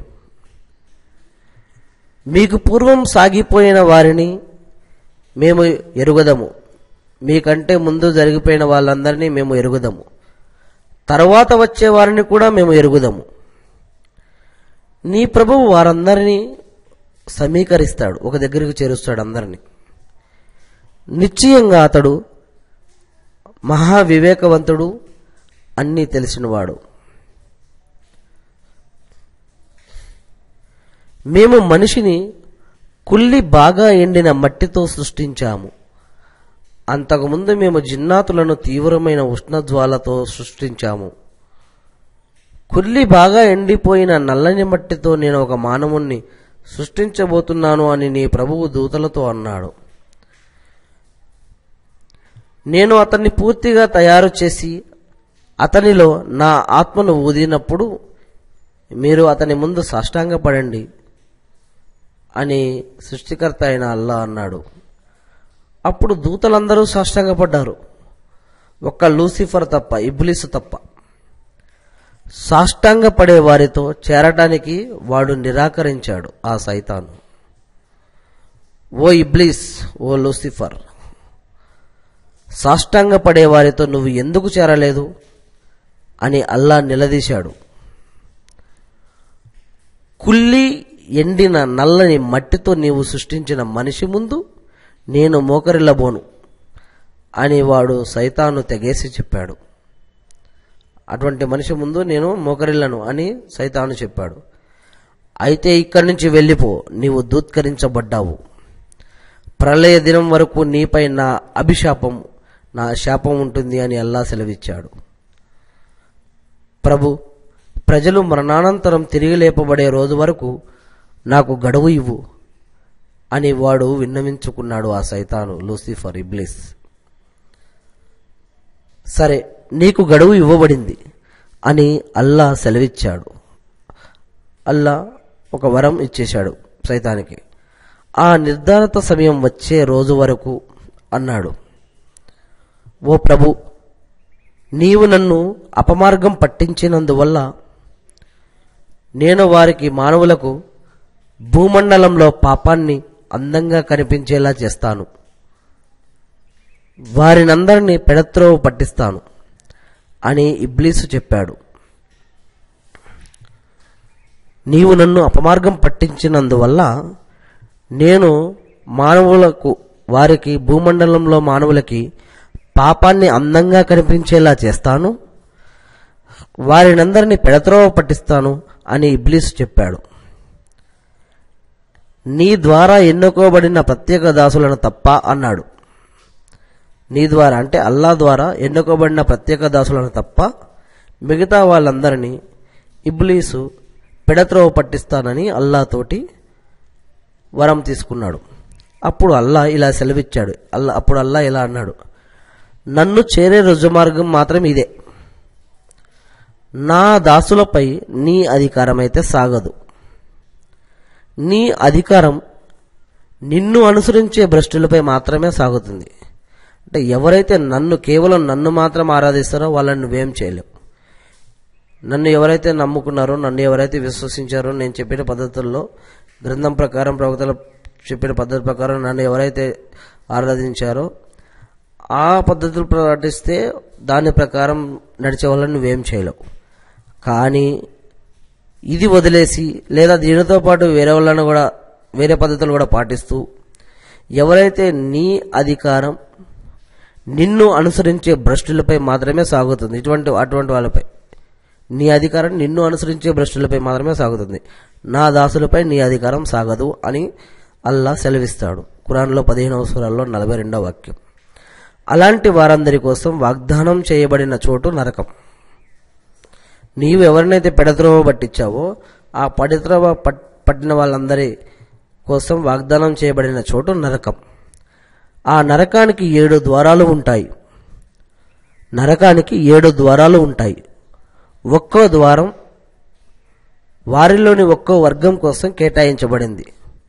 మీకు పూర్వం సాగిపోయిన వారిని మేము ఎరుగదము మీకంటే ముందు జరిగిపోయిన వాళ్ళందరినీ మేము ఎరుగుదము తర్వాత వచ్చే వారిని కూడా మేము ఎరుగుదము నీ ప్రభువు వారందరినీ సమీకరిస్తాడు ఒక దగ్గరికి చేరుస్తాడు అందరినీ నిశ్చయంగా అతడు మహా వివేకవంతుడు అన్నీ తెలిసినవాడు మేము మనిషిని కుల్లి బాగా ఎండిన మట్టితో సృష్టించాము అంతకుముందు మేము జిన్నాతులను తీవ్రమైన ఉష్ణజ్వాలతో సృష్టించాము కుల్లి బాగా ఎండిపోయిన నల్లని మట్టితో నేను ఒక మానవుణ్ణి సృష్టించబోతున్నాను అని నీ ప్రభువు దూతలతో అన్నాడు నేను అతన్ని పూర్తిగా తయారు చేసి అతనిలో నా ఆత్మను ఊదినప్పుడు మీరు అతని ముందు సాష్టాంగపడండి అని సృష్టికర్త అయిన అల్లా అన్నాడు అప్పుడు దూతలందరూ సాష్టాంగపడ్డారు ఒక్క లూసిఫర్ తప్ప ఇబ్లిసు తప్ప సాష్టాంగపడే వారితో చేరటానికి వాడు నిరాకరించాడు ఆ సైతాను ఓ ఇబ్లీస్ ఓ లూసిఫర్ సాష్టాంగపడే వారితో నువ్వు ఎందుకు చేరలేదు అని అల్లా నిలదీశాడు కుల్లి ఎండిన నల్లని మట్టితో నీవు సృష్టించిన మనిషి ముందు నేను మోకరిల్లబోను అని వాడు సైతాను తెగేసి చెప్పాడు అటువంటి మనిషి ముందు నేను మోకరిల్లను అని సైతాను చెప్పాడు అయితే ఇక్కడి నుంచి వెళ్ళిపో నీవు దూత్కరించబడ్డావు ప్రళయ దినం వరకు నీపై నా అభిశాపం నా శాపం ఉంటుంది అని అల్లా సెలవిచ్చాడు ప్రభు ప్రజలు మరణానంతరం తిరిగి లేపబడే రోజు వరకు నాకు గడువు ఇవ్వు అని వాడు విన్నవించుకున్నాడు ఆ సైతాను లూసిఫర్ ఇబ్లిస్ సరే నీకు గడువు ఇవ్వబడింది అని అల్లా సెలవిచ్చాడు అల్లా ఒక వరం ఇచ్చేశాడు సైతానికి ఆ నిర్ధారిత సమయం వచ్చే రోజు వరకు అన్నాడు ఓ ప్రభు నీవు నన్ను అపమార్గం పట్టించినందువల్ల నేను వారికి మానవులకు భూమండలంలో పాపాన్ని అందంగా కనిపించేలా చేస్తాను వారినందరినీ పెడత్రోవ పట్టిస్తాను అని ఇబ్లీసు చెప్పాడు నీవు నన్ను అపమార్గం పట్టించినందువల్ల నేను మానవులకు వారికి భూమండలంలో మానవులకి పాపాన్ని అందంగా కనిపించేలా చేస్తాను వారినందరినీ పెడత్రోవ పట్టిస్తాను అని ఇబ్లీస్ చెప్పాడు నీ ద్వారా ఎన్నుకోబడిన ప్రత్యేక దాసులను తప్ప అన్నాడు నీ ద్వారా అంటే అల్లా ద్వారా ఎన్నుకోబడిన ప్రత్యేక దాసులను తప్ప మిగతా వాళ్ళందరినీ ఇబ్లీసు పెడత్రోవ పట్టిస్తానని అల్లాతోటి వరం తీసుకున్నాడు అప్పుడు అల్లా ఇలా సెలవిచ్చాడు అల్లా అప్పుడు అల్లా ఇలా అన్నాడు నన్ను చేరే రుజుమార్గం మాత్రం ఇదే నా దాసులపై నీ అధికారమైతే సాగదు నీ అధికారం నిన్ను అనుసరించే భ్రష్టులపై మాత్రమే సాగుతుంది అంటే ఎవరైతే నన్ను కేవలం నన్ను మాత్రం ఆరాధిస్తారో వాళ్ళని నువ్వేం చేయలేవు నన్ను ఎవరైతే నమ్ముకున్నారో నన్ను ఎవరైతే విశ్వసించారో నేను చెప్పిన పద్ధతుల్లో గ్రంథం ప్రకారం ప్రవక్తలు చెప్పిన పద్ధతి ప్రకారం నన్ను ఎవరైతే ఆరాధించారో ఆ పద్ధతులు పాటిస్తే దాని ప్రకారం నడిచే వాళ్ళని నువ్వేం చేయలేవు కానీ ఇది వదిలేసి లేదా దీనితో పాటు వేరే వాళ్ళని కూడా వేరే పద్ధతులు కూడా పాటిస్తూ ఎవరైతే నీ అధికారం నిన్ను అనుసరించే భ్రష్టులపై మాత్రమే సాగుతుంది ఇటువంటి అటువంటి వాళ్ళపై నీ అధికారం నిన్ను అనుసరించే భ్రష్టులపై మాత్రమే సాగుతుంది నా దాసులపై నీ అధికారం సాగదు అని అల్లా సెలవిస్తాడు ఖురాన్లో పదిహేనవ సూరాల్లో నలభై రెండవ వాక్యం అలాంటి వారందరి కోసం వాగ్దానం చేయబడిన చోటు నరకం నీవు ఎవరినైతే పెడత్రోవ పట్టించావో ఆ పడిత్రోవ పట్- పట్టిన వాళ్ళందరి కోసం వాగ్దానం చేయబడిన చోటు నరకం ఆ నరకానికి ఏడు ద్వారాలు ఉంటాయి నరకానికి ఏడు ద్వారాలు ఉంటాయి ఒక్కో ద్వారం వారిలోని ఒక్కో వర్గం కోసం కేటాయించబడింది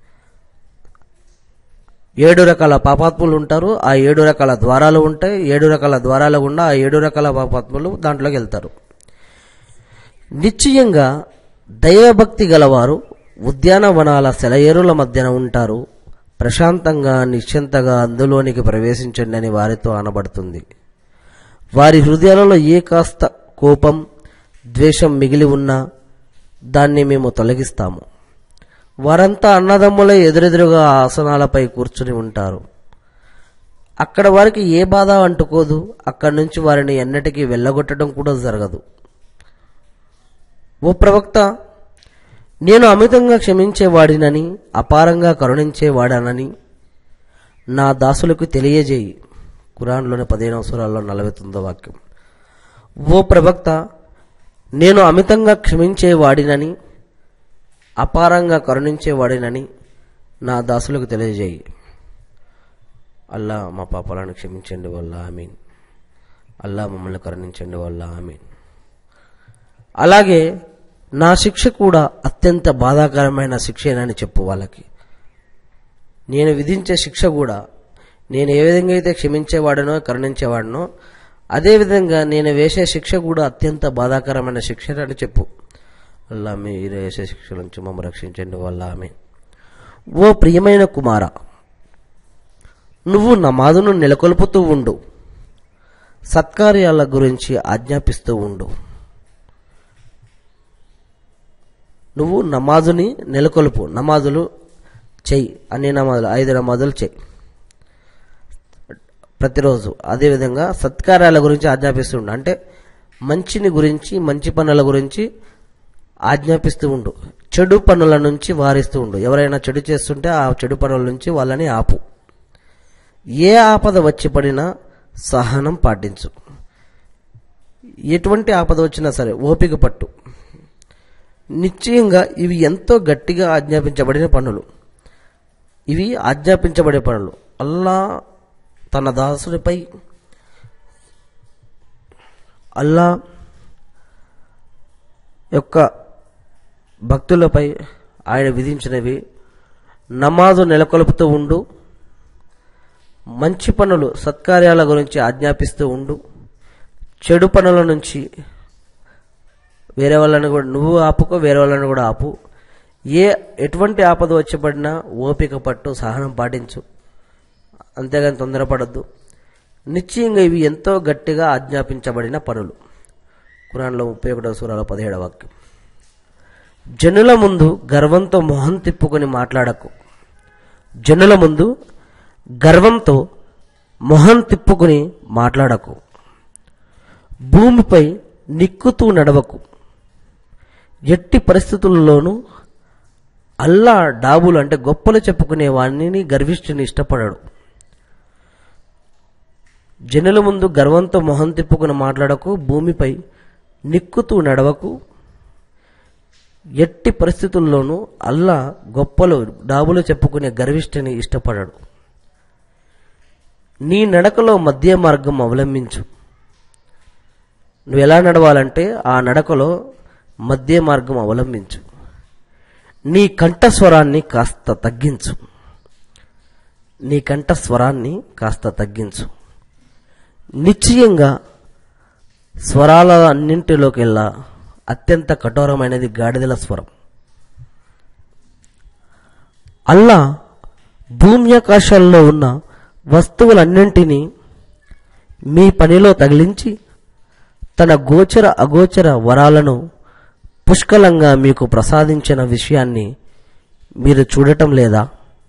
ఏడు రకాల పాపాత్ములు ఉంటారు ఆ ఏడు రకాల ద్వారాలు ఉంటాయి ఏడు రకాల ద్వారాల గుండా ఆ ఏడు రకాల పాపాత్ములు దాంట్లోకి వెళ్తారు నిశ్చయంగా దైవభక్తి గలవారు ఉద్యానవనాల సెలయేరుల మధ్యన ఉంటారు ప్రశాంతంగా నిశ్చింతగా అందులోనికి ప్రవేశించండి అని వారితో అనబడుతుంది వారి హృదయాలలో ఏ కాస్త కోపం ద్వేషం మిగిలి ఉన్నా దాన్ని మేము తొలగిస్తాము వారంతా అన్నదమ్ములే ఎదురెదురుగా ఆసనాలపై కూర్చుని ఉంటారు అక్కడ వారికి ఏ బాధ అంటుకోదు అక్కడి నుంచి వారిని ఎన్నటికీ వెళ్ళగొట్టడం కూడా జరగదు ఓ ప్రవక్త నేను అమితంగా క్షమించేవాడినని అపారంగా కరుణించేవాడనని నా దాసులకు తెలియజేయి కురాన్లోని పదిహేనవ సూరాల్లో నలభై తొమ్మిదో వాక్యం ఓ ప్రవక్త నేను అమితంగా క్షమించేవాడినని అపారంగా కరుణించేవాడినని నా దాసులకు తెలియజేయి అల్లా మా పాపాలను క్షమించండి వల్ల ఆమీన్ అల్లా మమ్మల్ని కరుణించండి వల్ల ఆమీన్ అలాగే నా శిక్ష కూడా అత్యంత బాధాకరమైన శిక్షేనని చెప్పు వాళ్ళకి నేను విధించే శిక్ష కూడా నేను ఏ విధంగా అయితే క్షమించేవాడనో కరుణించేవాడనో అదేవిధంగా నేను వేసే శిక్ష కూడా అత్యంత బాధాకరమైన శిక్ష అని చెప్పు అల్లా మీరు వేసే శిక్ష నుంచి మమ్మల్ని రక్షించండి వల్ల ఆమె ఓ ప్రియమైన కుమార నువ్వు నమాజును నెలకొల్పుతూ ఉండు సత్కార్యాల గురించి ఆజ్ఞాపిస్తూ ఉండు నువ్వు నమాజుని నెలకొల్పు నమాజులు చెయ్యి అన్ని నమాజులు ఐదు నమాజులు చెయ్యి ప్రతిరోజు అదేవిధంగా సత్కార్యాల గురించి ఆజ్ఞాపిస్తూ ఉండు అంటే మంచిని గురించి మంచి పనుల గురించి ఆజ్ఞాపిస్తూ ఉండు చెడు పనుల నుంచి వారిస్తూ ఉండు ఎవరైనా చెడు చేస్తుంటే ఆ చెడు పనుల నుంచి వాళ్ళని ఆపు ఏ ఆపద వచ్చి పడినా సహనం పాటించు ఎటువంటి ఆపద వచ్చినా సరే ఓపిక పట్టు నిశ్చయంగా ఇవి ఎంతో గట్టిగా ఆజ్ఞాపించబడిన పనులు ఇవి ఆజ్ఞాపించబడే పనులు అల్లా తన దాసుడిపై అల్లా యొక్క భక్తులపై ఆయన విధించినవి నమాజు నెలకొల్పుతూ ఉండు మంచి పనులు సత్కార్యాల గురించి ఆజ్ఞాపిస్తూ ఉండు చెడు పనుల నుంచి వేరే వాళ్ళని కూడా నువ్వు ఆపుకో వేరే వాళ్ళని కూడా ఆపు ఏ ఎటువంటి ఆపద వచ్చి పడినా ఓపిక పట్టు సహనం పాటించు అంతేగాని తొందరపడద్దు నిశ్చయంగా ఇవి ఎంతో గట్టిగా ఆజ్ఞాపించబడిన పనులు కురాన్లో ముప్పై ఒకటో సూరాలో పదిహేడవ వాక్యం జనుల ముందు గర్వంతో మొహం తిప్పుకొని మాట్లాడకు జనుల ముందు గర్వంతో మొహం తిప్పుకుని మాట్లాడకు భూమిపై నిక్కుతూ నడవకు ఎట్టి పరిస్థితుల్లోనూ అల్లా డాబులు అంటే గొప్పలు చెప్పుకునే వాణ్ణి గర్విష్ఠుని ఇష్టపడడు జనుల ముందు గర్వంతో మొహం తిప్పుకుని మాట్లాడకు భూమిపై నిక్కుతూ నడవకు ఎట్టి పరిస్థితుల్లోనూ అల్లా గొప్పలు డాబులు చెప్పుకునే గర్విష్ఠని ఇష్టపడడు నీ నడకలో మధ్య మార్గం అవలంబించు నువ్వు ఎలా నడవాలంటే ఆ నడకలో మధ్య మార్గం అవలంబించు నీ కంఠస్వరాన్ని కాస్త తగ్గించు నీ కంఠస్వరాన్ని కాస్త తగ్గించు నిశ్చయంగా స్వరాల అన్నింటిలోకెల్లా అత్యంత కఠోరమైనది గాడిదల స్వరం అల్లా భూమి ఆకాశాల్లో ఉన్న వస్తువులన్నింటినీ మీ పనిలో తగిలించి తన గోచర అగోచర వరాలను పుష్కలంగా మీకు ప్రసాదించిన విషయాన్ని మీరు చూడటం లేదా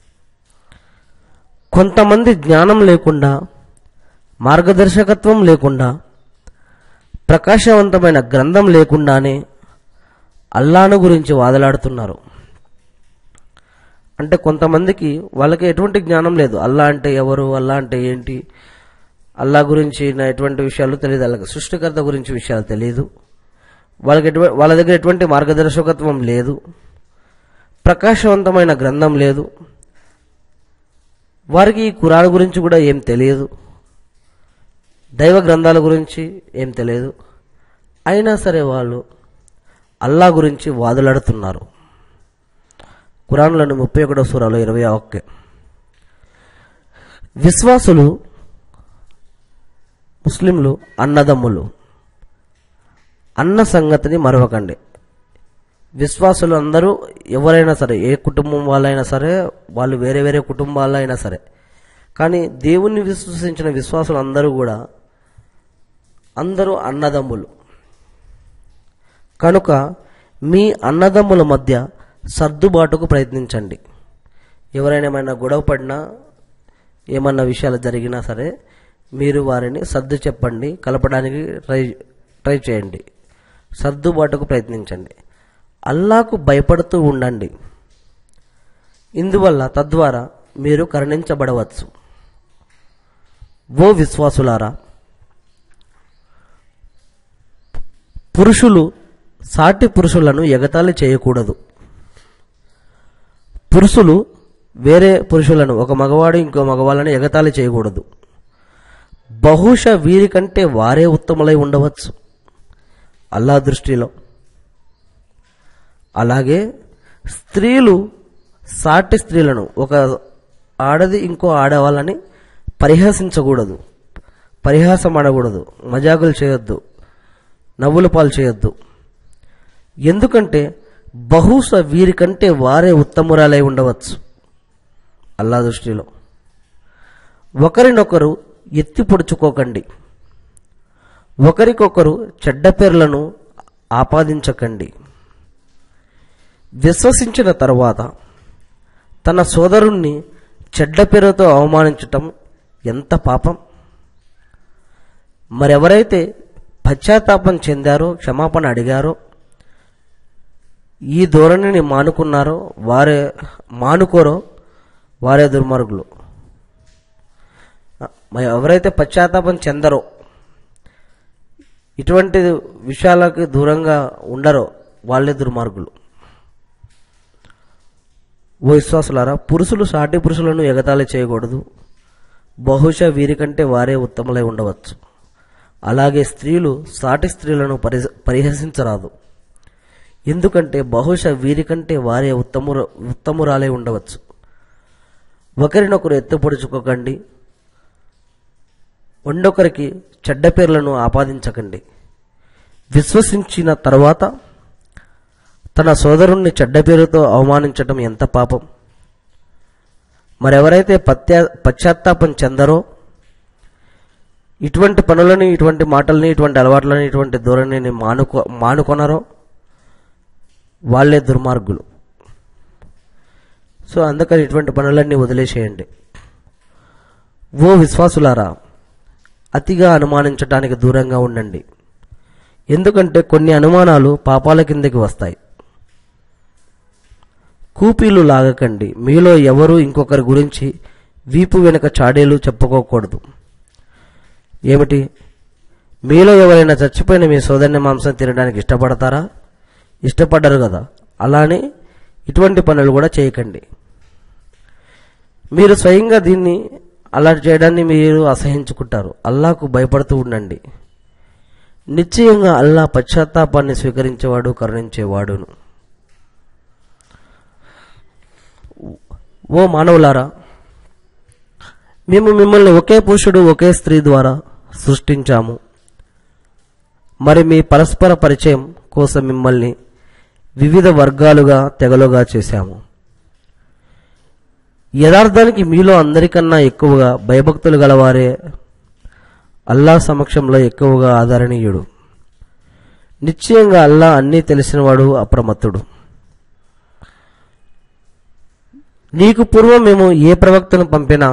కొంతమంది జ్ఞానం లేకుండా మార్గదర్శకత్వం లేకుండా ప్రకాశవంతమైన గ్రంథం లేకుండానే అల్లాను గురించి వాదలాడుతున్నారు అంటే కొంతమందికి వాళ్ళకి ఎటువంటి జ్ఞానం లేదు అల్లా అంటే ఎవరు అల్లా అంటే ఏంటి అల్లా గురించి నా ఎటువంటి విషయాలు తెలియదు అలాగే సృష్టికర్త గురించి విషయాలు తెలియదు వాళ్ళకి ఎటువంటి వాళ్ళ దగ్గర ఎటువంటి మార్గదర్శకత్వం లేదు ప్రకాశవంతమైన గ్రంథం లేదు వారికి ఈ కురాన్ గురించి కూడా ఏం తెలియదు దైవ గ్రంథాల గురించి ఏం తెలియదు అయినా సరే వాళ్ళు అల్లా గురించి వాదులాడుతున్నారు కురాన్లోని ముప్పై ఒకటో సూరాలో ఇరవై ఒక్క విశ్వాసులు ముస్లింలు అన్నదమ్ములు అన్న సంగతిని మరవకండి విశ్వాసులు అందరూ ఎవరైనా సరే ఏ కుటుంబం వాళ్ళైనా సరే వాళ్ళు వేరే వేరే కుటుంబాలైనా సరే కానీ దేవుణ్ణి విశ్వసించిన విశ్వాసులు అందరూ కూడా అందరూ అన్నదమ్ములు కనుక మీ అన్నదమ్ముల మధ్య సర్దుబాటుకు ప్రయత్నించండి ఎవరైనా ఏమైనా గొడవ పడినా ఏమన్నా విషయాలు జరిగినా సరే మీరు వారిని సర్దు చెప్పండి కలపడానికి ట్రై ట్రై చేయండి సర్దుబాటుకు ప్రయత్నించండి అల్లాకు భయపడుతూ ఉండండి ఇందువల్ల తద్వారా మీరు కరుణించబడవచ్చు ఓ విశ్వాసులారా పురుషులు సాటి పురుషులను ఎగతాళి చేయకూడదు పురుషులు వేరే పురుషులను ఒక మగవాడు ఇంకో మగవాళ్ళని ఎగతాళి చేయకూడదు బహుశా వీరికంటే వారే ఉత్తములై ఉండవచ్చు అల్లా దృష్టిలో అలాగే స్త్రీలు సాటి స్త్రీలను ఒక ఆడది ఇంకో ఆడవాళ్ళని పరిహాసించకూడదు పరిహాసం ఆడకూడదు మజాకులు చేయొద్దు నవ్వుల పాలు చేయొద్దు ఎందుకంటే బహుశా వీరికంటే వారే ఉత్తమురాలై ఉండవచ్చు అల్లా దృష్టిలో ఒకరినొకరు ఎత్తి పొడుచుకోకండి ఒకరికొకరు చెడ్డ పేర్లను ఆపాదించకండి విశ్వసించిన తరువాత తన సోదరుణ్ణి చెడ్డ పేరుతో అవమానించటం ఎంత పాపం మరెవరైతే పశ్చాత్తాపం చెందారో క్షమాపణ అడిగారో ఈ ధోరణిని మానుకున్నారో వారే మానుకోరో వారే దుర్మార్గులు మరి ఎవరైతే పశ్చాత్తాపం చెందరో ఇటువంటి విషయాలకు దూరంగా ఉండరో వాళ్ళే దుర్మార్గులు ఓ విశ్వాసులారా పురుషులు సాటి పురుషులను ఎగతాళి చేయకూడదు బహుశా వీరికంటే వారే ఉత్తములై ఉండవచ్చు అలాగే స్త్రీలు సాటి స్త్రీలను పరి పరిహసించరాదు ఎందుకంటే బహుశా వీరికంటే వారే ఉత్తముర ఉత్తమురాలై ఉండవచ్చు ఒకరినొకరు ఎత్తుపొడుచుకోకండి వండొకరికి చెడ్డ పేర్లను ఆపాదించకండి విశ్వసించిన తర్వాత తన సోదరుణ్ణి చెడ్డ పేరుతో అవమానించటం ఎంత పాపం మరెవరైతే పత్యా పశ్చాత్తాపం చెందరో ఇటువంటి పనులని ఇటువంటి మాటల్ని ఇటువంటి అలవాట్లని ఇటువంటి ధోరణిని మానుకో మానుకొనరో వాళ్ళే దుర్మార్గులు సో అందుకని ఇటువంటి పనులన్నీ వదిలేసేయండి ఓ విశ్వాసులారా అతిగా అనుమానించటానికి దూరంగా ఉండండి ఎందుకంటే కొన్ని అనుమానాలు పాపాల కిందకి వస్తాయి కూపీలు లాగకండి మీలో ఎవరు ఇంకొకరి గురించి వీపు వెనుక చాడేలు చెప్పుకోకూడదు ఏమిటి మీలో ఎవరైనా చచ్చిపోయిన మీ సోదరుని మాంసం తినడానికి ఇష్టపడతారా ఇష్టపడ్డరు కదా అలానే ఇటువంటి పనులు కూడా చేయకండి మీరు స్వయంగా దీన్ని అలా చేయడాన్ని మీరు అసహించుకుంటారు అల్లాకు భయపడుతూ ఉండండి నిశ్చయంగా అల్లా పశ్చాత్తాపాన్ని స్వీకరించేవాడు కరుణించేవాడును ఓ మానవులారా మేము మిమ్మల్ని ఒకే పురుషుడు ఒకే స్త్రీ ద్వారా సృష్టించాము మరి మీ పరస్పర పరిచయం కోసం మిమ్మల్ని వివిధ వర్గాలుగా తెగలుగా చేశాము యథార్థానికి మీలో అందరికన్నా ఎక్కువగా భయభక్తులు గలవారే అల్లా సమక్షంలో ఎక్కువగా ఆదరణీయుడు నిశ్చయంగా అల్లా అన్నీ తెలిసినవాడు అప్రమత్తుడు నీకు పూర్వం మేము ఏ ప్రవక్తను పంపినా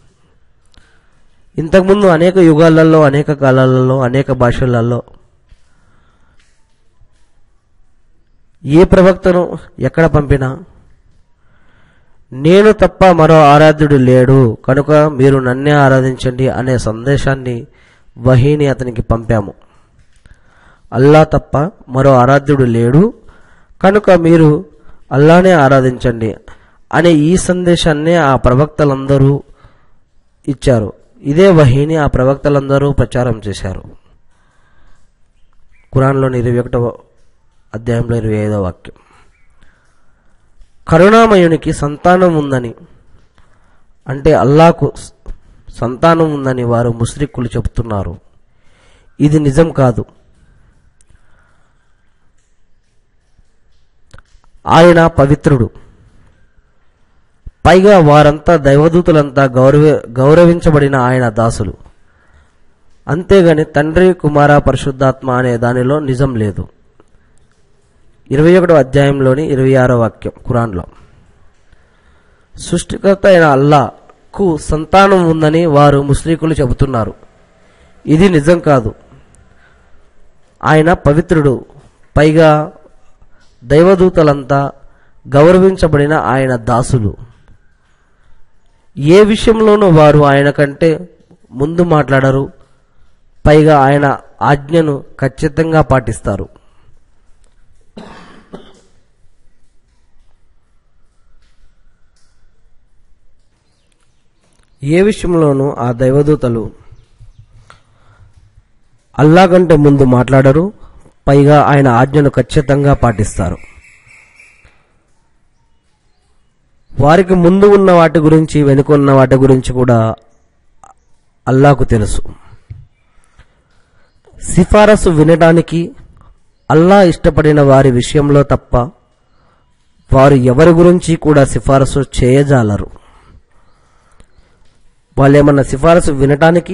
ఇంతకుముందు అనేక యుగాలలో అనేక కాలాలలో అనేక భాషలలో ఏ ప్రవక్తను ఎక్కడ పంపినా నేను తప్ప మరో ఆరాధ్యుడు లేడు కనుక మీరు నన్నే ఆరాధించండి అనే సందేశాన్ని వహీని అతనికి పంపాము అల్లా తప్ప మరో ఆరాధ్యుడు లేడు కనుక మీరు అల్లానే ఆరాధించండి అనే ఈ సందేశాన్ని ఆ ప్రవక్తలందరూ ఇచ్చారు ఇదే వహీని ఆ ప్రవక్తలందరూ ప్రచారం చేశారు ఖురాన్లోని ఇరవై ఒకటవ అధ్యాయంలో ఇరవై ఐదవ వాక్యం కరుణామయునికి సంతానం ఉందని అంటే అల్లాకు స- సంతానం ఉందని వారు ముస్లిక్కులు చెబుతున్నారు ఇది నిజం కాదు ఆయన పవిత్రుడు పైగా వారంతా దైవదూతులంతా గౌరవ గౌరవించబడిన ఆయన దాసులు అంతేగాని తండ్రి కుమార పరిశుద్ధాత్మ అనే దానిలో నిజం లేదు ఇరవై ఒకటో అధ్యాయంలోని ఇరవై ఆరో వాక్యం ఖురాన్లో సృష్టికర్త అయిన అల్లాకు సంతానం ఉందని వారు ముస్లికులు చెబుతున్నారు ఇది నిజం కాదు ఆయన పవిత్రుడు పైగా దైవదూతలంతా గౌరవించబడిన ఆయన దాసులు ఏ విషయంలోనూ వారు ఆయన కంటే ముందు మాట్లాడరు పైగా ఆయన ఆజ్ఞను ఖచ్చితంగా పాటిస్తారు ఏ విషయంలోనూ ఆ దైవదూతలు అల్లా కంటే ముందు మాట్లాడరు పైగా ఆయన ఆజ్ఞను ఖచ్చితంగా పాటిస్తారు వారికి ముందు ఉన్న వాటి గురించి వెనుకున్న వాటి గురించి కూడా అల్లాకు తెలుసు సిఫారసు వినడానికి అల్లా ఇష్టపడిన వారి విషయంలో తప్ప వారు ఎవరి గురించి కూడా సిఫారసు చేయజాలరు వాళ్ళు ఏమన్నా సిఫారసు వినటానికి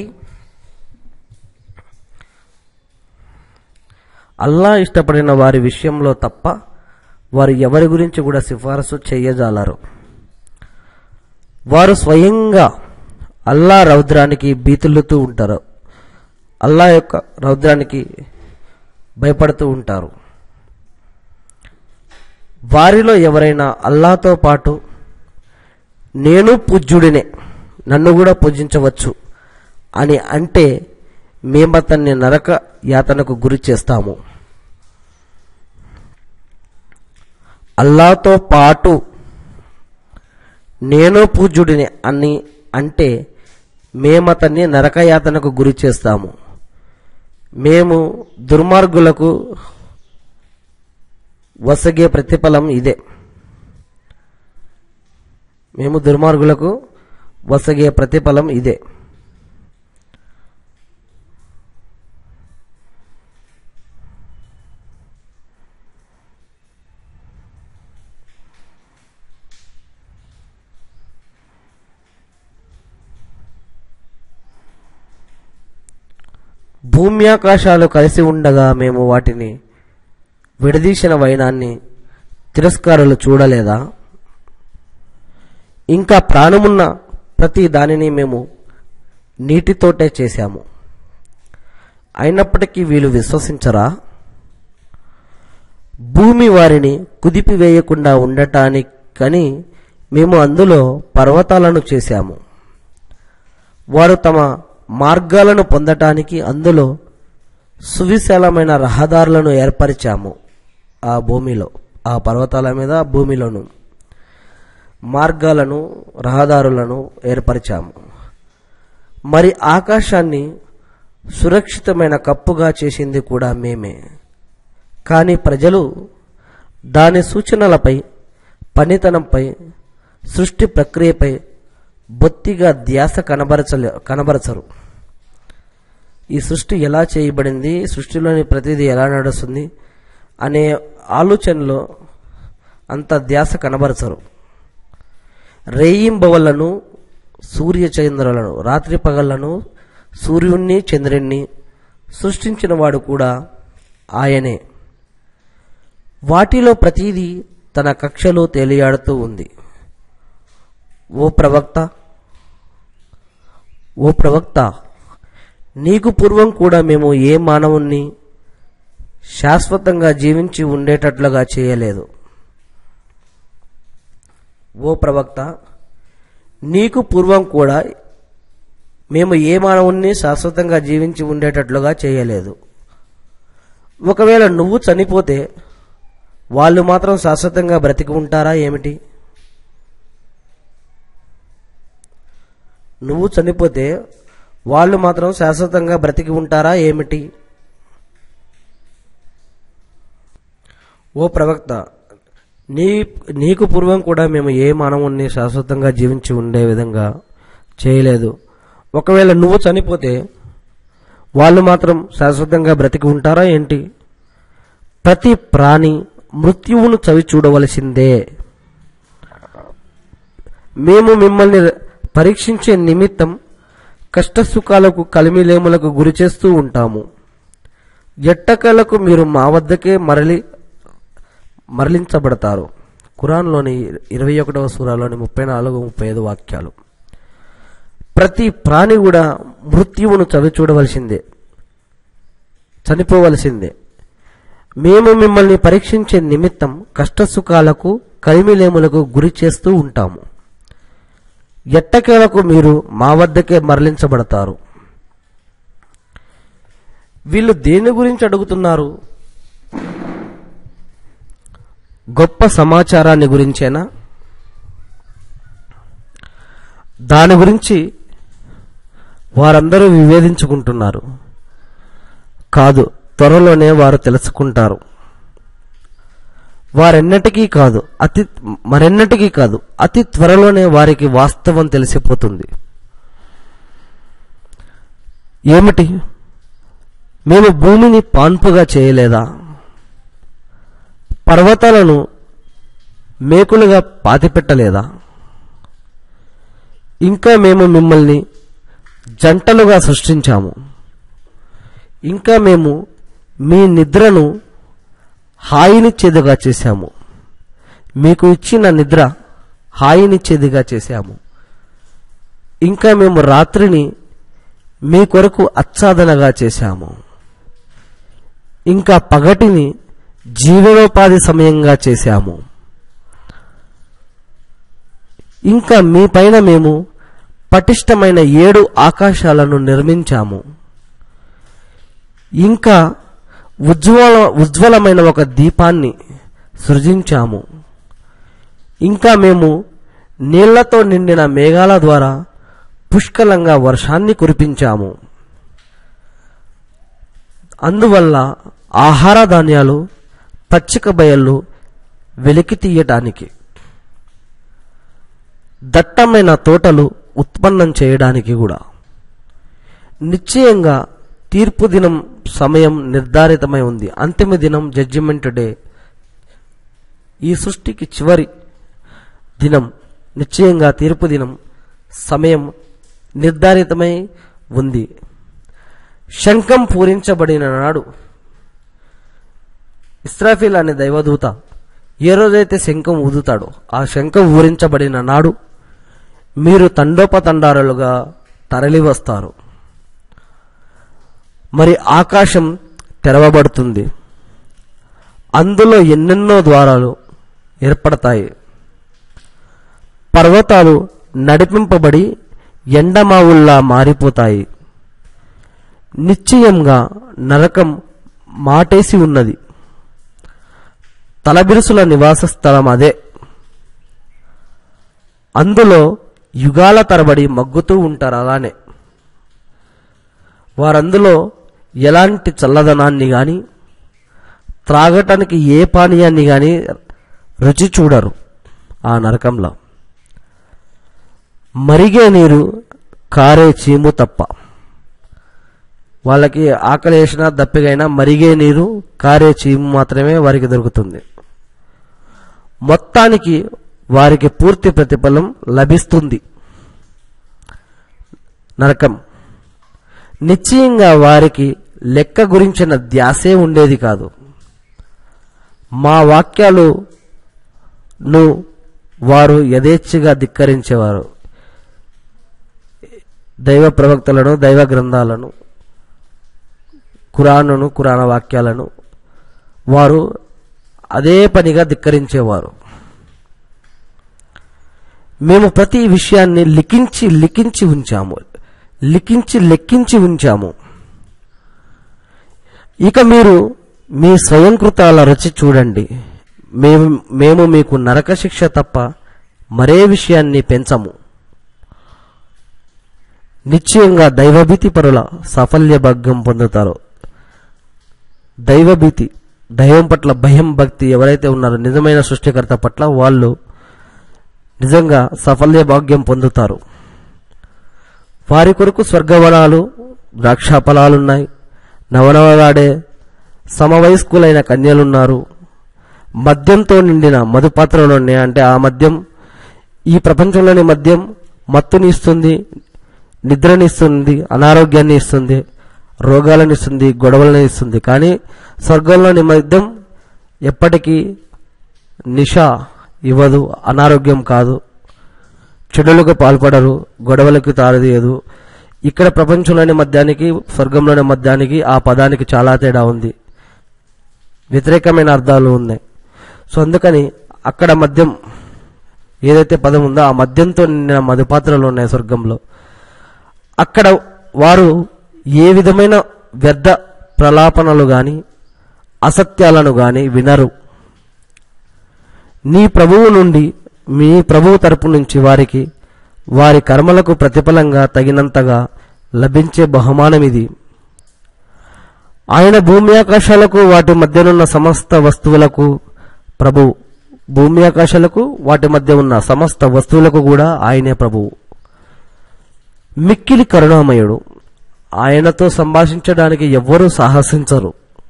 అల్లా ఇష్టపడిన వారి విషయంలో తప్ప వారు ఎవరి గురించి కూడా సిఫారసు చేయజాలరు వారు స్వయంగా అల్లా రౌద్రానికి బీతులుతూ ఉంటారు అల్లా యొక్క రౌద్రానికి భయపడుతూ ఉంటారు వారిలో ఎవరైనా అల్లాతో పాటు నేను పూజ్యుడినే నన్ను కూడా పూజించవచ్చు అని అంటే మేమతన్ని నరక యాతనకు గురి చేస్తాము అల్లాతో పాటు నేను పూజ్యుడిని అని అంటే మేమతన్ని నరకయాతనకు గురి చేస్తాము మేము దుర్మార్గులకు వసగే ప్రతిఫలం ఇదే మేము దుర్మార్గులకు వసగే ప్రతిఫలం ఇదే భూమి ఆకాశాలు కలిసి ఉండగా మేము వాటిని విడదీసిన వైనాన్ని తిరస్కారులు చూడలేదా ఇంకా ప్రాణమున్న ప్రతి దానిని మేము నీటితోటే చేశాము అయినప్పటికీ వీళ్ళు విశ్వసించరా భూమి వారిని కుదిపివేయకుండా ఉండటానికని మేము అందులో పర్వతాలను చేశాము వారు తమ మార్గాలను పొందటానికి అందులో సువిశాలమైన రహదారులను ఏర్పరిచాము ఆ భూమిలో ఆ పర్వతాల మీద భూమిలోను మార్గాలను రహదారులను ఏర్పరిచాము మరి ఆకాశాన్ని సురక్షితమైన కప్పుగా చేసింది కూడా మేమే కానీ ప్రజలు దాని సూచనలపై పనితనంపై సృష్టి ప్రక్రియపై బొత్తిగా ధ్యాస కనబరచలే కనబరచరు ఈ సృష్టి ఎలా చేయబడింది సృష్టిలోని ప్రతిదీ ఎలా నడుస్తుంది అనే ఆలోచనలో అంత ధ్యాస కనబరచరు రేయింబవళ్లను సూర్య చంద్రులను రాత్రి పగళ్లను సూర్యుణ్ణి చంద్రుణ్ణి సృష్టించిన వాడు కూడా ఆయనే వాటిలో ప్రతిదీ తన కక్షలో తేలియాడుతూ ఉంది ఓ ప్రవక్త ఓ ప్రవక్త నీకు పూర్వం కూడా మేము ఏ మానవుణ్ణి శాశ్వతంగా జీవించి ఉండేటట్లుగా చేయలేదు ఓ ప్రవక్త నీకు పూర్వం కూడా మేము ఏ మానవుణ్ణి శాశ్వతంగా జీవించి ఉండేటట్లుగా చేయలేదు ఒకవేళ నువ్వు చనిపోతే వాళ్ళు మాత్రం శాశ్వతంగా బ్రతికి ఉంటారా ఏమిటి నువ్వు చనిపోతే వాళ్ళు మాత్రం శాశ్వతంగా బ్రతికి ఉంటారా ఏమిటి ఓ ప్రవక్త నీ నీకు పూర్వం కూడా మేము ఏ మానవుణ్ణి శాశ్వతంగా జీవించి ఉండే విధంగా చేయలేదు ఒకవేళ నువ్వు చనిపోతే వాళ్ళు మాత్రం శాశ్వతంగా బ్రతికి ఉంటారా ఏంటి ప్రతి ప్రాణి మృత్యువును చవి చూడవలసిందే మేము మిమ్మల్ని పరీక్షించే నిమిత్తం కష్టసుఖాలకు కలిమిలేములకు గురి చేస్తూ ఉంటాము ఎట్టకలకు మీరు మా వద్దకే మరలి మరలించబడతారు ఖురాన్లోని ఇరవై ఒకటవ సూరాలోని ముప్పై నాలుగు ముప్పై ఐదు వాక్యాలు ప్రతి ప్రాణి కూడా మృత్యువును చవి చూడవలసిందే చనిపోవలసిందే మేము మిమ్మల్ని పరీక్షించే నిమిత్తం కష్టసుఖాలకు కలిమిలేములకు గురి చేస్తూ ఉంటాము ఎట్టకేలకు మీరు మా వద్దకే మరలించబడతారు వీళ్ళు దేని గురించి అడుగుతున్నారు గొప్ప సమాచారాన్ని గురించేనా దాని గురించి వారందరూ వివేదించుకుంటున్నారు కాదు త్వరలోనే వారు తెలుసుకుంటారు వారెన్నటికీ కాదు అతి మరెన్నటికీ కాదు అతి త్వరలోనే వారికి వాస్తవం తెలిసిపోతుంది ఏమిటి మేము భూమిని పాన్పుగా చేయలేదా పర్వతాలను మేకులుగా పాతిపెట్టలేదా ఇంకా మేము మిమ్మల్ని జంటలుగా సృష్టించాము ఇంకా మేము మీ నిద్రను హాయినిచ్చేదిగా చేశాము మీకు ఇచ్చిన నిద్ర హాయినిచ్చేదిగా చేశాము ఇంకా మేము రాత్రిని మీ కొరకు ఆచ్ఛాదనగా చేశాము ఇంకా పగటిని జీవనోపాధి సమయంగా చేశాము ఇంకా మీ పైన మేము పటిష్టమైన ఏడు ఆకాశాలను నిర్మించాము ఇంకా ఉజ్వల ఉజ్వలమైన ఒక దీపాన్ని సృజించాము ఇంకా మేము నీళ్లతో నిండిన మేఘాల ద్వారా పుష్కలంగా వర్షాన్ని కురిపించాము అందువల్ల ఆహార ధాన్యాలు పచ్చిక బయళ్ళు వెలికి తీయటానికి దట్టమైన తోటలు ఉత్పన్నం చేయడానికి కూడా నిశ్చయంగా తీర్పు దినం సమయం నిర్ధారితమై ఉంది అంతిమ దినం జడ్జిమెంట్ డే ఈ సృష్టికి చివరి దినం నిశ్చయంగా తీర్పు దినం సమయం నిర్ధారితమై ఉంది శంఖం పూరించబడిన నాడు ఇస్రాఫిల్ అనే దైవదూత ఏ రోజైతే శంఖం ఊదుతాడో ఆ శంఖం ఊరించబడిన నాడు మీరు తండోపతండారులుగా తరలి వస్తారు మరి ఆకాశం తెరవబడుతుంది అందులో ఎన్నెన్నో ద్వారాలు ఏర్పడతాయి పర్వతాలు నడిపింపబడి ఎండమావుల్లా మారిపోతాయి నిశ్చయంగా నరకం మాటేసి ఉన్నది తలబిరుసుల నివాస స్థలం అదే అందులో యుగాల తరబడి మగ్గుతూ ఉంటారు అలానే వారందులో ఎలాంటి చల్లదనాన్ని గాని త్రాగటానికి ఏ పానీయాన్ని గాని రుచి చూడరు ఆ నరకంలో మరిగే నీరు కారే చీము తప్ప వాళ్ళకి ఆకలి వేసినా దప్పిగైనా మరిగే నీరు కారే చీము మాత్రమే వారికి దొరుకుతుంది మొత్తానికి వారికి పూర్తి ప్రతిఫలం లభిస్తుంది నరకం నిశ్చయంగా వారికి లెక్క గురించిన ధ్యాసే ఉండేది కాదు మా వాక్యాలు ను వారు యథేచ్ఛగా ధిక్కరించేవారు దైవ ప్రవక్తలను దైవ గ్రంథాలను కురానును కురాన వాక్యాలను వారు అదే పనిగా ధిక్కరించేవారు మేము ప్రతి విషయాన్ని లిఖించి లిఖించి ఉంచాము లిఖించి లెక్కించి ఉంచాము ఇక మీరు మీ స్వయంకృతాల రుచి చూడండి మేము మేము మీకు నరక శిక్ష తప్ప మరే విషయాన్ని పెంచము నిశ్చయంగా దైవభీతి పరుల సాఫల్య భాగ్యం పొందుతారో దైవభీతి దైవం పట్ల భయం భక్తి ఎవరైతే ఉన్నారో నిజమైన సృష్టికర్త పట్ల వాళ్ళు నిజంగా సఫల్య భాగ్యం పొందుతారు వారి కొరకు స్వర్గవనాలు ద్రాక్షఫలాలున్నాయి నవనవలాడే సమవయస్కులైన కన్యలున్నారు మద్యంతో నిండిన మధుపాత్రలు ఉన్నాయి అంటే ఆ మద్యం ఈ ప్రపంచంలోని మద్యం మత్తుని ఇస్తుంది నిద్రని అనారోగ్యాన్ని ఇస్తుంది రోగాలను ఇస్తుంది గొడవలను ఇస్తుంది కానీ స్వర్గంలోని మద్యం ఎప్పటికీ నిష ఇవ్వదు అనారోగ్యం కాదు చెడులకు పాల్పడరు గొడవలకు తారదీయదు ఇక్కడ ప్రపంచంలోని మద్యానికి స్వర్గంలోని మద్యానికి ఆ పదానికి చాలా తేడా ఉంది వ్యతిరేకమైన అర్థాలు ఉన్నాయి సో అందుకని అక్కడ మద్యం ఏదైతే పదం ఉందో ఆ మద్యంతో నిండిన మధుపాత్రలు ఉన్నాయి స్వర్గంలో అక్కడ వారు ఏ విధమైన వ్యర్థ ప్రలాపనలు గాని అసత్యాలను గాని వినరు నీ ప్రభువు నుండి మీ ప్రభువు తరపు నుంచి వారికి వారి కర్మలకు ప్రతిఫలంగా తగినంతగా లభించే బహుమానం ఇది ఆయన భూమి ఆకాశాలకు వాటి మధ్యనున్న సమస్త వస్తువులకు ప్రభు భూమి ఆకాశాలకు వాటి మధ్య ఉన్న సమస్త వస్తువులకు కూడా ఆయనే ప్రభువు మిక్కిలి కరుణామయుడు ఆయనతో సంభాషించడానికి ఎవ్వరూ సాహసించరు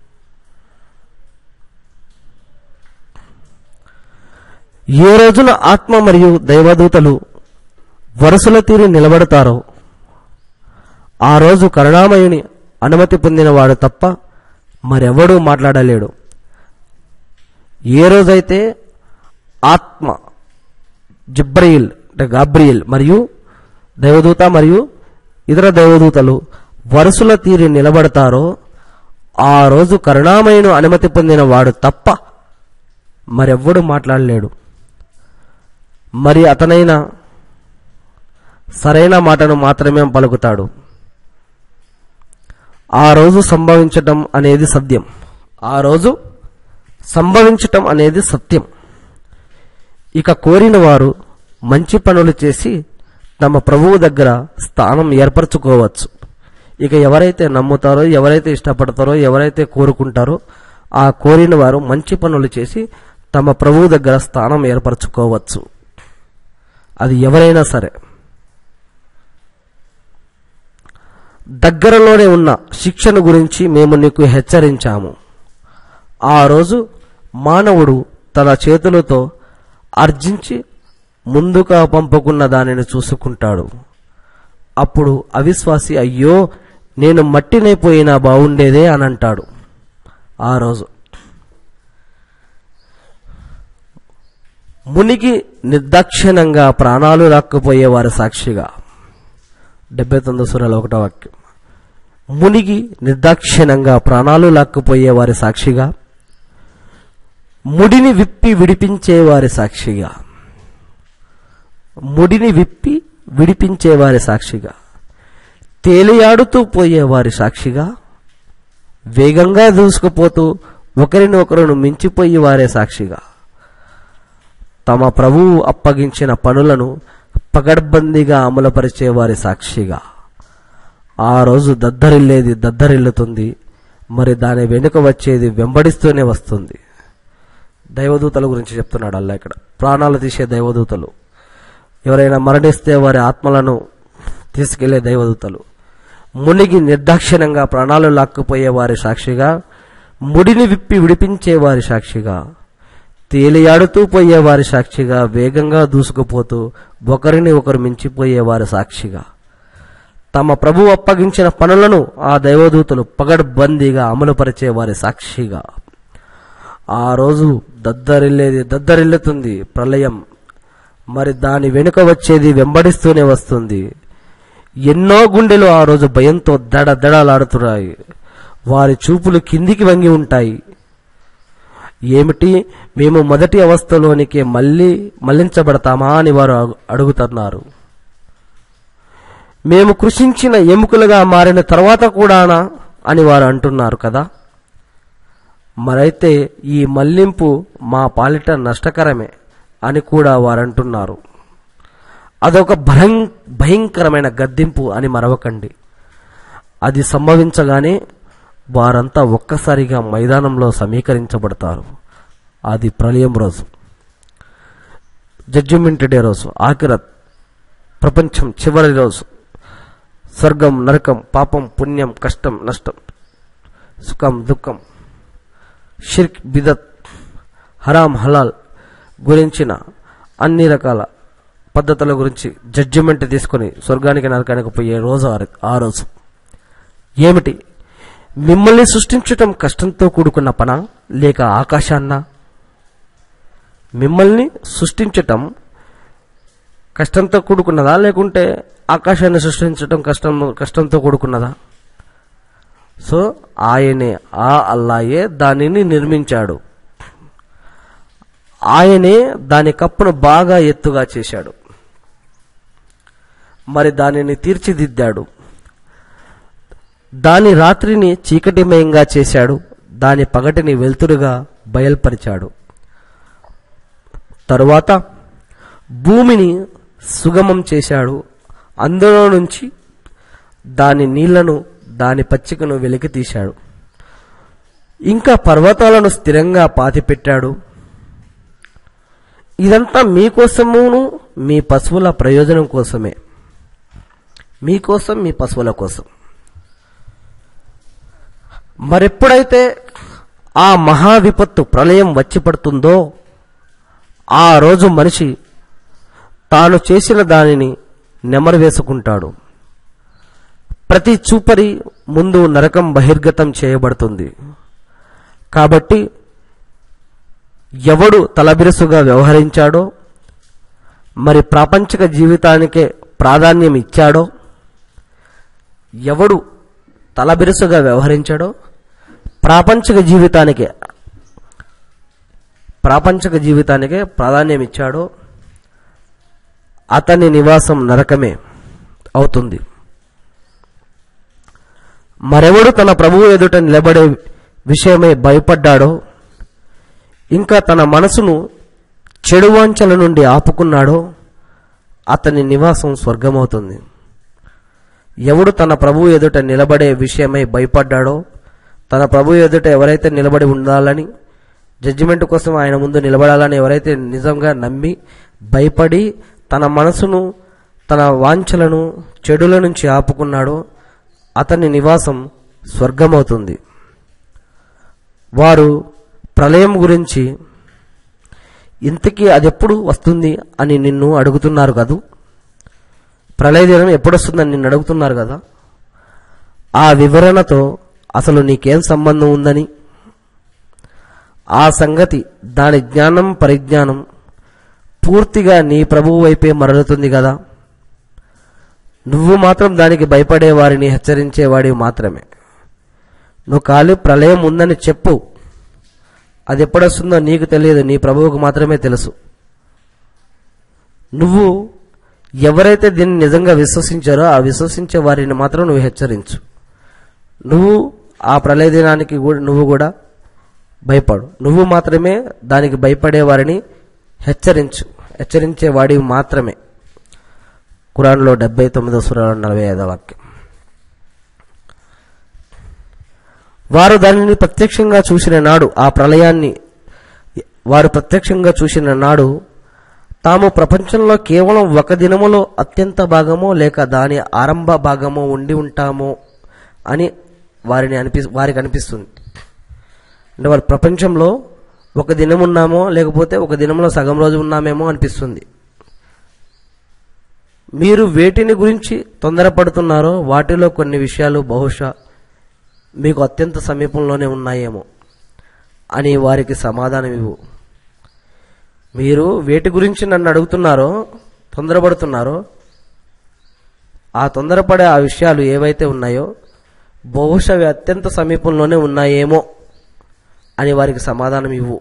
ఏ రోజున ఆత్మ మరియు దైవదూతలు వరుసల తీరి నిలబడతారో ఆ రోజు కరుణామయుని అనుమతి పొందినవాడు తప్ప మరెవడూ మాట్లాడలేడు ఏ రోజైతే ఆత్మ జిబ్రయిల్ అంటే గాబ్రియల్ మరియు దైవదూత మరియు ఇతర దైవదూతలు వరుసల తీరి నిలబడతారో ఆ రోజు కరుణామయును అనుమతి పొందిన వాడు తప్ప మరెవ్వడు మాట్లాడలేడు మరి అతనైనా సరైన మాటను మాత్రమే పలుకుతాడు ఆ రోజు సంభవించటం అనేది సత్యం ఆ రోజు సంభవించటం అనేది సత్యం ఇక కోరిన వారు మంచి పనులు చేసి తమ ప్రభువు దగ్గర స్థానం ఏర్పరచుకోవచ్చు ఇక ఎవరైతే నమ్ముతారో ఎవరైతే ఇష్టపడతారో ఎవరైతే కోరుకుంటారో ఆ కోరిన వారు మంచి పనులు చేసి తమ ప్రభువు దగ్గర స్థానం ఏర్పరచుకోవచ్చు అది ఎవరైనా సరే దగ్గరలోనే ఉన్న శిక్షను గురించి మేము నీకు హెచ్చరించాము ఆ రోజు మానవుడు తన చేతులతో అర్జించి ముందుగా పంపుకున్న దానిని చూసుకుంటాడు అప్పుడు అవిశ్వాసి అయ్యో నేను మట్టినైపోయినా బాగుండేదే అని అంటాడు ఆ రోజు మునిగి నిర్దాక్షిణంగా ప్రాణాలు రాక్కుపోయే వారి సాక్షిగా డెబ్బై తొమ్మిది సురల ఒకటో వాక్యం మునిగి నిర్దాక్షిణంగా ప్రాణాలు లాక్కుపోయే వారి సాక్షిగా ముడిని విప్పి విడిపించే వారి సాక్షిగా ముడిని విప్పి విడిపించే వారి సాక్షిగా తేలియాడుతూ పోయే వారి సాక్షిగా వేగంగా దూసుకుపోతూ ఒకరిని ఒకరును మించిపోయి వారే సాక్షిగా తమ ప్రభువు అప్పగించిన పనులను పగడ్బందీగా అమలుపరిచే వారి సాక్షిగా ఆ రోజు దద్దరిల్లేది దద్దరిల్లుతుంది మరి దాని వెనుక వచ్చేది వెంబడిస్తూనే వస్తుంది దైవదూతల గురించి చెప్తున్నాడు అల్లా ఇక్కడ ప్రాణాలు తీసే దైవదూతలు ఎవరైనా మరణిస్తే వారి ఆత్మలను తీసుకెళ్లే దైవదూతలు మునిగి నిర్దాక్షిణ్యంగా ప్రాణాలు లాక్కుపోయే వారి సాక్షిగా ముడిని విప్పి విడిపించే వారి సాక్షిగా తేలియాడుతూ పోయే వారి సాక్షిగా వేగంగా దూసుకుపోతూ ఒకరిని ఒకరు మించిపోయే వారి సాక్షిగా తమ ప్రభు అప్పగించిన పనులను ఆ దైవదూతలు పగడ్బందీగా అమలుపరిచే వారి సాక్షిగా ఆ రోజు దద్దరిల్లేది దద్దరిల్లుతుంది ప్రళయం మరి దాని వెనుక వచ్చేది వెంబడిస్తూనే వస్తుంది ఎన్నో గుండెలు ఆ రోజు భయంతో దడ దడలాడుతున్నాయి వారి చూపులు కిందికి వంగి ఉంటాయి ఏమిటి మేము మొదటి అవస్థలోనికి మళ్ళీ మళ్లించబడతామా అని వారు అగు- అడుగుతున్నారు మేము కృషించిన ఎముకలుగా మారిన తర్వాత కూడానా అని వారు అంటున్నారు కదా మరైతే ఈ మళ్లింపు మా పాలిట నష్టకరమే అని కూడా వారు అంటున్నారు అదొక భయం భయంకరమైన గద్దింపు అని మరవకండి అది సంభవించగానే వారంతా ఒక్కసారిగా మైదానంలో సమీకరించబడతారు అది ప్రళయం రోజు జడ్జిమెంట్ డే రోజు ఆఖిర ప్రపంచం చివరి రోజు స్వర్గం నరకం పాపం పుణ్యం కష్టం నష్టం సుఖం దుఃఖం షిర్క్ బిదత్ హరాం హలాల్ గురించిన అన్ని రకాల పద్ధతుల గురించి జడ్జిమెంట్ తీసుకొని స్వర్గానికి నరకానికి పోయే రోజు ఆ ర- ఆ రోజు ఏమిటి మిమ్మల్ని సృష్టించటం కష్టంతో కూడుకున్న పన లేక ఆకాశాన్న మిమ్మల్ని సృష్టించటం కష్టంతో కూడుకున్నదా లేకుంటే ఆకాశాన్ని సృష్టించటం కష్టం కష్టంతో కూడుకున్నదా సో ఆయనే ఆ అల్లాయే దానిని నిర్మించాడు ఆయనే దాని కప్పును బాగా ఎత్తుగా చేశాడు మరి దానిని తీర్చిదిద్దాడు దాని రాత్రిని చీకటిమయంగా చేశాడు దాని పగటిని వెలుతురుగా బయల్పరిచాడు తరువాత భూమిని సుగమం చేశాడు అందులో నుంచి దాని నీళ్లను దాని పచ్చికను వెలికి తీశాడు ఇంకా పర్వతాలను స్థిరంగా పాతిపెట్టాడు ఇదంతా మీకోసమును మీ పశువుల ప్రయోజనం కోసమే మీకోసం మీ పశువుల కోసం మరెప్పుడైతే ఆ మహా విపత్తు ప్రళయం వచ్చి పడుతుందో ఆ రోజు మనిషి తాను చేసిన దానిని నెమరు వేసుకుంటాడు ప్రతి చూపరి ముందు నరకం బహిర్గతం చేయబడుతుంది కాబట్టి ఎవడు తలబిరుసుగా వ్యవహరించాడో మరి ప్రాపంచిక జీవితానికే ప్రాధాన్యం ఇచ్చాడో ఎవడు తలబిరుసుగా వ్యవహరించాడో ప్రాపంచిక జీవితానికే ప్రాపంచిక జీవితానికే ప్రాధాన్యం ఇచ్చాడో అతని నివాసం నరకమే అవుతుంది మరెవడు తన ప్రభువు ఎదుట నిలబడే విషయమై భయపడ్డాడో ఇంకా తన మనసును చెడు వాంఛల నుండి ఆపుకున్నాడో అతని నివాసం స్వర్గమవుతుంది ఎవడు తన ప్రభువు ఎదుట నిలబడే విషయమై భయపడ్డాడో తన ప్రభు ఎదుట ఎవరైతే నిలబడి ఉండాలని జడ్జిమెంట్ కోసం ఆయన ముందు నిలబడాలని ఎవరైతే నిజంగా నమ్మి భయపడి తన మనసును తన వాంఛలను చెడుల నుంచి ఆపుకున్నాడో అతని నివాసం స్వర్గమవుతుంది వారు ప్రళయం గురించి ఇంతకీ అది ఎప్పుడు వస్తుంది అని నిన్ను అడుగుతున్నారు కదూ ప్రళయ దినం ఎప్పుడు వస్తుందని నిన్ను అడుగుతున్నారు కదా ఆ వివరణతో అసలు నీకేం సంబంధం ఉందని ఆ సంగతి దాని జ్ఞానం పరిజ్ఞానం పూర్తిగా నీ ప్రభువు వైపే మరలుతుంది కదా నువ్వు మాత్రం దానికి భయపడే వారిని హెచ్చరించేవాడివి మాత్రమే నువ్వు ఖాళీ ప్రళయం ఉందని చెప్పు అది ఎప్పుడొస్తుందో నీకు తెలియదు నీ ప్రభువుకు మాత్రమే తెలుసు నువ్వు ఎవరైతే దీన్ని నిజంగా విశ్వసించారో ఆ విశ్వసించే వారిని మాత్రం నువ్వు హెచ్చరించు నువ్వు ఆ ప్రళయ దినానికి కూడా నువ్వు కూడా భయపడు నువ్వు మాత్రమే దానికి భయపడే వారిని హెచ్చరించు హెచ్చరించే వాడివి మాత్రమే ఖురాన్లో డెబ్బై తొమ్మిదో సురాలో నలభై ఐదో వాక్యం వారు దానిని ప్రత్యక్షంగా చూసిన నాడు ఆ ప్రళయాన్ని వారు ప్రత్యక్షంగా చూసిన నాడు తాము ప్రపంచంలో కేవలం ఒక దినములో అత్యంత భాగమో లేక దాని ఆరంభ భాగమో ఉండి ఉంటామో అని వారిని అనిపి వారికి అనిపిస్తుంది అంటే వారు ప్రపంచంలో ఒక దినం ఉన్నామో లేకపోతే ఒక దినంలో సగం రోజు ఉన్నామేమో అనిపిస్తుంది మీరు వేటిని గురించి తొందరపడుతున్నారో వాటిలో కొన్ని విషయాలు బహుశా మీకు అత్యంత సమీపంలోనే ఉన్నాయేమో అని వారికి సమాధానం ఇవ్వు మీరు వేటి గురించి నన్ను అడుగుతున్నారో తొందరపడుతున్నారో ఆ తొందరపడే ఆ విషయాలు ఏవైతే ఉన్నాయో బహుశా అవి అత్యంత సమీపంలోనే ఉన్నాయేమో అని వారికి సమాధానం ఇవ్వు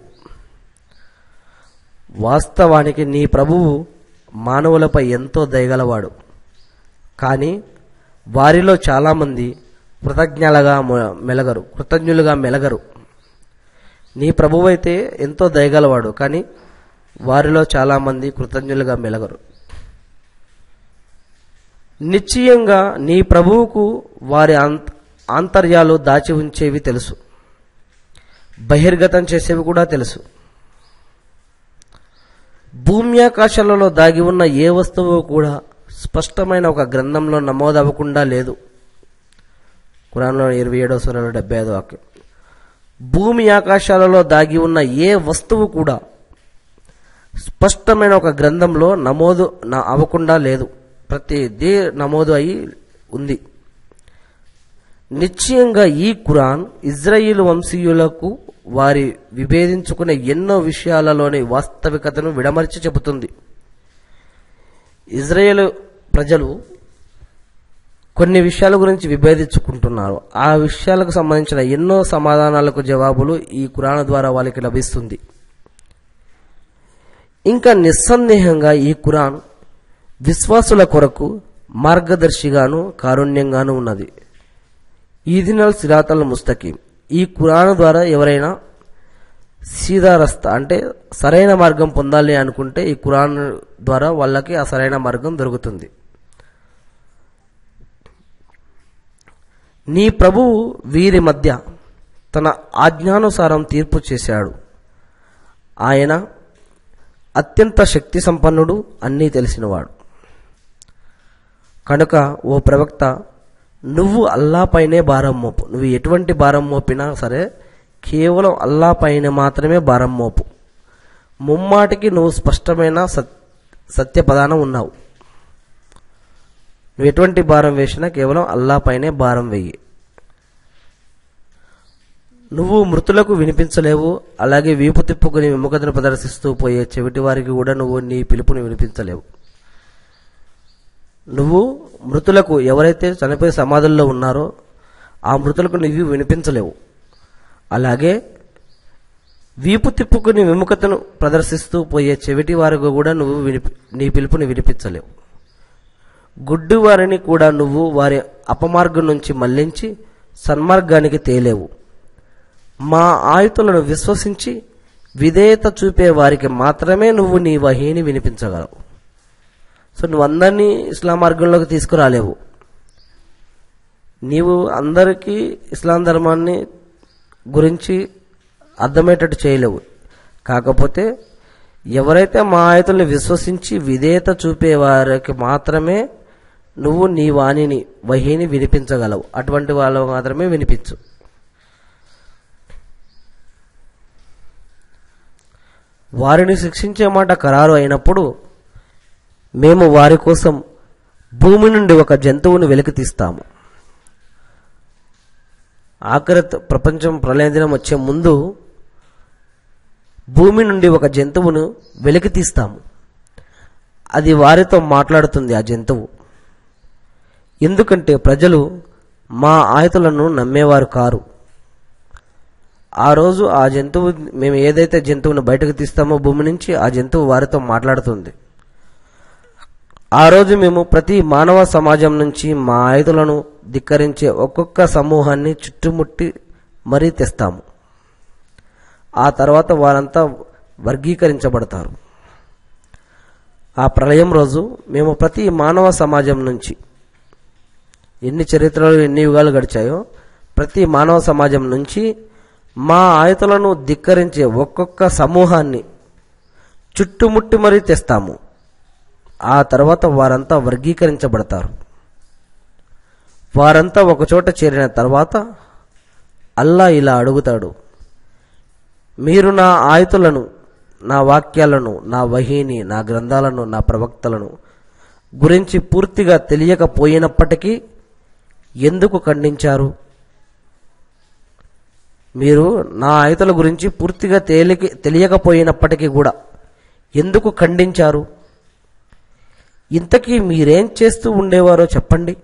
వాస్తవానికి నీ ప్రభువు మానవులపై ఎంతో దయగలవాడు కానీ వారిలో చాలామంది కృతజ్ఞలుగా మొ- మెలగరు కృతజ్ఞులుగా మెలగరు నీ ప్రభువైతే ఎంతో దయగలవాడు కానీ వారిలో చాలామంది కృతజ్ఞులుగా మెలగరు నిశ్చయంగా నీ ప్రభువుకు వారి ఆంత ఆంతర్యాలు దాచి ఉంచేవి తెలుసు బహిర్గతం చేసేవి కూడా తెలుసు భూమి ఆకాశాలలో దాగి ఉన్న ఏ వస్తువు కూడా స్పష్టమైన ఒక గ్రంథంలో నమోదవ్వకుండా లేదు కురాన్లో ఇరవై ఏడవ సూరంలో డెబ్బై ఐదో వాక్యం భూమి ఆకాశాలలో దాగి ఉన్న ఏ వస్తువు కూడా స్పష్టమైన ఒక గ్రంథంలో నమోదు నా- అవ్వకుండా లేదు ప్రతిదీ నమోదు అయి ఉంది నిశ్చయంగా ఈ ఖురాన్ ఇజ్రాయిల్ వంశీయులకు వారి విభేదించుకునే ఎన్నో విషయాలలోని వాస్తవికతను విడమర్చి చెబుతుంది ఇజ్రాయేల్ ప్రజలు కొన్ని విషయాల గురించి విభేదించుకుంటున్నారు ఆ విషయాలకు సంబంధించిన ఎన్నో సమాధానాలకు జవాబులు ఈ ఖురాన్ ద్వారా వాళ్ళకి లభిస్తుంది ఇంకా నిస్సందేహంగా ఈ ఖురాన్ విశ్వాసుల కొరకు మార్గదర్శిగాను కారుణ్యంగాను ఉన్నది ఈదినల్ సిరాతల్ ముస్తకీం ఈ ఖురాన్ ద్వారా ఎవరైనా సీదా రస్తా అంటే సరైన మార్గం పొందాలి అనుకుంటే ఈ ఖురాన్ ద్వారా వాళ్ళకి ఆ సరైన మార్గం దొరుకుతుంది నీ ప్రభువు వీరి మధ్య తన ఆజ్ఞానుసారం తీర్పు చేశాడు ఆయన అత్యంత శక్తి సంపన్నుడు అన్నీ తెలిసినవాడు కనుక ఓ ప్రవక్త నువ్వు అల్లాపైనే భారం మోపు నువ్వు ఎటువంటి భారం మోపినా సరే కేవలం అల్లాపైన మాత్రమే భారం మోపు ముమ్మాటికి నువ్వు స్పష్టమైన సత్ సత్య పదానం ఉన్నావు నువ్వు ఎటువంటి భారం వేసినా కేవలం అల్లాపైనే భారం వెయ్యి నువ్వు మృతులకు వినిపించలేవు అలాగే వీపు తిప్పుకుని విముఖతను ప్రదర్శిస్తూ పోయే చెవిటి వారికి కూడా నువ్వు నీ పిలుపుని వినిపించలేవు నువ్వు మృతులకు ఎవరైతే చనిపోయి సమాధుల్లో ఉన్నారో ఆ మృతులకు నువ్వు వినిపించలేవు అలాగే వీపు తిప్పుకుని విముఖతను ప్రదర్శిస్తూ పోయే చెవిటి వారికి కూడా నువ్వు వినిపి నీ పిలుపుని వినిపించలేవు గుడ్డి వారిని కూడా నువ్వు వారి అపమార్గం నుంచి మళ్లించి సన్మార్గానికి తేలేవు మా ఆయుతులను విశ్వసించి విధేయత చూపే వారికి మాత్రమే నువ్వు నీ వహీని వినిపించగలవు సో నువ్వు అందరినీ ఇస్లాం మార్గంలోకి తీసుకురాలేవు నీవు అందరికీ ఇస్లాం ధర్మాన్ని గురించి అర్థమయ్యేటట్టు చేయలేవు కాకపోతే ఎవరైతే మా ఆయతుల్ని విశ్వసించి విధేయత చూపే వారికి మాత్రమే నువ్వు నీ వాణిని వహిని వినిపించగలవు అటువంటి వాళ్ళకు మాత్రమే వినిపించు వారిని శిక్షించే మాట ఖరారు అయినప్పుడు మేము వారి కోసం భూమి నుండి ఒక జంతువును వెలికి తీస్తాము ఆఖరత్ ప్రపంచం ప్రళయ దినం వచ్చే ముందు భూమి నుండి ఒక జంతువును వెలికి తీస్తాము అది వారితో మాట్లాడుతుంది ఆ జంతువు ఎందుకంటే ప్రజలు మా ఆయతులను నమ్మేవారు కారు ఆ రోజు ఆ జంతువు మేము ఏదైతే జంతువును బయటకు తీస్తామో భూమి నుంచి ఆ జంతువు వారితో మాట్లాడుతుంది ఆ రోజు మేము ప్రతి మానవ సమాజం నుంచి మా ఆయుధులను ధిక్కరించే ఒక్కొక్క సమూహాన్ని చుట్టుముట్టి మరీ తెస్తాము ఆ తర్వాత వారంతా వర్గీకరించబడతారు ఆ ప్రళయం రోజు మేము ప్రతి మానవ సమాజం నుంచి ఎన్ని చరిత్రలు ఎన్ని యుగాలు గడిచాయో ప్రతి మానవ సమాజం నుంచి మా ఆయతలను ధిక్కరించే ఒక్కొక్క సమూహాన్ని చుట్టుముట్టి మరీ తెస్తాము ఆ తర్వాత వారంతా వర్గీకరించబడతారు వారంతా ఒకచోట చేరిన తర్వాత అల్లా ఇలా అడుగుతాడు మీరు నా ఆయుతులను నా వాక్యాలను నా వహీని నా గ్రంథాలను నా ప్రవక్తలను గురించి పూర్తిగా తెలియకపోయినప్పటికీ ఎందుకు ఖండించారు మీరు నా ఆయుతుల గురించి పూర్తిగా తేలిక తెలియకపోయినప్పటికీ కూడా ఎందుకు ఖండించారు ఇంతకీ మీరేం చేస్తూ ఉండేవారో చెప్పండి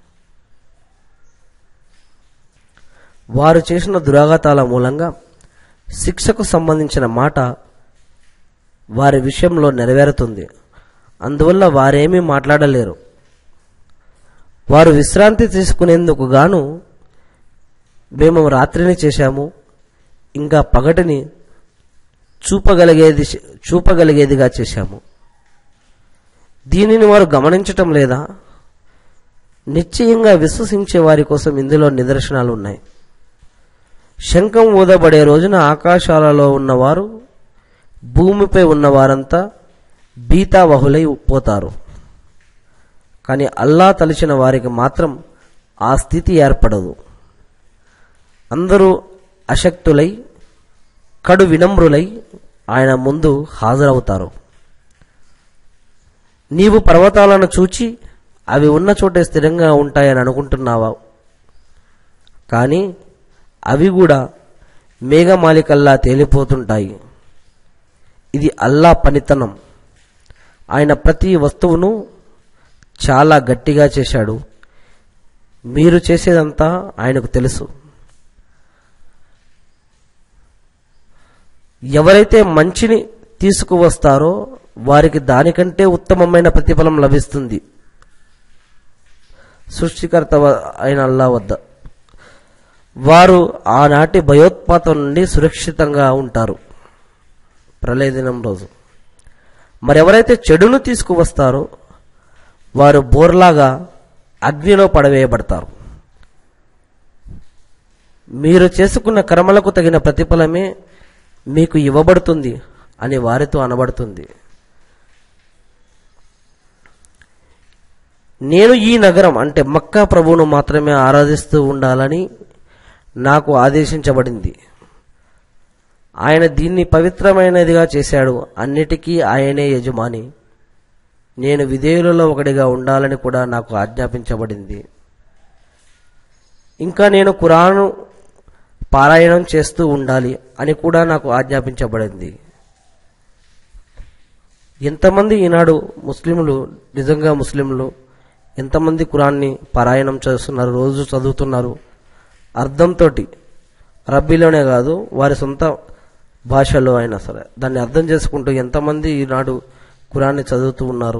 వారు చేసిన దురాఘాతాల మూలంగా శిక్షకు సంబంధించిన మాట వారి విషయంలో నెరవేరుతుంది అందువల్ల వారేమీ మాట్లాడలేరు వారు విశ్రాంతి తీసుకునేందుకు గాను మేము రాత్రిని చేశాము ఇంకా పగటిని చూపగలిగేది చూపగలిగేదిగా చేశాము దీనిని వారు గమనించటం లేదా నిశ్చయంగా విశ్వసించే వారి కోసం ఇందులో నిదర్శనాలు ఉన్నాయి శంఖం ఊదబడే రోజున ఆకాశాలలో ఉన్నవారు భూమిపై ఉన్నవారంతా బీతావహులై పోతారు కానీ అల్లా తలిచిన వారికి మాత్రం ఆ స్థితి ఏర్పడదు అందరూ అశక్తులై కడు వినమ్రులై ఆయన ముందు హాజరవుతారు నీవు పర్వతాలను చూచి అవి ఉన్న చోటే స్థిరంగా ఉంటాయని అనుకుంటున్నావా కానీ అవి కూడా మేఘమాలికల్లా తేలిపోతుంటాయి ఇది అల్లా పనితనం ఆయన ప్రతి వస్తువును చాలా గట్టిగా చేశాడు మీరు చేసేదంతా ఆయనకు తెలుసు ఎవరైతే మంచిని తీసుకువస్తారో వారికి దానికంటే ఉత్తమమైన ప్రతిఫలం లభిస్తుంది సృష్టికర్త వ- అయిన అల్లా వద్ద వారు ఆనాటి భయోత్పాతం నుండి సురక్షితంగా ఉంటారు ప్రళయ దినం రోజు మరెవరైతే చెడును తీసుకువస్తారో వారు బోర్లాగా అగ్నిలో పడవేయబడతారు మీరు చేసుకున్న కర్మలకు తగిన ప్రతిఫలమే మీకు ఇవ్వబడుతుంది అని వారితో అనబడుతుంది నేను ఈ నగరం అంటే మక్కా ప్రభువును మాత్రమే ఆరాధిస్తూ ఉండాలని నాకు ఆదేశించబడింది ఆయన దీన్ని పవిత్రమైనదిగా చేశాడు అన్నిటికీ ఆయనే యజమాని నేను విధేయులలో ఒకటిగా ఉండాలని కూడా నాకు ఆజ్ఞాపించబడింది ఇంకా నేను ఖురాను పారాయణం చేస్తూ ఉండాలి అని కూడా నాకు ఆజ్ఞాపించబడింది ఎంతమంది ఈనాడు ముస్లింలు నిజంగా ముస్లింలు ఎంతమంది ఖురాన్ని పారాయణం చేస్తున్నారు రోజు చదువుతున్నారు అర్థంతో అరబ్బీలోనే కాదు వారి సొంత భాషలో అయినా సరే దాన్ని అర్థం చేసుకుంటూ ఎంతమంది ఈనాడు ఖురాన్ని చదువుతూ ఉన్నారు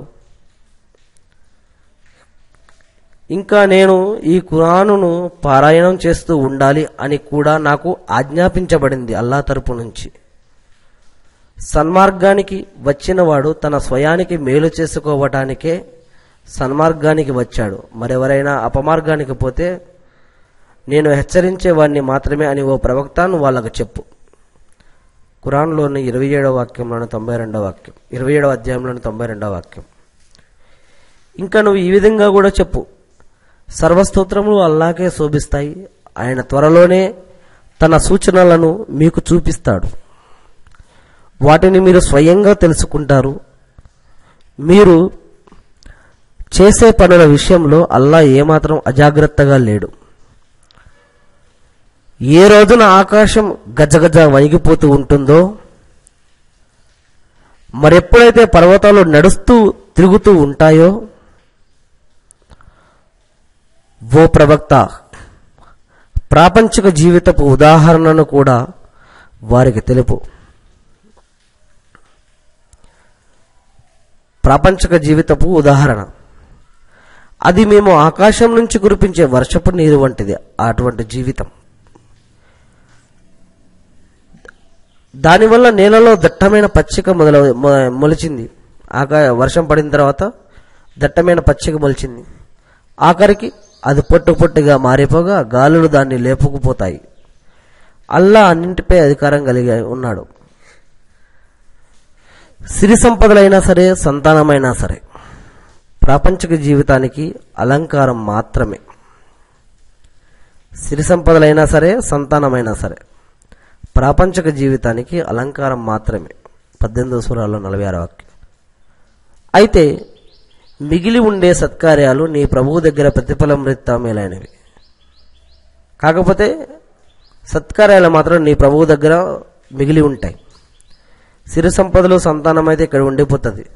ఇంకా నేను ఈ ఖురానును పారాయణం చేస్తూ ఉండాలి అని కూడా నాకు ఆజ్ఞాపించబడింది అల్లా తరపు నుంచి సన్మార్గానికి వచ్చినవాడు తన స్వయానికి మేలు చేసుకోవటానికే సన్మార్గానికి వచ్చాడు మరెవరైనా అపమార్గానికి పోతే నేను హెచ్చరించే వాడిని మాత్రమే అని ఓ ప్రవక్తను వాళ్ళకు చెప్పు ఖురాన్లోని ఇరవై ఏడవ వాక్యంలోని తొంభై రెండవ వాక్యం ఇరవై ఏడవ అధ్యాయంలోని తొంభై రెండవ వాక్యం ఇంకా నువ్వు ఈ విధంగా కూడా చెప్పు సర్వస్తోత్రములు అల్లాకే శోభిస్తాయి ఆయన త్వరలోనే తన సూచనలను మీకు చూపిస్తాడు వాటిని మీరు స్వయంగా తెలుసుకుంటారు మీరు చేసే పనుల విషయంలో అల్లా ఏమాత్రం అజాగ్రత్తగా లేడు ఏ రోజున ఆకాశం గజగజ వణిగిపోతూ ఉంటుందో మరెప్పుడైతే పర్వతాలు నడుస్తూ తిరుగుతూ ఉంటాయో ఓ ప్రవక్త ప్రాపంచిక జీవితపు ఉదాహరణను కూడా వారికి తెలుపు ప్రాపంచిక జీవితపు ఉదాహరణ అది మేము ఆకాశం నుంచి కురిపించే వర్షపు నీరు వంటిది అటువంటి జీవితం దానివల్ల నేలలో దట్టమైన పచ్చిక మొదల మొ- మొలిచింది ఆకా వర్షం పడిన తర్వాత దట్టమైన పచ్చిక మొలిచింది ఆఖరికి అది పొట్టు పొట్టుగా మారిపోగా గాలులు దాన్ని లేపుకుపోతాయి అల్లా అన్నింటిపై అధికారం కలిగి ఉన్నాడు సిరి సంపదలైనా సరే సంతానమైనా సరే ప్రాపంచిక జీవితానికి అలంకారం మాత్రమే సిరి సంపదలైనా సరే సంతానమైనా సరే ప్రాపంచిక జీవితానికి అలంకారం మాత్రమే పద్దెనిమిదవ సూరాల్లో నలభై ఆరు వాక్యం అయితే మిగిలి ఉండే సత్కార్యాలు నీ ప్రభువు దగ్గర ప్రతిఫలం రీత్యా మేలైనవి కాకపోతే సత్కార్యాలు మాత్రం నీ ప్రభువు దగ్గర మిగిలి ఉంటాయి సిరి సంపదలు సంతానం అయితే ఇక్కడ ఉండిపోతుంది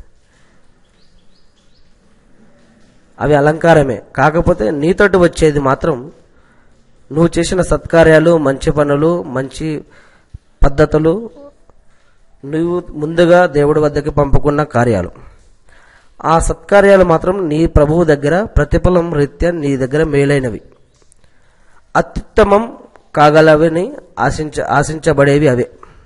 అవి అలంకారమే కాకపోతే నీతోటి వచ్చేది మాత్రం నువ్వు చేసిన సత్కార్యాలు మంచి పనులు మంచి పద్ధతులు నువ్వు ముందుగా దేవుడి వద్దకి పంపుకున్న కార్యాలు ఆ సత్కార్యాలు మాత్రం నీ ప్రభువు దగ్గర ప్రతిఫలం రీత్యా నీ దగ్గర మేలైనవి అత్యుత్తమం కాగలవని ఆశించ ఆశించబడేవి అవే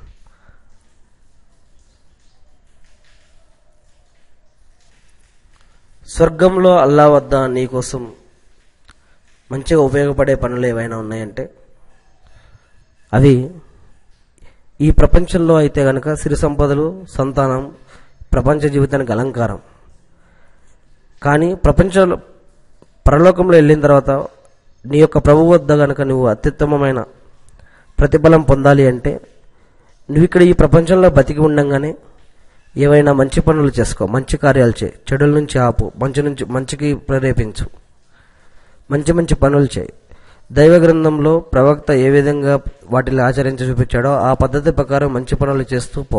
స్వర్గంలో అల్లా వద్ద నీకోసం మంచిగా ఉపయోగపడే పనులు ఏవైనా ఉన్నాయంటే అవి ఈ ప్రపంచంలో అయితే గనక సిరి సంపదలు సంతానం ప్రపంచ జీవితానికి అలంకారం కానీ ప్రపంచంలో పరలోకంలో వెళ్ళిన తర్వాత నీ యొక్క ప్రభు వద్ద గనక నువ్వు అత్యుత్తమమైన ప్రతిఫలం పొందాలి అంటే నువ్వు ఇక్కడ ఈ ప్రపంచంలో బతికి ఉండంగానే ఏవైనా మంచి పనులు చేసుకో మంచి కార్యాలు చేయి చెడుల నుంచి ఆపు మంచి నుంచి మంచికి ప్రేరేపించు మంచి మంచి పనులు చేయి దైవ గ్రంథంలో ప్రవక్త ఏ విధంగా వాటిని ఆచరించి చూపించాడో ఆ పద్ధతి ప్రకారం మంచి పనులు చేస్తూ పో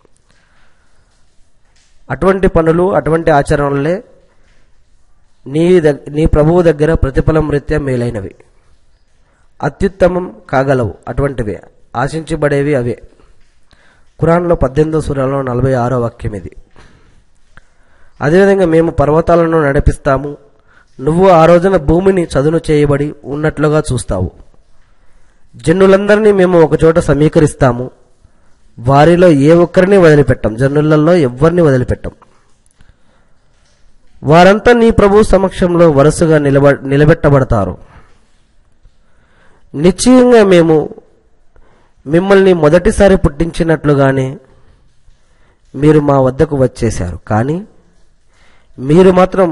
అటువంటి పనులు అటువంటి ఆచరణలే నీ దగ్ నీ ప్రభువు దగ్గర ప్రతిఫలం రీత్యా మేలైనవి అత్యుత్తమం కాగలవు అటువంటివే ఆశించబడేవి అవే ఖురాన్లో పద్దెనిమిదో సూరాలో నలభై ఆరో వాక్యం ఇది అదేవిధంగా మేము పర్వతాలను నడిపిస్తాము నువ్వు ఆ రోజున భూమిని చదును చేయబడి ఉన్నట్లుగా చూస్తావు జనులందరినీ మేము ఒకచోట సమీకరిస్తాము వారిలో ఏ ఒక్కరిని వదిలిపెట్టాం జనులలో ఎవ్వరిని వదిలిపెట్టాం వారంతా నీ ప్రభు సమక్షంలో వరుసగా నిలబ నిలబెట్టబడతారు నిశ్చయంగా మేము మిమ్మల్ని మొదటిసారి పుట్టించినట్లుగానే మీరు మా వద్దకు వచ్చేశారు కానీ మీరు మాత్రం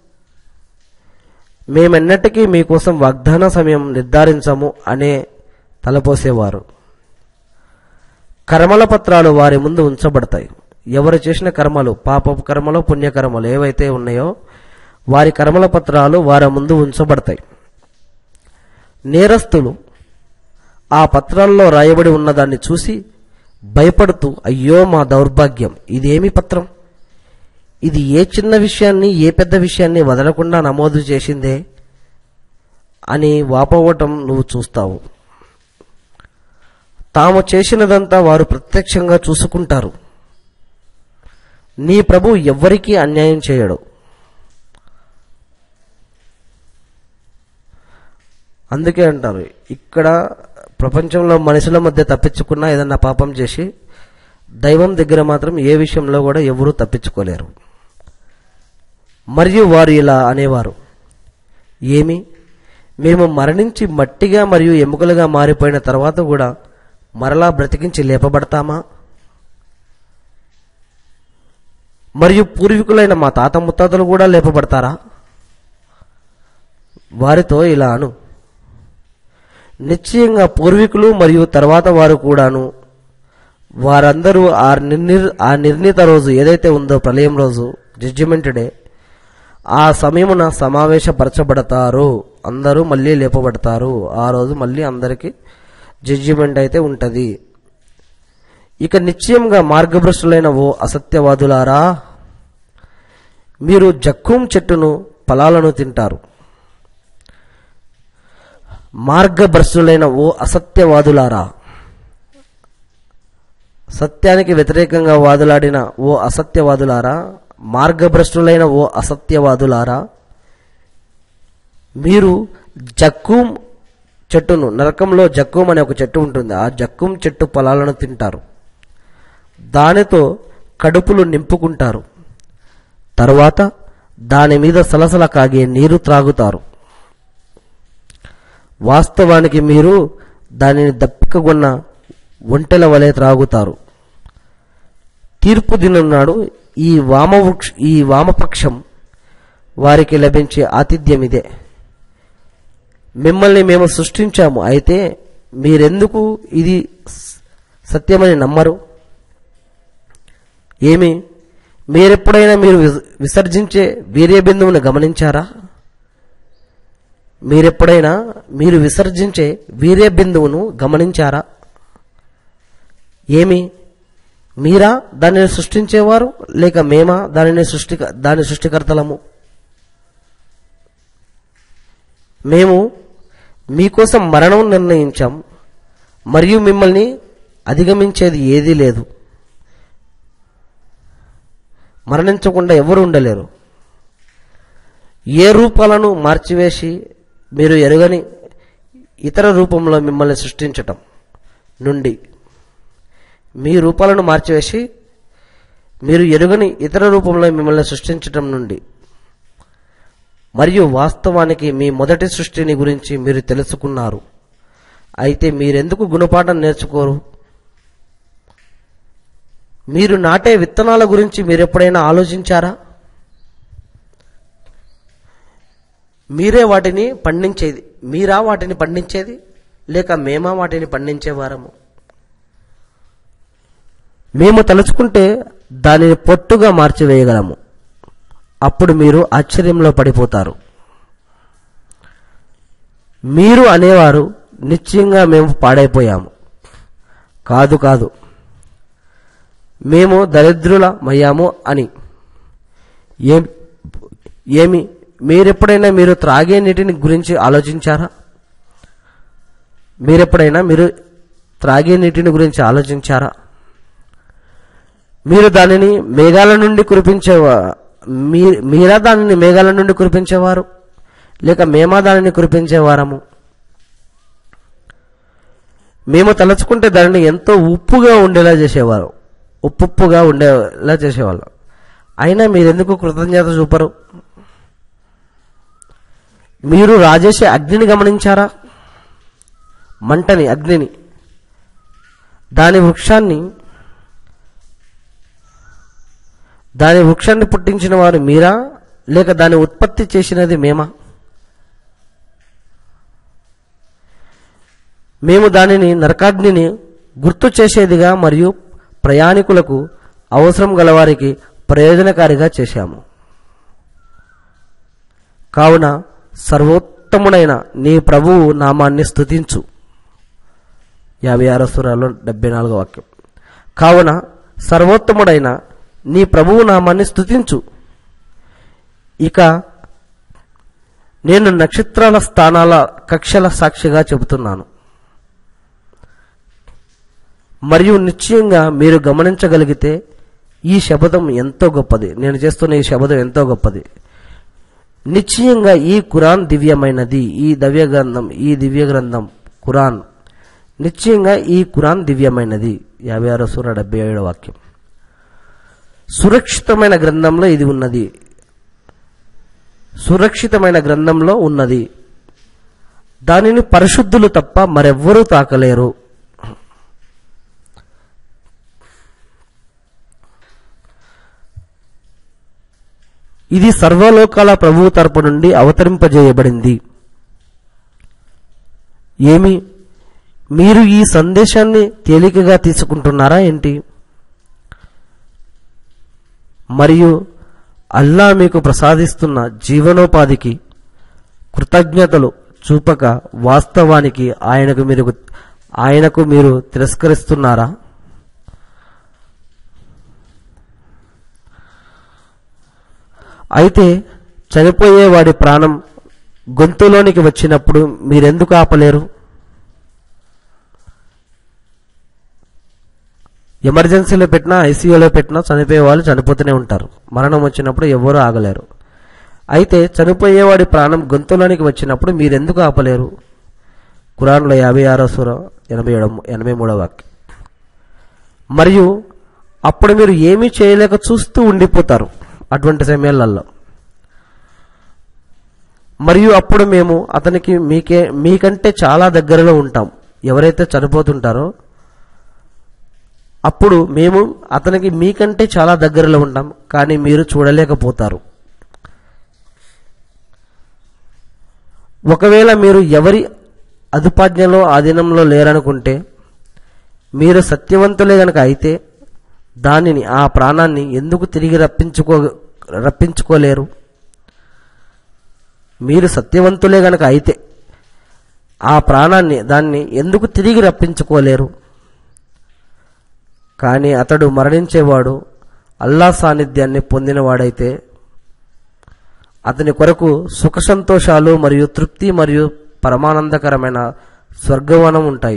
మేమెన్నటికీ మీకోసం వాగ్దాన సమయం నిర్ధారించము అనే తలపోసేవారు కర్మల పత్రాలు వారి ముందు ఉంచబడతాయి ఎవరు చేసిన కర్మలు పాప కర్మలు పుణ్యకర్మలు ఏవైతే ఉన్నాయో వారి కర్మల పత్రాలు వారి ముందు ఉంచబడతాయి నేరస్తులు ఆ పత్రాల్లో రాయబడి ఉన్నదాన్ని చూసి భయపడుతూ అయ్యో మా దౌర్భాగ్యం ఇదేమి పత్రం ఇది ఏ చిన్న విషయాన్ని ఏ పెద్ద విషయాన్ని వదలకుండా నమోదు చేసిందే అని వాపోవటం నువ్వు చూస్తావు తాము చేసినదంతా వారు ప్రత్యక్షంగా చూసుకుంటారు నీ ప్రభు ఎవ్వరికీ అన్యాయం చేయడు అందుకే అంటారు ఇక్కడ ప్రపంచంలో మనుషుల మధ్య తప్పించుకున్నా ఏదన్నా పాపం చేసి దైవం దగ్గర మాత్రం ఏ విషయంలో కూడా ఎవరూ తప్పించుకోలేరు మరియు వారు ఇలా అనేవారు ఏమి మేము మరణించి మట్టిగా మరియు ఎముకలుగా మారిపోయిన తర్వాత కూడా మరలా బ్రతికించి లేపబడతామా మరియు పూర్వీకులైన మా తాత ముత్తాతలు కూడా లేపబడతారా వారితో ఇలా అను నిశ్చయంగా పూర్వీకులు మరియు తర్వాత వారు కూడాను వారందరూ ఆ నిర్ణీర్ ఆ నిర్ణీత రోజు ఏదైతే ఉందో ప్రళయం రోజు జడ్జిమెంట్ డే ఆ సమయమున సమావేశపరచబడతారు అందరూ మళ్ళీ లేపబడతారు ఆ రోజు మళ్ళీ అందరికీ జడ్జిమెంట్ అయితే ఉంటది ఇక నిశ్చయంగా మార్గభ్రష్టులైన ఓ అసత్యవాదులారా మీరు జక్కూం చెట్టును ఫలాలను తింటారు మార్గభ్రష్టులైన ఓ అసత్యవాదులారా సత్యానికి వ్యతిరేకంగా వాదులాడిన ఓ అసత్యవాదులారా మార్గభ్రష్టులైన ఓ అసత్యవాదులారా మీరు జక్కూం చెట్టును నరకంలో జక్కూం అనే ఒక చెట్టు ఉంటుంది ఆ జక్కూం చెట్టు ఫలాలను తింటారు దానితో కడుపులు నింపుకుంటారు తరువాత దాని మీద సలసల కాగే నీరు త్రాగుతారు వాస్తవానికి మీరు దానిని దప్పికగొన్న ఒంటెల వలె త్రాగుతారు తీర్పు దినం నాడు ఈ వామవృక్ష ఈ వామపక్షం వారికి లభించే ఆతిథ్యం ఇదే మిమ్మల్ని మేము సృష్టించాము అయితే మీరెందుకు ఇది స- సత్యమని నమ్మరు ఏమి మీరెప్పుడైనా మీరు విస- విసర్జించే వీర్య బిందువును గమనించారా మీరెప్పుడైనా మీరు విసర్జించే వీర్య బిందువును గమనించారా ఏమి మీరా దానిని సృష్టించేవారు లేక మేమా దానిని సృష్టి దాని సృష్టికర్తలము మేము మీకోసం మరణం నిర్ణయించాం మరియు మిమ్మల్ని అధిగమించేది ఏదీ లేదు మరణించకుండా ఎవరు ఉండలేరు ఏ రూపాలను మార్చివేసి మీరు ఎరుగని ఇతర రూపంలో మిమ్మల్ని సృష్టించటం నుండి మీ రూపాలను మార్చివేసి మీరు ఎరుగని ఇతర రూపంలో మిమ్మల్ని సృష్టించటం నుండి మరియు వాస్తవానికి మీ మొదటి సృష్టిని గురించి మీరు తెలుసుకున్నారు అయితే మీరెందుకు గుణపాఠం నేర్చుకోరు మీరు నాటే విత్తనాల గురించి మీరెప్పుడైనా ఆలోచించారా మీరే వాటిని పండించేది మీరా వాటిని పండించేది లేక మేమా వాటిని పండించేవారము మేము తలుచుకుంటే దానిని పొట్టుగా మార్చివేయగలము అప్పుడు మీరు ఆశ్చర్యంలో పడిపోతారు మీరు అనేవారు నిశ్చయంగా మేము పాడైపోయాము కాదు కాదు మేము దరిద్రులమయ్యాము అని ఏం ఏమి మీరెప్పుడైనా మీరు త్రాగే నీటిని గురించి ఆలోచించారా మీరెప్పుడైనా మీరు త్రాగే నీటిని గురించి ఆలోచించారా మీరు దానిని మేఘాల నుండి కురిపించేవా మీ- మీరా దానిని మేఘాల నుండి కురిపించేవారు లేక మేమా దానిని కురిపించేవారము మేము తలుచుకుంటే దానిని ఎంతో ఉప్పుగా ఉండేలా చేసేవారు ఉప్పుప్పుగా ఉండేలా చేసేవాళ్ళం అయినా మీరెందుకు కృతజ్ఞత చూపరు మీరు రాజేసే అగ్నిని గమనించారా మంటని అగ్నిని దాని వృక్షాన్ని దాని వృక్షాన్ని పుట్టించిన వారు మీరా లేక దాని ఉత్పత్తి చేసినది మేమా మేము దానిని నరకాగ్నిని గుర్తు చేసేదిగా మరియు ప్రయాణికులకు అవసరం గలవారికి ప్రయోజనకారిగా చేశాము కావున సర్వోత్తముడైన నీ ప్రభువు నామాన్ని స్తుతించు యాభై ఆరో సురాలో డెబ్బై నాలుగో వాక్యం కావున సర్వోత్తముడైన నీ ప్రభువు నామాన్ని స్తుతించు ఇక నేను నక్షత్రాల స్థానాల కక్షల సాక్షిగా చెబుతున్నాను మరియు నిశ్చయంగా మీరు గమనించగలిగితే ఈ శబదం ఎంతో గొప్పది నేను చేస్తున్న ఈ శబదం ఎంతో గొప్పది నిశ్చయంగా ఈ ఖురాన్ దివ్యమైనది ఈ దివ్య గ్రంథం ఈ దివ్య గ్రంథం ఖురాన్ నిశ్చయంగా ఈ ఖురాన్ దివ్యమైనది యాభై ఆరో సూర డెబ్బై ఏడో వాక్యం సురక్షితమైన గ్రంథంలో ఇది ఉన్నది సురక్షితమైన గ్రంథంలో ఉన్నది దానిని పరిశుద్ధులు తప్ప మరెవ్వరూ తాకలేరు ఇది సర్వలోకాల ప్రభువు తరపు నుండి అవతరింపజేయబడింది ఏమి మీరు ఈ సందేశాన్ని తేలికగా తీసుకుంటున్నారా ఏంటి మరియు అల్లా మీకు ప్రసాదిస్తున్న జీవనోపాధికి కృతజ్ఞతలు చూపక వాస్తవానికి ఆయనకు మీరు ఆయనకు మీరు తిరస్కరిస్తున్నారా అయితే చనిపోయే వాడి ప్రాణం గొంతులోనికి వచ్చినప్పుడు మీరెందుకు ఆపలేరు ఎమర్జెన్సీలో పెట్టినా ఐసీయూలో పెట్టినా చనిపోయే వాళ్ళు చనిపోతూనే ఉంటారు మరణం వచ్చినప్పుడు ఎవరూ ఆగలేరు అయితే చనిపోయేవాడి ప్రాణం గొంతులోనికి వచ్చినప్పుడు మీరెందుకు ఆపలేరు ఖురాన్లో యాభై ఆరో సూర ఎనభై ఏడు ఎనభై మూడో వాక్యం మరియు అప్పుడు మీరు ఏమీ చేయలేక చూస్తూ ఉండిపోతారు అటువంటి సమయాలలో మరియు అప్పుడు మేము అతనికి మీకే మీకంటే చాలా దగ్గరలో ఉంటాం ఎవరైతే చనిపోతుంటారో అప్పుడు మేము అతనికి మీకంటే చాలా దగ్గరలో ఉంటాం కానీ మీరు చూడలేకపోతారు ఒకవేళ మీరు ఎవరి అదుపాజ్ఞలో ఆధీనంలో లేరనుకుంటే మీరు సత్యవంతులే గనక అయితే దానిని ఆ ప్రాణాన్ని ఎందుకు తిరిగి రప్పించుకో రప్పించుకోలేరు మీరు సత్యవంతులే గనక అయితే ఆ ప్రాణాన్ని దాన్ని ఎందుకు తిరిగి రప్పించుకోలేరు కానీ అతడు మరణించేవాడు అల్లా సాన్నిధ్యాన్ని పొందినవాడైతే అతని కొరకు సుఖ సంతోషాలు మరియు తృప్తి మరియు పరమానందకరమైన స్వర్గవనం ఉంటాయి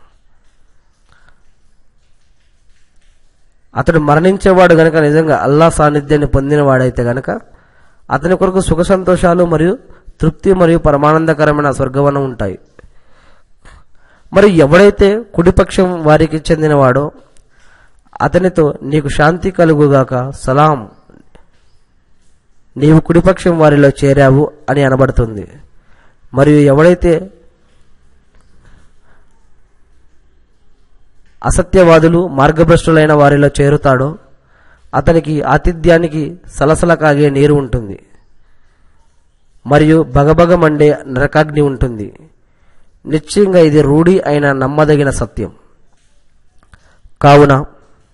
అతడు మరణించేవాడు గనక నిజంగా అల్లా సాన్నిధ్యాన్ని పొందినవాడైతే గనక అతని కొరకు సుఖ సంతోషాలు మరియు తృప్తి మరియు పరమానందకరమైన స్వర్గవనం ఉంటాయి మరి ఎవడైతే కుడిపక్షం వారికి చెందినవాడో అతనితో నీకు శాంతి కలుగుగాక సలాం నీవు కుడిపక్షం వారిలో చేరావు అని అనబడుతుంది మరియు ఎవడైతే అసత్యవాదులు మార్గభ్రష్టులైన వారిలో చేరుతాడో అతనికి ఆతిథ్యానికి సలసల కాగే నీరు ఉంటుంది మరియు బగబగ మండే నరకాగ్ని ఉంటుంది నిశ్చయంగా ఇది రూఢి అయిన నమ్మదగిన సత్యం కావున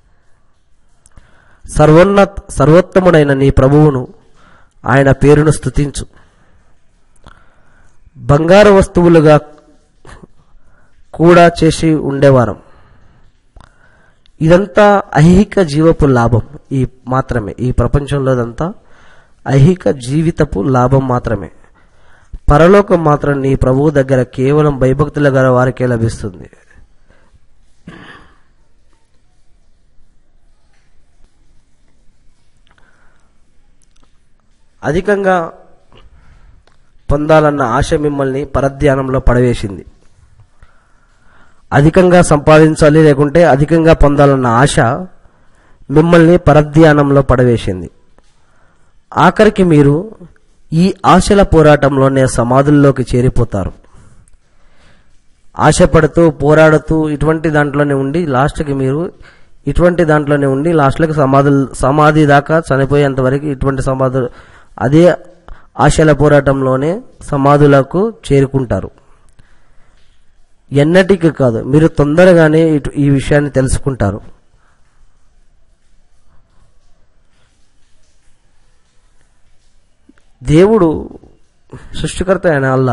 సర్వోన్నత్ సర్వోత్తముడైన నీ ప్రభువును ఆయన పేరును స్తుతించు బంగారు వస్తువులుగా కూడా చేసి ఉండేవారం ఇదంతా ఐహిక జీవపు లాభం ఈ మాత్రమే ఈ ప్రపంచంలో ఇదంతా ఐహిక జీవితపు లాభం మాత్రమే పరలోకం మాత్రం నీ ప్రభువు దగ్గర కేవలం భయభక్తుల గల వారికే లభిస్తుంది అధికంగా పొందాలన్న ఆశ మిమ్మల్ని పరధ్యానంలో పడవేసింది అధికంగా సంపాదించాలి లేకుంటే అధికంగా పొందాలన్న ఆశ మిమ్మల్ని పరధ్యానంలో పడవేసింది ఆఖరికి మీరు ఈ ఆశల పోరాటంలోనే సమాధుల్లోకి చేరిపోతారు ఆశపడుతూ పోరాడుతూ ఇటువంటి దాంట్లోనే ఉండి లాస్ట్కి మీరు ఇటువంటి దాంట్లోనే ఉండి లాస్ట్లోకి సమాధులు సమాధి దాకా చనిపోయేంత వరకు ఇటువంటి సమాధులు అదే ఆశల పోరాటంలోనే సమాధులకు చేరుకుంటారు ఎన్నటికి కాదు మీరు తొందరగానే ఇటు ఈ విషయాన్ని తెలుసుకుంటారు దేవుడు సృష్టికర్త అయిన అల్లా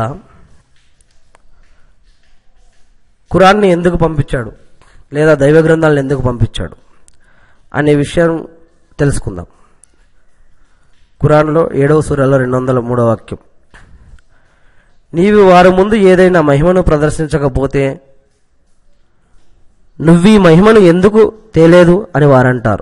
ఖురాన్ని ఎందుకు పంపించాడు లేదా దైవ గ్రంథాలను ఎందుకు పంపించాడు అనే విషయం తెలుసుకుందాం ఖురాన్లో ఏడవ సూర్యలో రెండు వందల మూడవ వాక్యం నీవు వారి ముందు ఏదైనా మహిమను ప్రదర్శించకపోతే నువ్వీ మహిమను ఎందుకు తేలేదు అని వారంటారు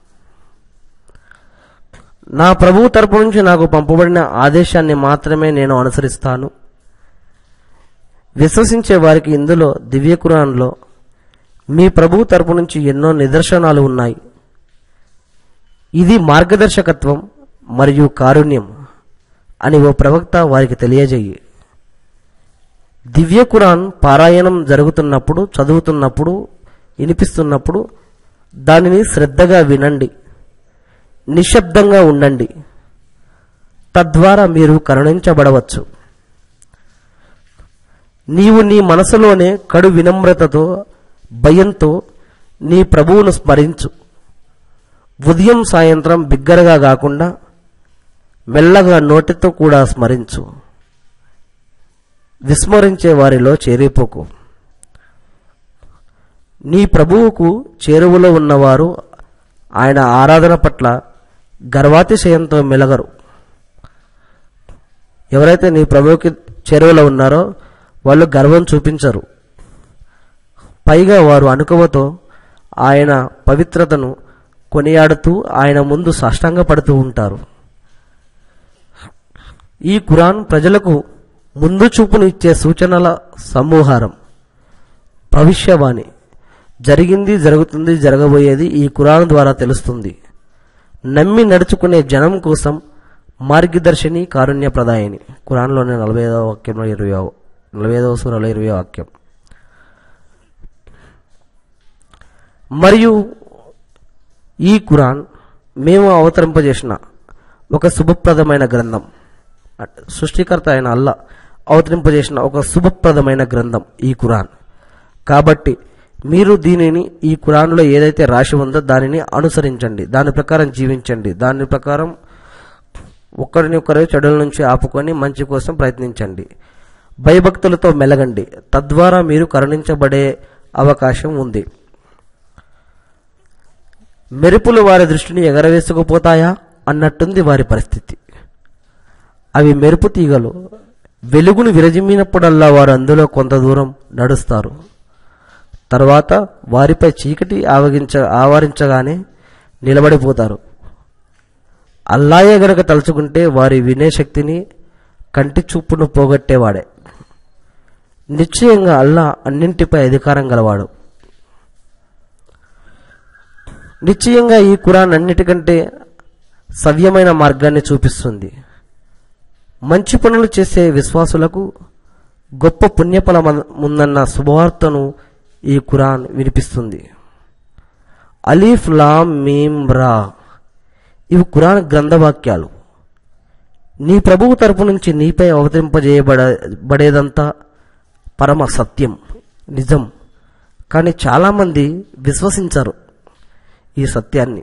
నా ప్రభువు తరపు నుంచి నాకు పంపబడిన ఆదేశాన్ని మాత్రమే నేను అనుసరిస్తాను విశ్వసించే వారికి ఇందులో దివ్య కురాన్లో మీ ప్రభువు తరపు నుంచి ఎన్నో నిదర్శనాలు ఉన్నాయి ఇది మార్గదర్శకత్వం మరియు కారుణ్యం అని ఓ ప్రవక్త వారికి తెలియజేయి దివ్య కురాన్ పారాయణం జరుగుతున్నప్పుడు చదువుతున్నప్పుడు వినిపిస్తున్నప్పుడు దానిని శ్రద్ధగా వినండి నిశ్శబ్దంగా ఉండండి తద్వారా మీరు కరుణించబడవచ్చు నీవు నీ మనసులోనే కడు వినమ్రతతో భయంతో నీ ప్రభువును స్మరించు ఉదయం సాయంత్రం బిగ్గరగా కాకుండా మెల్లగా నోటితో కూడా స్మరించు విస్మరించే వారిలో చేరిపోకు నీ ప్రభువుకు చేరువలో ఉన్నవారు ఆయన ఆరాధన పట్ల గర్వాతిశయంతో మెలగరు ఎవరైతే నీ ప్రభువుకి చేరువలో ఉన్నారో వాళ్ళు గర్వం చూపించరు పైగా వారు అనుకవతో ఆయన పవిత్రతను కొనియాడుతూ ఆయన ముందు సాష్టాంగపడుతూ ఉంటారు ఈ ఖురాన్ ప్రజలకు ముందు చూపునిచ్చే సూచనల సమూహారం భవిష్యవాణి జరిగింది జరుగుతుంది జరగబోయేది ఈ ఖురాన్ ద్వారా తెలుస్తుంది నమ్మి నడుచుకునే జనం కోసం మార్గదర్శిని కారుణ్య ప్రదాయని ఖురాన్లోని నలభై ఐదవ వాక్యంలో ఇరవై నలభై ఐదవ సూరలో ఇరవై వాక్యం మరియు ఈ ఖురాన్ మేము అవతరింపజేసిన ఒక శుభప్రదమైన గ్రంథం అంటే సృష్టికర్త అయిన అల్లా అవతరింపజేసిన ఒక శుభప్రదమైన గ్రంథం ఈ ఖురాన్ కాబట్టి మీరు దీనిని ఈ ఖురాన్లో ఏదైతే రాసి ఉందో దానిని అనుసరించండి దాని ప్రకారం జీవించండి దాని ప్రకారం ఒకరిని ఒకరు చెడుల నుంచి ఆపుకొని మంచి కోసం ప్రయత్నించండి భయభక్తులతో మెలగండి తద్వారా మీరు కరుణించబడే అవకాశం ఉంది మెరుపులు వారి దృష్టిని ఎగరవేసుకుపోతాయా అన్నట్టుంది వారి పరిస్థితి అవి మెరుపు తీగలు వెలుగును విరజిమ్మినప్పుడల్లా వారు అందులో కొంత దూరం నడుస్తారు తర్వాత వారిపై చీకటి ఆవగించ ఆవరించగానే నిలబడిపోతారు అల్లాయే గనక తలుచుకుంటే వారి వినే శక్తిని కంటి చూపును పోగొట్టేవాడే నిశ్చయంగా అల్లా అన్నింటిపై అధికారం గలవాడు నిశ్చయంగా ఈ ఖురాన్ అన్నిటికంటే సవ్యమైన మార్గాన్ని చూపిస్తుంది మంచి పనులు చేసే విశ్వాసులకు గొప్ప పుణ్యఫలం ముందన్న శుభవార్తను ఈ ఖురాన్ వినిపిస్తుంది అలీఫ్ లామ్ మీమ్ రా ఇవి ఖురాన్ గ్రంథవాక్యాలు నీ ప్రభువు తరపు నుంచి నీపై అవతరింపజేయబడ బడేదంతా పరమ సత్యం నిజం కానీ చాలామంది విశ్వసించరు ఈ సత్యాన్ని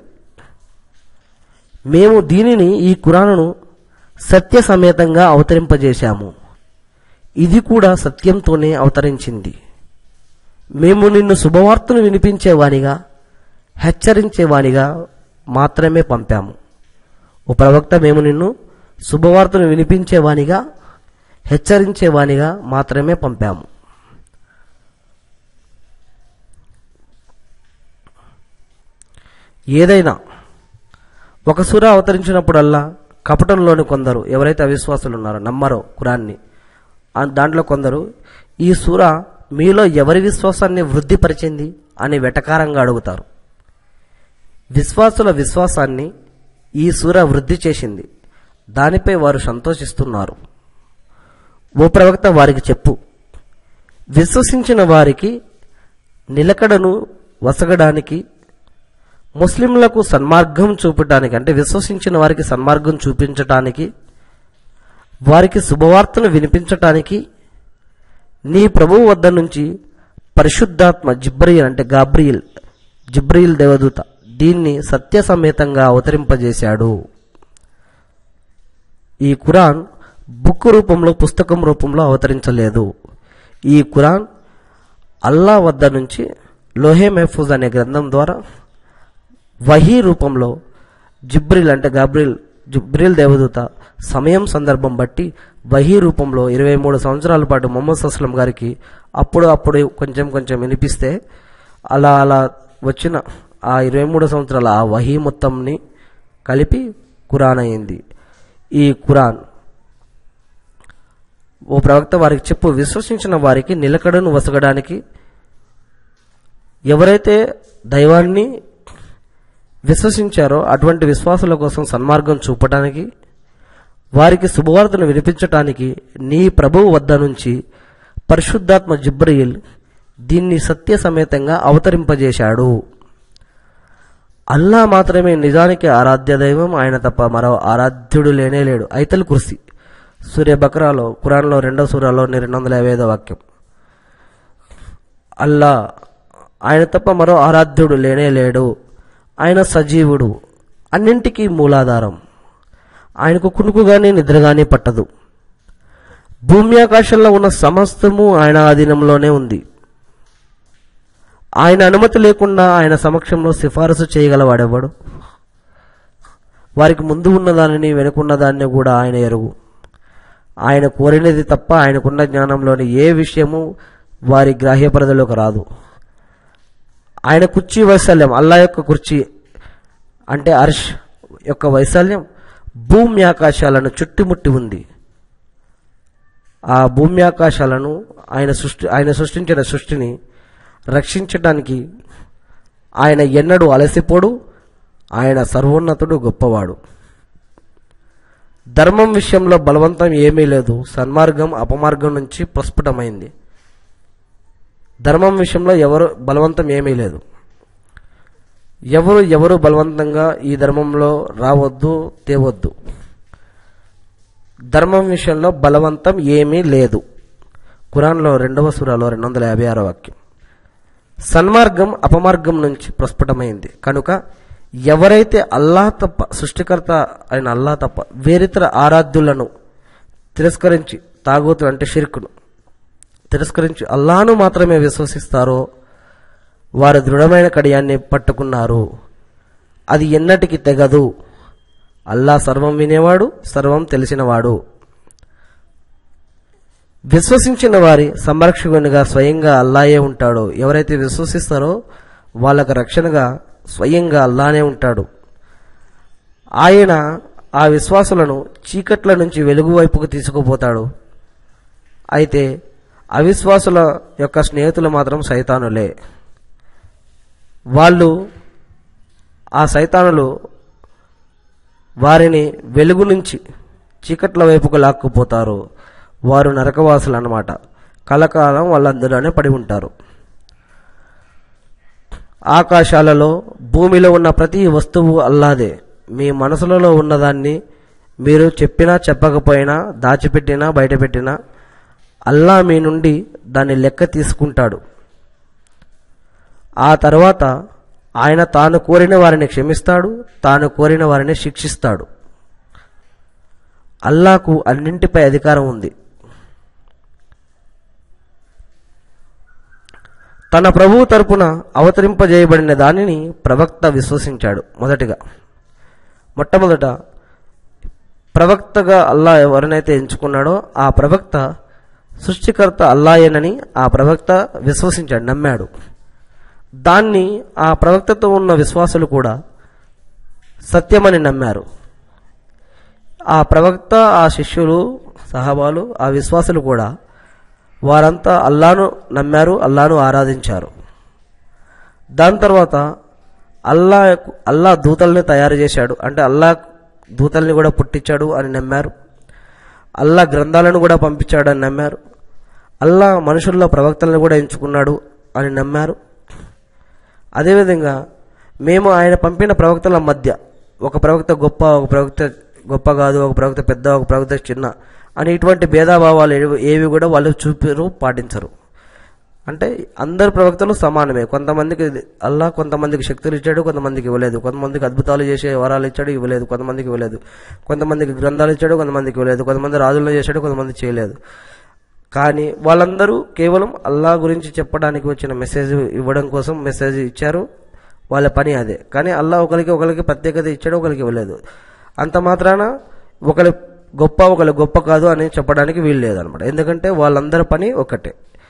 మేము దీనిని ఈ కురాను సత్య సమేతంగా అవతరింపజేశాము ఇది కూడా సత్యంతోనే అవతరించింది మేము నిన్ను శుభవార్తను వినిపించేవానిగా హెచ్చరించేవానిగా మాత్రమే పంపాము ఓ ప్రవక్త మేము నిన్ను శుభవార్తను వినిపించేవానిగా హెచ్చరించేవానిగా మాత్రమే పంపాము ఏదైనా ఒక సూర అవతరించినప్పుడల్లా కపటంలోని కొందరు ఎవరైతే అవిశ్వాసులు ఉన్నారో నమ్మరో కురాన్ని ఆ దాంట్లో కొందరు ఈ సూర మీలో ఎవరి విశ్వాసాన్ని వృద్ధిపరిచింది అని వెటకారంగా అడుగుతారు విశ్వాసుల విశ్వాసాన్ని ఈ సూర వృద్ధి చేసింది దానిపై వారు సంతోషిస్తున్నారు ఓ ప్రవక్త వారికి చెప్పు విశ్వసించిన వారికి నిలకడను వసగడానికి ముస్లింలకు సన్మార్గం చూపటానికి అంటే విశ్వసించిన వారికి సన్మార్గం చూపించటానికి వారికి శుభవార్తను వినిపించటానికి నీ ప్రభువు వద్ద నుంచి పరిశుద్ధాత్మ జిబ్రియల్ అంటే గాబ్రియల్ జిబ్రియల్ దేవదూత దీన్ని సత్య సమేతంగా అవతరింపజేశాడు ఈ ఖురాన్ బుక్ రూపంలో పుస్తకం రూపంలో అవతరించలేదు ఈ ఖురాన్ అల్లా వద్ద నుంచి లోహే మెహఫూజ్ అనే గ్రంథం ద్వారా వహీ రూపంలో జిబ్రిల్ అంటే గాబ్రిల్ జిబ్రిల్ దేవదూత సమయం సందర్భం బట్టి వహీ రూపంలో ఇరవై మూడు సంవత్సరాల పాటు మొహమ్మద్ అస్లం గారికి అప్పుడు అప్పుడు కొంచెం కొంచెం వినిపిస్తే అలా అలా వచ్చిన ఆ ఇరవై మూడు సంవత్సరాల ఆ వహీ మొత్తంని కలిపి ఖురాన్ అయింది ఈ ఖురాన్ ఓ ప్రవక్త వారికి చెప్పు విశ్వసించిన వారికి నిలకడను వసగడానికి ఎవరైతే దైవాన్ని విశ్వసించారో అటువంటి విశ్వాసుల కోసం సన్మార్గం చూపటానికి వారికి శుభవార్తను వినిపించటానికి నీ ప్రభువు వద్ద నుంచి పరిశుద్ధాత్మ జిబ్రయిల్ దీన్ని సత్య సమేతంగా అవతరింపజేశాడు అల్లా మాత్రమే నిజానికి ఆరాధ్య దైవం ఆయన తప్ప మరో ఆరాధ్యుడు లేనే లేడు ఐతల్ కుర్సీ సూర్య బక్రాలో ఖురాన్లో రెండో సూరాలో రెండు వందల యాభై ఐదో వాక్యం అల్లా ఆయన తప్ప మరో ఆరాధ్యుడు లేనే లేడు ఆయన సజీవుడు అన్నింటికీ మూలాధారం ఆయనకు కునుకుగానే నిద్రగానే పట్టదు భూమి ఆకాశంలో ఉన్న సమస్తము ఆయన ఆధీనంలోనే ఉంది ఆయన అనుమతి లేకుండా ఆయన సమక్షంలో సిఫారసు చేయగలవాడెవడు వారికి ముందు ఉన్న దానిని వెనుకున్న దాన్ని కూడా ఆయన ఎరుగు ఆయన కోరినది తప్ప ఆయనకున్న జ్ఞానంలోని ఏ విషయము వారి గ్రాహ్య పరిధిలోకి రాదు ఆయన కుర్చీ వైశాల్యం అల్లా యొక్క కుర్చీ అంటే అర్ష్ యొక్క వైశాల్యం భూమి ఆకాశాలను చుట్టుముట్టి ఉంది ఆ భూమి ఆకాశాలను ఆయన సృష్టి ఆయన సృష్టించిన సృష్టిని రక్షించడానికి ఆయన ఎన్నడూ అలసిపోడు ఆయన సర్వోన్నతుడు గొప్పవాడు ధర్మం విషయంలో బలవంతం ఏమీ లేదు సన్మార్గం అపమార్గం నుంచి ప్రస్ఫుటమైంది ధర్మం విషయంలో ఎవరు బలవంతం ఏమీ లేదు ఎవరు ఎవరు బలవంతంగా ఈ ధర్మంలో రావద్దు తేవద్దు ధర్మం విషయంలో బలవంతం ఏమీ లేదు ఖురాన్లో రెండవ సూరాలో రెండు వందల యాభై ఆరో వాక్యం సన్మార్గం అపమార్గం నుంచి ప్రస్ఫుటమైంది కనుక ఎవరైతే అల్లా తప్ప సృష్టికర్త అయిన అల్లా తప్ప వేరితర ఆరాధ్యులను తిరస్కరించి తాగోతులు అంటే షిర్కును తిరస్కరించి అల్లాను మాత్రమే విశ్వసిస్తారో వారు దృఢమైన కడియాన్ని పట్టుకున్నారు అది ఎన్నటికి తెగదు అల్లా సర్వం వినేవాడు సర్వం తెలిసినవాడు విశ్వసించిన వారి సంరక్షకునిగా స్వయంగా అల్లాయే ఉంటాడు ఎవరైతే విశ్వసిస్తారో వాళ్ళకు రక్షణగా స్వయంగా అల్లానే ఉంటాడు ఆయన ఆ విశ్వాసులను చీకట్ల నుంచి వెలుగు వైపుకు తీసుకుపోతాడు అయితే అవిశ్వాసుల యొక్క స్నేహితులు మాత్రం సైతానులే వాళ్ళు ఆ సైతానులు వారిని వెలుగు నుంచి చీకట్ల వైపుకు లాక్కుపోతారు వారు నరకవాసులు అన్నమాట కలకాలం వాళ్ళందరూనే పడి ఉంటారు ఆకాశాలలో భూమిలో ఉన్న ప్రతి వస్తువు అల్లాదే మీ మనసులలో ఉన్నదాన్ని మీరు చెప్పినా చెప్పకపోయినా దాచిపెట్టినా బయటపెట్టినా అల్లా మీ నుండి దాన్ని లెక్క తీసుకుంటాడు ఆ తర్వాత ఆయన తాను కోరిన వారిని క్షమిస్తాడు తాను కోరిన వారిని శిక్షిస్తాడు అల్లాకు అన్నింటిపై అధికారం ఉంది తన ప్రభువు తరపున అవతరింపజేయబడిన దానిని ప్రవక్త విశ్వసించాడు మొదటిగా మొట్టమొదట ప్రవక్తగా అల్లా ఎవరినైతే ఎంచుకున్నాడో ఆ ప్రవక్త సృష్టికర్త అల్లాయేనని ఆ ప్రవక్త విశ్వసించాడు నమ్మాడు దాన్ని ఆ ప్రవక్తతో ఉన్న విశ్వాసులు కూడా సత్యమని నమ్మారు ఆ ప్రవక్త ఆ శిష్యులు సహబాలు ఆ విశ్వాసులు కూడా వారంతా అల్లాను నమ్మారు అల్లాను ఆరాధించారు దాని తర్వాత అల్లా అల్లా దూతల్ని తయారు చేశాడు అంటే అల్లా దూతల్ని కూడా పుట్టించాడు అని నమ్మారు అల్లా గ్రంథాలను కూడా పంపించాడు అని నమ్మారు అల్లా మనుషుల్లో ప్రవక్తలను కూడా ఎంచుకున్నాడు అని నమ్మారు అదేవిధంగా మేము ఆయన పంపిన ప్రవక్తల మధ్య ఒక ప్రవక్త గొప్ప ఒక ప్రవక్త గొప్ప కాదు ఒక ప్రవక్త పెద్ద ఒక ప్రవక్త చిన్న అని ఇటువంటి భేదాభావాలు ఏవి- ఏవి కూడా వాళ్ళు చూపరు పాటించరు అంటే అందరు ప్రవక్తలు సమానమే కొంతమందికి ఇది- అల్లా కొంతమందికి శక్తులు ఇచ్చాడు కొంతమందికి ఇవ్వలేదు కొంతమందికి అద్భుతాలు చేసే వరాలు ఇచ్చాడు ఇవ్వలేదు కొంతమందికి ఇవ్వలేదు కొంతమందికి గ్రంథాలు ఇచ్చాడు కొంతమందికి ఇవ్వలేదు కొంతమంది రాజులను చేశాడు కొంతమంది చేయలేదు కానీ వాళ్ళందరూ కేవలం అల్లా గురించి చెప్పడానికి వచ్చిన మెసేజ్ ఇవ్వడం కోసం మెసేజ్ ఇచ్చారు వాళ్ళ పని అదే కానీ అల్లా ఒకరికి ఒకరికి ప్రత్యేకత ఇచ్చాడు ఒకరికి ఇవ్వలేదు అంత మాత్రాన ఒకరి గొప్ప ఒకరి గొప్ప కాదు అని చెప్పడానికి వీలు లేదనమాట ఎందుకంటే వాళ్ళందరి పని ఒకటే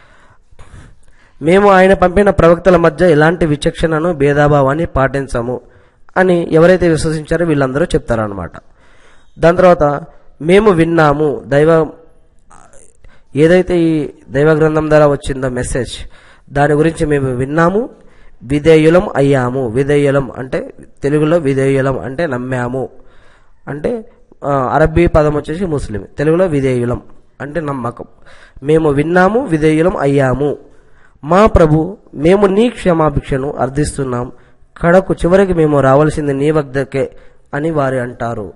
మేము ఆయన పంపిన ప్రవక్తల మధ్య ఎలాంటి విచక్షణను భేదాభావాన్ని పాటించము అని ఎవరైతే విశ్వసించారో వీళ్ళందరూ చెప్తారనమాట దాని తర్వాత మేము విన్నాము దైవ ఏదైతే ఈ దైవ గ్రంథం ద్వారా వచ్చిందో మెసేజ్ దాని గురించి మేము విన్నాము విధేయులం అయ్యాము విధేయులం అంటే తెలుగులో విధేయులం అంటే నమ్మాము అంటే ఆ, అరబ్బీ పదం వచ్చేసి ముస్లిం తెలుగులో విధేయులం అంటే నమ్మకం మేము విన్నాము విధేయులం అయ్యాము మా ప్రభు మేము నీ క్షమాభిక్షను అర్థిస్తున్నాం కడకు చివరికి మేము రావాల్సింది నీ వద్దకే అని వారు అంటారు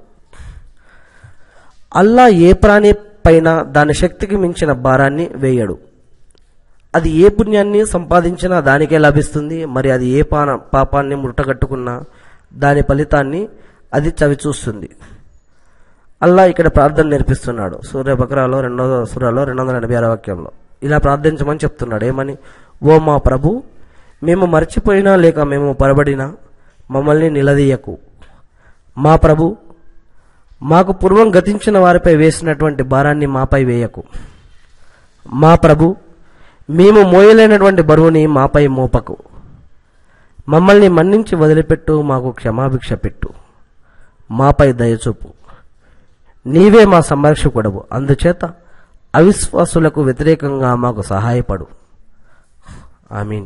అల్లా ఏ ప్రాణి పైన దాని శక్తికి మించిన భారాన్ని వేయడు అది ఏ పుణ్యాన్ని సంపాదించినా దానికే లభిస్తుంది మరి అది ఏ పాన పాపాన్ని ముట్టగట్టుకున్నా దాని ఫలితాన్ని అది చవిచూస్తుంది అల్లా ఇక్కడ ప్రార్థన నేర్పిస్తున్నాడు సూర్య బక్రాలో రెండవ సూర్యలో రెండు వందల ఎనభై ఆరో వాక్యంలో ఇలా ప్రార్థించమని చెప్తున్నాడు ఏమని ఓ మా ప్రభు మేము మర్చిపోయినా లేక మేము పొరబడినా మమ్మల్ని నిలదీయకు మా ప్రభు మాకు పూర్వం గతించిన వారిపై వేసినటువంటి భారాన్ని మాపై వేయకు మా ప్రభు మేము మోయలేనటువంటి బరువుని మాపై మోపకు మమ్మల్ని మన్నించి వదిలిపెట్టు మాకు క్షమాభిక్ష పెట్టు మాపై దయచూపు నీవే మా సంరక్షకుడవు అందుచేత అవిశ్వాసులకు వ్యతిరేకంగా మాకు సహాయపడు ఐ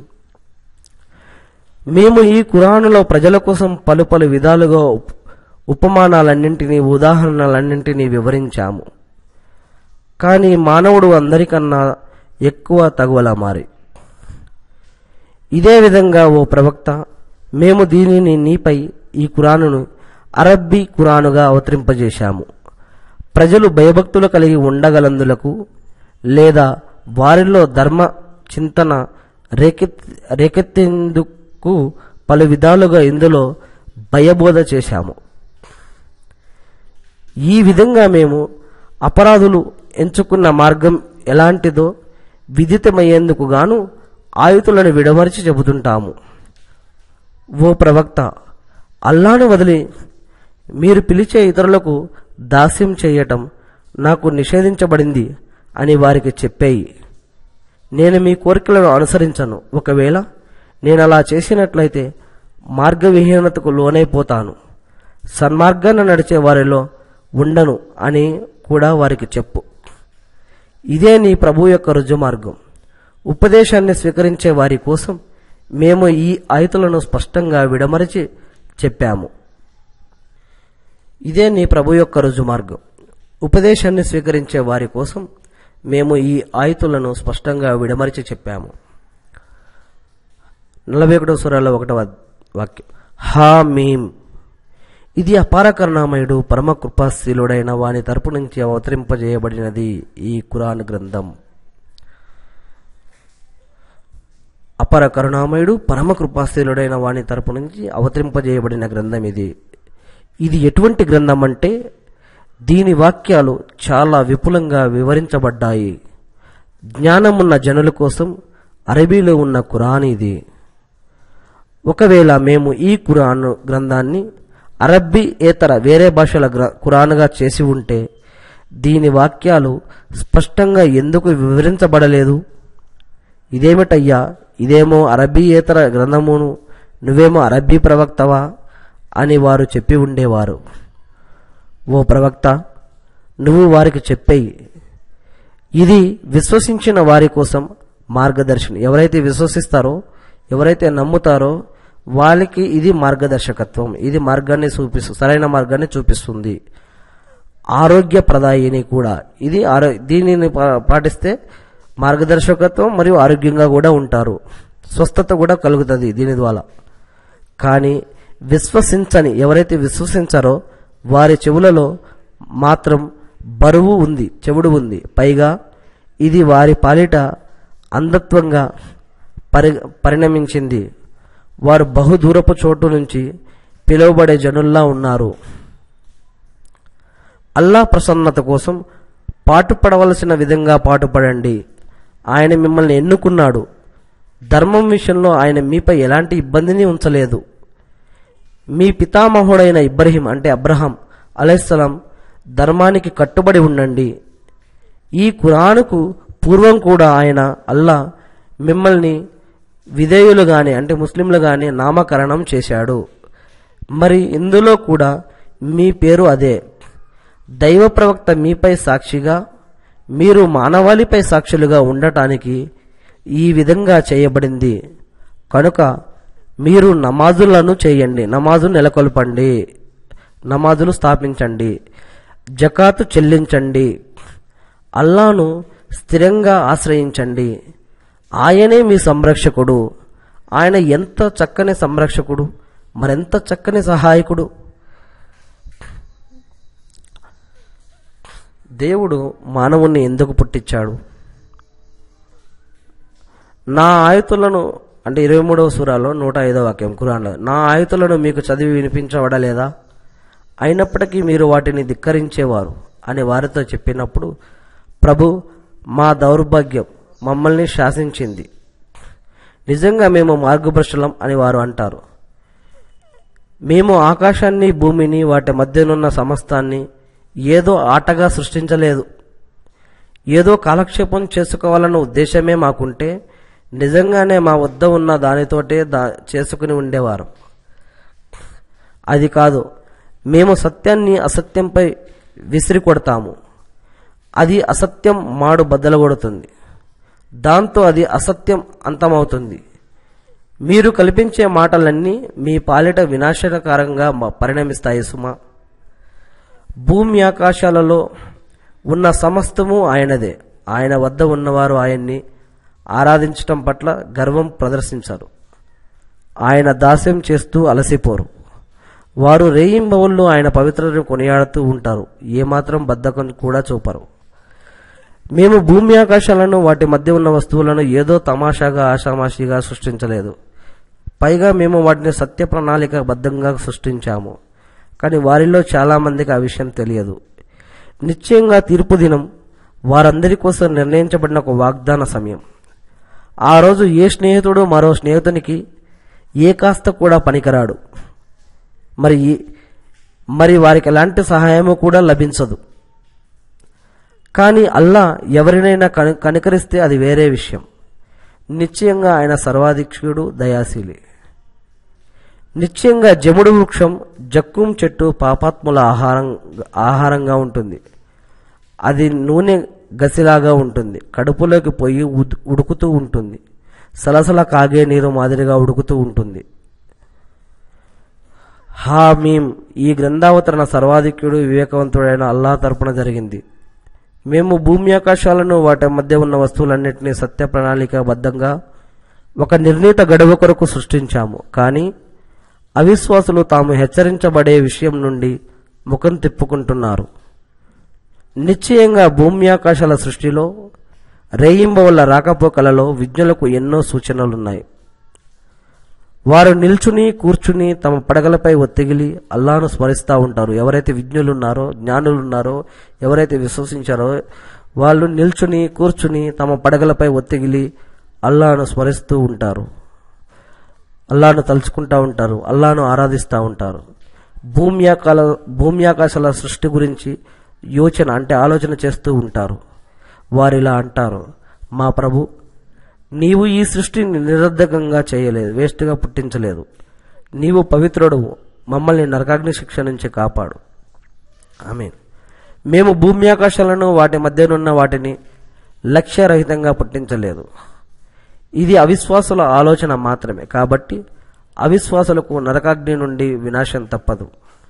మేము ఈ కురానులో ప్రజల కోసం పలు పలు విధాలుగా ఉప్- ఉపమానాలన్నింటినీ ఉదాహరణలన్నింటినీ వివరించాము కానీ మానవుడు అందరికన్నా ఎక్కువ తగువలా మారి ఇదే విధంగా ఓ ప్రవక్త మేము దీనిని నీపై ఈ కురానును అరబ్బీ కురానుగా అవతరింపజేశాము ప్రజలు భయభక్తులు కలిగి ఉండగలందులకు లేదా వారిలో ధర్మ చింతన రేకెత్ రేకెత్తేందుకు పలు విధాలుగా ఇందులో భయబోధ చేశాము ఈ విధంగా మేము అపరాధులు ఎంచుకున్న మార్గం ఎలాంటిదో విదితమయ్యేందుకు గాను ఆయుతులను విడమరిచి చెబుతుంటాము ఓ ప్రవక్త అల్లాను వదిలి మీరు పిలిచే ఇతరులకు దాస్యం చేయటం నాకు నిషేధించబడింది అని వారికి చెప్పేయి నేను మీ కోరికలను అనుసరించను ఒకవేళ నేను అలా చేసినట్లయితే మార్గవిహీనతకు లోనైపోతాను సన్మార్గాన్ని నడిచే వారిలో ఉండను అని కూడా వారికి చెప్పు ఇదే నీ ప్రభు యొక్క రుజుమార్గం ఉపదేశాన్ని స్వీకరించే వారి కోసం మేము ఈ ఆయుతులను స్పష్టంగా విడమరిచి చెప్పాము ఇదే నీ ప్రభు యొక్క రుజుమార్గం ఉపదేశాన్ని స్వీకరించే వారి కోసం మేము ఈ ఆయుతులను స్పష్టంగా విడమరిచి చెప్పాము నలభై ఒకటో సురాల ఒకటవ వాక్యం హా మీమ్ ఇది అపార కరుణామయుడు పరమ కృపాశీలుడైన వాని తరపు నుంచి అవతరింపజేయబడినది ఈ కురాన్ గ్రంథం అపర కరుణామయుడు పరమ కృపాశీలుడైన వాని తరపు నుంచి అవతరింపజేయబడిన గ్రంథం ఇది ఇది ఎటువంటి గ్రంథం అంటే దీని వాక్యాలు చాలా విపులంగా వివరించబడ్డాయి జ్ఞానమున్న జనుల కోసం అరబీలో ఉన్న ఖురాన్ ఇది ఒకవేళ మేము ఈ ఖురాన్ గ్రంథాన్ని అరబ్బీ ఏతర వేరే భాషల గ్ర ఖురాన్గా చేసి ఉంటే దీని వాక్యాలు స్పష్టంగా ఎందుకు వివరించబడలేదు ఇదేమిటయ్యా ఇదేమో అరబ్బీయేతర గ్రంథమును నువ్వేమో అరబ్బీ ప్రవక్తవా అని వారు చెప్పి ఉండేవారు ఓ ప్రవక్త నువ్వు వారికి చెప్పేయి ఇది విశ్వసించిన వారి కోసం మార్గదర్శనం ఎవరైతే విశ్వసిస్తారో ఎవరైతే నమ్ముతారో వాళ్ళకి ఇది మార్గదర్శకత్వం ఇది మార్గాన్ని చూపిస్తు సరైన మార్గాన్ని చూపిస్తుంది ఆరోగ్యప్రదాయిని కూడా ఇది ఆరో దీనిని పా- పాటిస్తే మార్గదర్శకత్వం మరియు ఆరోగ్యంగా కూడా ఉంటారు స్వస్థత కూడా కలుగుతుంది దీని ద్వారా కానీ విశ్వసించని ఎవరైతే విశ్వసించారో వారి చెవులలో మాత్రం బరువు ఉంది చెవుడు ఉంది పైగా ఇది వారి పాలిట అంధత్వంగా పరి పరిణమించింది వారు బహుదూరపు చోటు నుంచి పిలువబడే జనుల్లా ఉన్నారు అల్లా ప్రసన్నత కోసం పాటుపడవలసిన విధంగా పాటుపడండి ఆయన మిమ్మల్ని ఎన్నుకున్నాడు ధర్మం విషయంలో ఆయన మీపై ఎలాంటి ఇబ్బందిని ఉంచలేదు మీ పితామహుడైన ఇబ్రహీం అంటే అబ్రహాం అలైస్సలాం ధర్మానికి కట్టుబడి ఉండండి ఈ ఖురానుకు పూర్వం కూడా ఆయన అల్లా మిమ్మల్ని విధేయులుగానే అంటే ముస్లింలుగానే నామకరణం చేశాడు మరి ఇందులో కూడా మీ పేరు అదే దైవ ప్రవక్త మీపై సాక్షిగా మీరు మానవాళిపై సాక్షులుగా ఉండటానికి ఈ విధంగా చేయబడింది కనుక మీరు నమాజులను చేయండి నమాజు నెలకొల్పండి నమాజులు స్థాపించండి జకాతు చెల్లించండి అల్లాను స్థిరంగా ఆశ్రయించండి ఆయనే మీ సంరక్షకుడు ఆయన ఎంత చక్కని సంరక్షకుడు మరెంత చక్కని సహాయకుడు దేవుడు మానవుణ్ణి ఎందుకు పుట్టించాడు నా ఆయుతులను అంటే ఇరవై మూడవ సూరాలో నూట ఐదవ వాక్యం కురాన్లో నా ఆయుతులను మీకు చదివి వినిపించబడలేదా అయినప్పటికీ మీరు వాటిని ధిక్కరించేవారు అని వారితో చెప్పినప్పుడు ప్రభు మా దౌర్భాగ్యం మమ్మల్ని శాసించింది నిజంగా మేము మార్గభ్రష్టులం అని వారు అంటారు మేము ఆకాశాన్ని భూమిని వాటి మధ్యనున్న సమస్తాన్ని ఏదో ఆటగా సృష్టించలేదు ఏదో కాలక్షేపం చేసుకోవాలన్న ఉద్దేశమే మాకుంటే నిజంగానే మా వద్ద ఉన్న దానితోటే దా చేసుకుని ఉండేవారు అది కాదు మేము సత్యాన్ని అసత్యంపై విసిరి కొడతాము అది అసత్యం మాడు బద్దలగొడుతుంది దాంతో అది అసత్యం అంతమవుతుంది మీరు కల్పించే మాటలన్నీ మీ పాలిట వినాశనకారంగా మ- పరిణమిస్తాయి సుమా భూమి ఆకాశాలలో ఉన్న సమస్తము ఆయనదే ఆయన వద్ద ఉన్నవారు ఆయన్ని ఆరాధించటం పట్ల గర్వం ప్రదర్శించారు ఆయన దాస్యం చేస్తూ అలసిపోరు వారు రేయింబవుళ్ళు ఆయన పవిత్రతను కొనియాడుతూ ఉంటారు ఏమాత్రం బద్ధకం కూడా చూపరు మేము భూమి ఆకాశాలను వాటి మధ్య ఉన్న వస్తువులను ఏదో తమాషాగా ఆషామాషిగా సృష్టించలేదు పైగా మేము వాటిని సత్య ప్రణాళిక బద్ధంగా సృష్టించాము కానీ వారిలో చాలా మందికి ఆ విషయం తెలియదు నిశ్చయంగా తీర్పు దినం వారందరి కోసం నిర్ణయించబడిన ఒక వాగ్దాన సమయం ఆ రోజు ఏ స్నేహితుడు మరో స్నేహితునికి ఏ కాస్త కూడా పనికిరాడు మరి ఈ- మరి వారికి ఎలాంటి సహాయము కూడా లభించదు కానీ అల్లా ఎవరినైనా కని కనికరిస్తే అది వేరే విషయం నిశ్చయంగా ఆయన సర్వాధిక్షుడు దయాశీలి నిశ్చయంగా జముడు వృక్షం జక్కుం చెట్టు పాపాత్ముల ఆహారం ఆహారంగా ఉంటుంది అది నూనె గసిలాగా ఉంటుంది కడుపులోకి పోయి ఉద్- ఉడుకుతూ ఉంటుంది సలసల కాగే నీరు మాదిరిగా ఉడుకుతూ ఉంటుంది హామీం ఈ గ్రంథావతరణ సర్వాధిక్యుడు వివేకవంతుడైన అల్లా తరపున జరిగింది మేము భూమి ఆకాశాలను వాటి మధ్య ఉన్న వస్తువులన్నింటినీ సత్య ప్రణాళికాబద్ధంగా ఒక నిర్ణీత గడువు కొరకు సృష్టించాము కానీ అవిశ్వాసులు తాము హెచ్చరించబడే విషయం నుండి ముఖం తిప్పుకుంటున్నారు నిశ్చయంగా భూమి ఆకాశాల సృష్టిలో రేయింబవల్ల రాకపోకలలో విజ్ఞులకు ఎన్నో సూచనలున్నాయి వారు నిల్చుని కూర్చుని తమ పడగలపై ఒత్తిగిలి అల్లాను స్మరిస్తూ ఉంటారు ఎవరైతే విజ్ఞులున్నారో జ్ఞానులున్నారో ఎవరైతే విశ్వసించారో వాళ్ళు నిల్చుని కూర్చుని తమ పడగలపై ఒత్తిగిలి అల్లాను స్మరిస్తూ ఉంటారు అల్లాను తలుచుకుంటూ ఉంటారు అల్లాను ఆరాధిస్తూ ఉంటారు భూమి ఆకాల భూమి ఆకాశాల సృష్టి గురించి యోచన అంటే ఆలోచన చేస్తూ ఉంటారు వారిలా అంటారు మా ప్రభు నీవు ఈ సృష్టిని నిరర్ధకంగా చేయలేదు వేస్ట్గా పుట్టించలేదు నీవు పవిత్రుడు మమ్మల్ని నరకాగ్ని శిక్ష నుంచి కాపాడు ఆమె మేము భూమి ఆకాశాలను వాటి మధ్యనున్న వాటిని లక్ష్యరహితంగా పుట్టించలేదు ఇది అవిశ్వాసుల ఆలోచన మాత్రమే కాబట్టి అవిశ్వాసులకు నరకాగ్ని నుండి వినాశం తప్పదు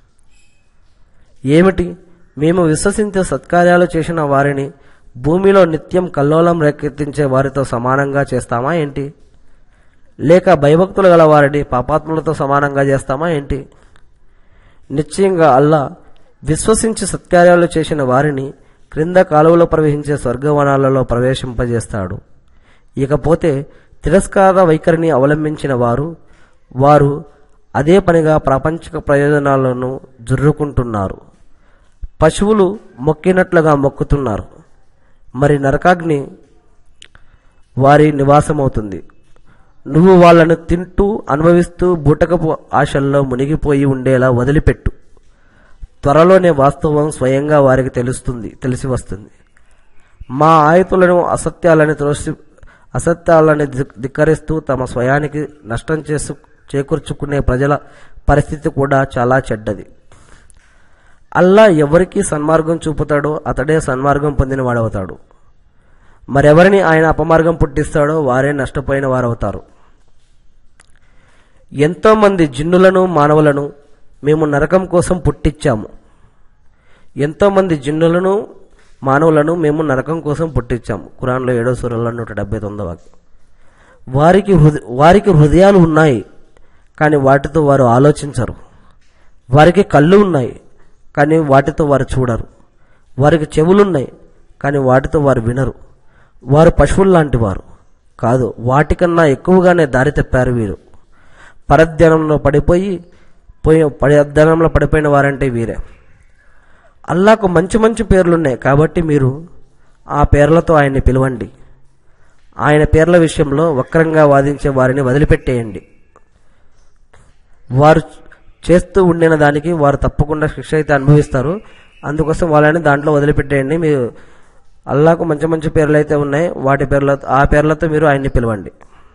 ఏమిటి మేము విశ్వసించే సత్కార్యాలు చేసిన వారిని భూమిలో నిత్యం కల్లోలం రేకెత్తించే వారితో సమానంగా చేస్తామా ఏంటి లేక భయభక్తులు గల వారిని పాపాత్ములతో సమానంగా చేస్తామా ఏంటి నిశ్చయంగా అల్లా విశ్వసించి సత్కార్యాలు చేసిన వారిని క్రింద కాలువలో ప్రవహించే స్వర్గవనాలలో ప్రవేశింపజేస్తాడు ఇకపోతే తిరస్కార వైఖరిని అవలంబించిన వారు వారు అదే పనిగా ప్రాపంచిక ప్రయోజనాలను జుర్రుకుంటున్నారు పశువులు మొక్కినట్లుగా మొక్కుతున్నారు మరి నరకాగ్ని వారి నివాసమవుతుంది నువ్వు వాళ్ళను తింటూ అనుభవిస్తూ బూటకపు ఆశల్లో మునిగిపోయి ఉండేలా వదిలిపెట్టు త్వరలోనే వాస్తవం స్వయంగా వారికి తెలుస్తుంది తెలిసి వస్తుంది మా ఆయతులను అసత్యాలని త్రోసి అసత్యాలని ధిక్- ధిక్కరిస్తూ తమ స్వయానికి నష్టం చేసు చేకూర్చుకునే ప్రజల పరిస్థితి కూడా చాలా చెడ్డది అల్లా ఎవరికి సన్మార్గం చూపుతాడో అతడే సన్మార్గం పొందిన వాడవుతాడు మరెవరిని ఆయన అపమార్గం పుట్టిస్తాడో వారే నష్టపోయిన వారవుతారు ఎంతో మంది జిన్నులను మానవులను మేము నరకం కోసం పుట్టించాము ఎంతో మంది జిన్నులను మానవులను మేము నరకం కోసం పుట్టించాము ఖురాన్లో ఏడో సూరలో నూట డెబ్బై తొమ్మిదో వాక్యం వారికి హృదయ వారికి హృదయాలు ఉన్నాయి కానీ వాటితో వారు ఆలోచించరు వారికి కళ్ళు ఉన్నాయి కానీ వాటితో వారు చూడరు వారికి చెవులున్నాయి కానీ వాటితో వారు వినరు వారు పశువుల్లాంటి వారు కాదు వాటికన్నా ఎక్కువగానే దారి తప్పారు వీరు పరధ్యానంలో పడిపోయి పోయి పరధ్యానంలో పడిపోయిన వారంటే వీరే అల్లాకు మంచి మంచి పేర్లున్నాయి కాబట్టి మీరు ఆ పేర్లతో ఆయన్ని పిలవండి ఆయన పేర్ల విషయంలో వక్రంగా వాదించే వారిని వదిలిపెట్టేయండి వారు చేస్తూ ఉండిన దానికి వారు తప్పకుండా శిక్ష అయితే అనుభవిస్తారు అందుకోసం వాళ్ళని దాంట్లో వదిలిపెట్టేయండి మీరు అల్లాకు మంచి మంచి పేర్లు అయితే ఉన్నాయి వాటి పేర్లతో ఆ పేర్లతో మీరు ఆయన్ని పిలవండి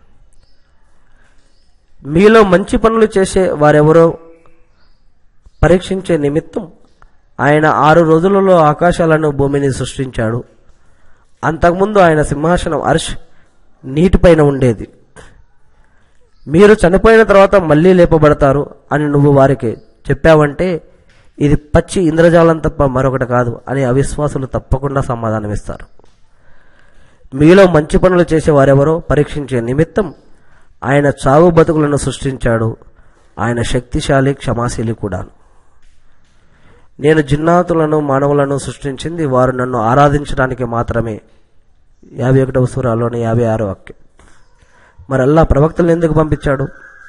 మీలో మంచి పనులు చేసే వారెవరో పరీక్షించే నిమిత్తం ఆయన ఆరు రోజులలో ఆకాశాలను భూమిని సృష్టించాడు అంతకుముందు ఆయన సింహాసనం అర్ష్ నీటిపైన ఉండేది మీరు చనిపోయిన తర్వాత మళ్ళీ లేపబడతారు అని నువ్వు వారికి చెప్పావంటే ఇది పచ్చి ఇంద్రజాలం తప్ప మరొకటి కాదు అని అవిశ్వాసులు తప్పకుండా సమాధానమిస్తారు మీలో మంచి పనులు చేసే వారెవరో పరీక్షించే నిమిత్తం ఆయన చావు బతుకులను సృష్టించాడు ఆయన శక్తిశాలి క్షమాశీలి కూడా నేను జిన్నాతులను మానవులను సృష్టించింది వారు నన్ను ఆరాధించడానికి మాత్రమే యాభై ఒకటవ సూరాలోని యాభై ఆరో వాక్యం మరి అల్లా ప్రవక్తలను ఎందుకు పంపించాడు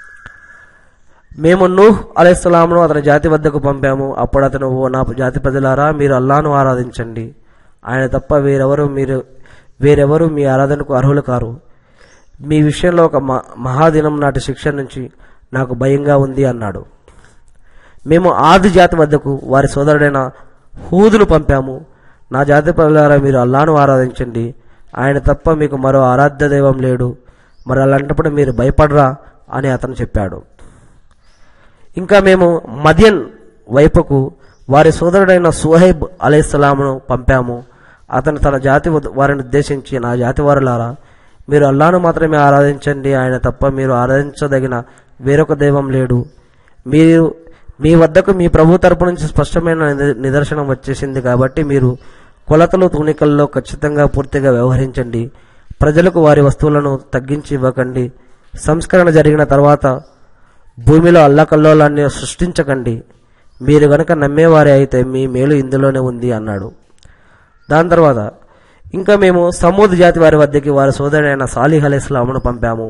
మేము నూహ్ అలైస్లాంను అతని జాతి వద్దకు పంపాము అప్పుడు అతను ఓ నా జాతి ప్రజలారా మీరు అల్లాను ఆరాధించండి ఆయన తప్ప వేరెవరు మీరు వేరెవరు మీ ఆరాధనకు అర్హులు కారు మీ విషయంలో ఒక మ- మహాదినం నాటి శిక్ష నుంచి నాకు భయంగా ఉంది అన్నాడు మేము ఆది జాతి వద్దకు వారి సోదరుడైన హూదును పంపాము నా జాతి ప్రజలారా మీరు అల్లాను ఆరాధించండి ఆయన తప్ప మీకు మరో ఆరాధ్య దైవం లేడు మరి అలాంటప్పుడు మీరు భయపడరా అని అతను చెప్పాడు ఇంకా మేము మద్యన్ వైపుకు వారి సోదరుడైన సుహైబ్ అలైహిస్సలామును పంపాము అతను తన జాతి వద్- వారిని ఉద్దేశించి నా జాతి వారులారా మీరు అల్లాను మాత్రమే ఆరాధించండి ఆయన తప్ప మీరు ఆరాధించదగిన వేరొక దైవం లేడు మీరు మీ వద్దకు మీ ప్రభు తరపు నుంచి స్పష్టమైన నిద- నిదర్శనం వచ్చేసింది కాబట్టి మీరు కొలతలు తూనికల్లో ఖచ్చితంగా పూర్తిగా వ్యవహరించండి ప్రజలకు వారి వస్తువులను తగ్గించి ఇవ్వకండి సంస్కరణ జరిగిన తర్వాత భూమిలో అల్లకల్లోలాన్ని సృష్టించకండి మీరు గనక నమ్మేవారే అయితే మీ మేలు ఇందులోనే ఉంది అన్నాడు దాని తర్వాత ఇంకా మేము సమూద్ జాతి వారి వద్దకి వారి సోదరుడైన సాలిహ్ అలీస్లామును పంపాము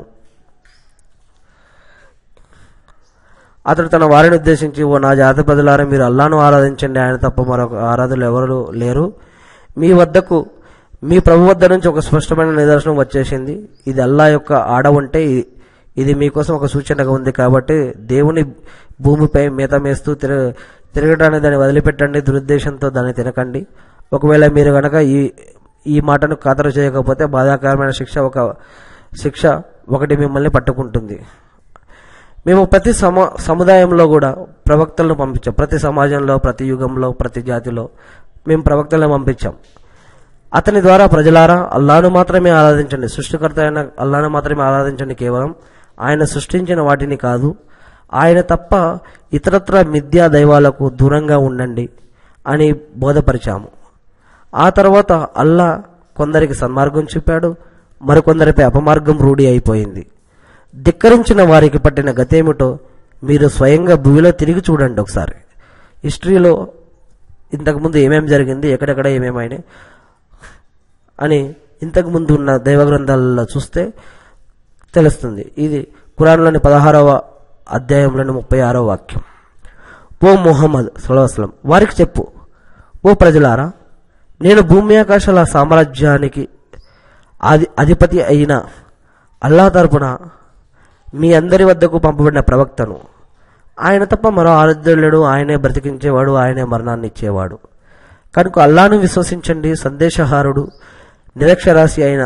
అతడు తన వారిని ఉద్దేశించి ఓ నా జాతి ప్రజలారా మీరు అల్లాను ఆరాధించండి ఆయన తప్ప మరొక ఆరాధులు ఎవరు లేరు మీ వద్దకు మీ ప్రభు వద్ద నుంచి ఒక స్పష్టమైన నిదర్శనం వచ్చేసింది ఇది అల్లా యొక్క ఆడ ఉంటే ఇ- ఇది మీకోసం ఒక సూచనగా ఉంది కాబట్టి దేవుని భూమిపై మేత మేస్తూ తిర తిరగడానికి దాన్ని వదిలిపెట్టండి దురుద్దేశంతో దాన్ని తినకండి ఒకవేళ మీరు గనక ఈ ఈ మాటను ఖాతరు చేయకపోతే బాధాకరమైన శిక్ష ఒక శిక్ష ఒకటి మిమ్మల్ని పట్టుకుంటుంది మేము ప్రతి సమ సముదాయంలో కూడా ప్రవక్తలను పంపించాం ప్రతి సమాజంలో ప్రతి యుగంలో ప్రతి జాతిలో మేము ప్రవక్తలను పంపించాం అతని ద్వారా ప్రజలారా అల్లాను మాత్రమే ఆరాధించండి సృష్టికర్త అయిన అల్లాను మాత్రమే ఆరాధించండి కేవలం ఆయన సృష్టించిన వాటిని కాదు ఆయన తప్ప ఇతరత్ర మిథ్యా దైవాలకు దూరంగా ఉండండి అని బోధపరిచాము ఆ తర్వాత అల్లా కొందరికి సన్మార్గం చూపాడు మరికొందరిపై అపమార్గం రూఢి అయిపోయింది ధిక్కరించిన వారికి పట్టిన గతేమిటో మీరు స్వయంగా భూమిలో తిరిగి చూడండి ఒకసారి హిస్టరీలో ఇంతకుముందు ఏమేం జరిగింది ఎక్కడెక్కడ ఏమేమైనాయి అని ఇంతకు ముందు ఉన్న దైవ గ్రంథాలలో చూస్తే తెలుస్తుంది ఇది ఖురాన్లోని పదహారవ అధ్యాయంలోని ముప్పై ఆరవ వాక్యం ఓ ముహమ్మద్ సలహస్లం వారికి చెప్పు ఓ ప్రజలారా నేను భూమి ఆకాశాల సామ్రాజ్యానికి ఆది అధిపతి అయిన అల్లా తరపున మీ అందరి వద్దకు పంపబడిన ప్రవక్తను ఆయన తప్ప మరో ఆరాధ్యుడు ఆయనే బ్రతికించేవాడు ఆయనే మరణాన్ని ఇచ్చేవాడు కనుక అల్లాను విశ్వసించండి సందేశహారుడు నిరక్షరాశి అయిన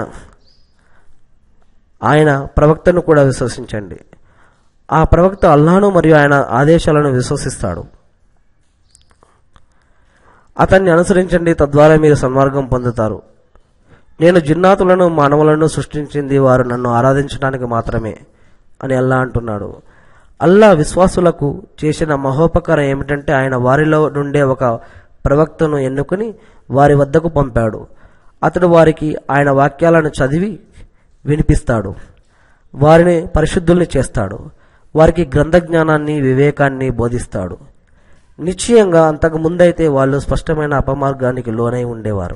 ఆయన ప్రవక్తను కూడా విశ్వసించండి ఆ ప్రవక్త అల్లాను మరియు ఆయన ఆదేశాలను విశ్వసిస్తాడు అతన్ని అనుసరించండి తద్వారా మీరు సన్మార్గం పొందుతారు నేను జిన్నాతులను మానవులను సృష్టించింది వారు నన్ను ఆరాధించడానికి మాత్రమే అని అల్లా అంటున్నాడు అల్లా విశ్వాసులకు చేసిన మహోపకారం ఏమిటంటే ఆయన వారిలో నుండే ఒక ప్రవక్తను ఎన్నుకుని వారి వద్దకు పంపాడు అతడు వారికి ఆయన వాక్యాలను చదివి వినిపిస్తాడు వారిని పరిశుద్ధుల్ని చేస్తాడు వారికి గ్రంథ జ్ఞానాన్ని వివేకాన్ని బోధిస్తాడు నిశ్చయంగా అంతకు ముందైతే వాళ్ళు స్పష్టమైన అపమార్గానికి లోనై ఉండేవారు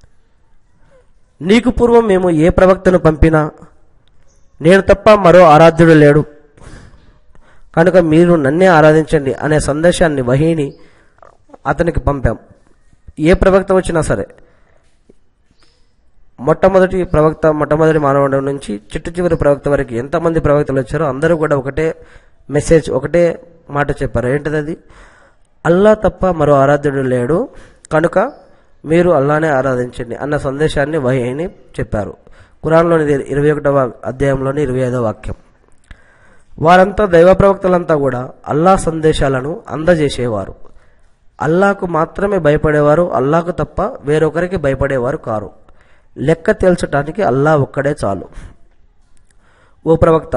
నీకు పూర్వం మేము ఏ ప్రవక్తను పంపినా నేను తప్ప మరో ఆరాధ్యుడు లేడు కనుక మీరు నన్నే ఆరాధించండి అనే సందేశాన్ని వహీని అతనికి పంపాం ఏ ప్రవక్త వచ్చినా సరే మొట్టమొదటి ప్రవక్త మొట్టమొదటి మానవుడి నుంచి చిట్టు చివరి ప్రవక్త వరకు ఎంతమంది ప్రవక్తలు వచ్చారో అందరూ కూడా ఒకటే మెసేజ్ ఒకటే మాట చెప్పారు ఏంటిది అది అల్లా తప్ప మరో ఆరాధ్యుడు లేడు కనుక మీరు అల్లానే ఆరాధించండి అన్న సందేశాన్ని వహీని చెప్పారు ఖురాన్లోని ఇరవై ఒకటవ అధ్యాయంలోని ఇరవై ఐదవ వాక్యం వారంతా దైవ ప్రవక్తలంతా కూడా అల్లా సందేశాలను అందజేసేవారు అల్లాకు మాత్రమే భయపడేవారు అల్లాకు తప్ప వేరొకరికి భయపడేవారు కారు లెక్క తేల్చడానికి అల్లా ఒక్కడే చాలు ఓ ప్రవక్త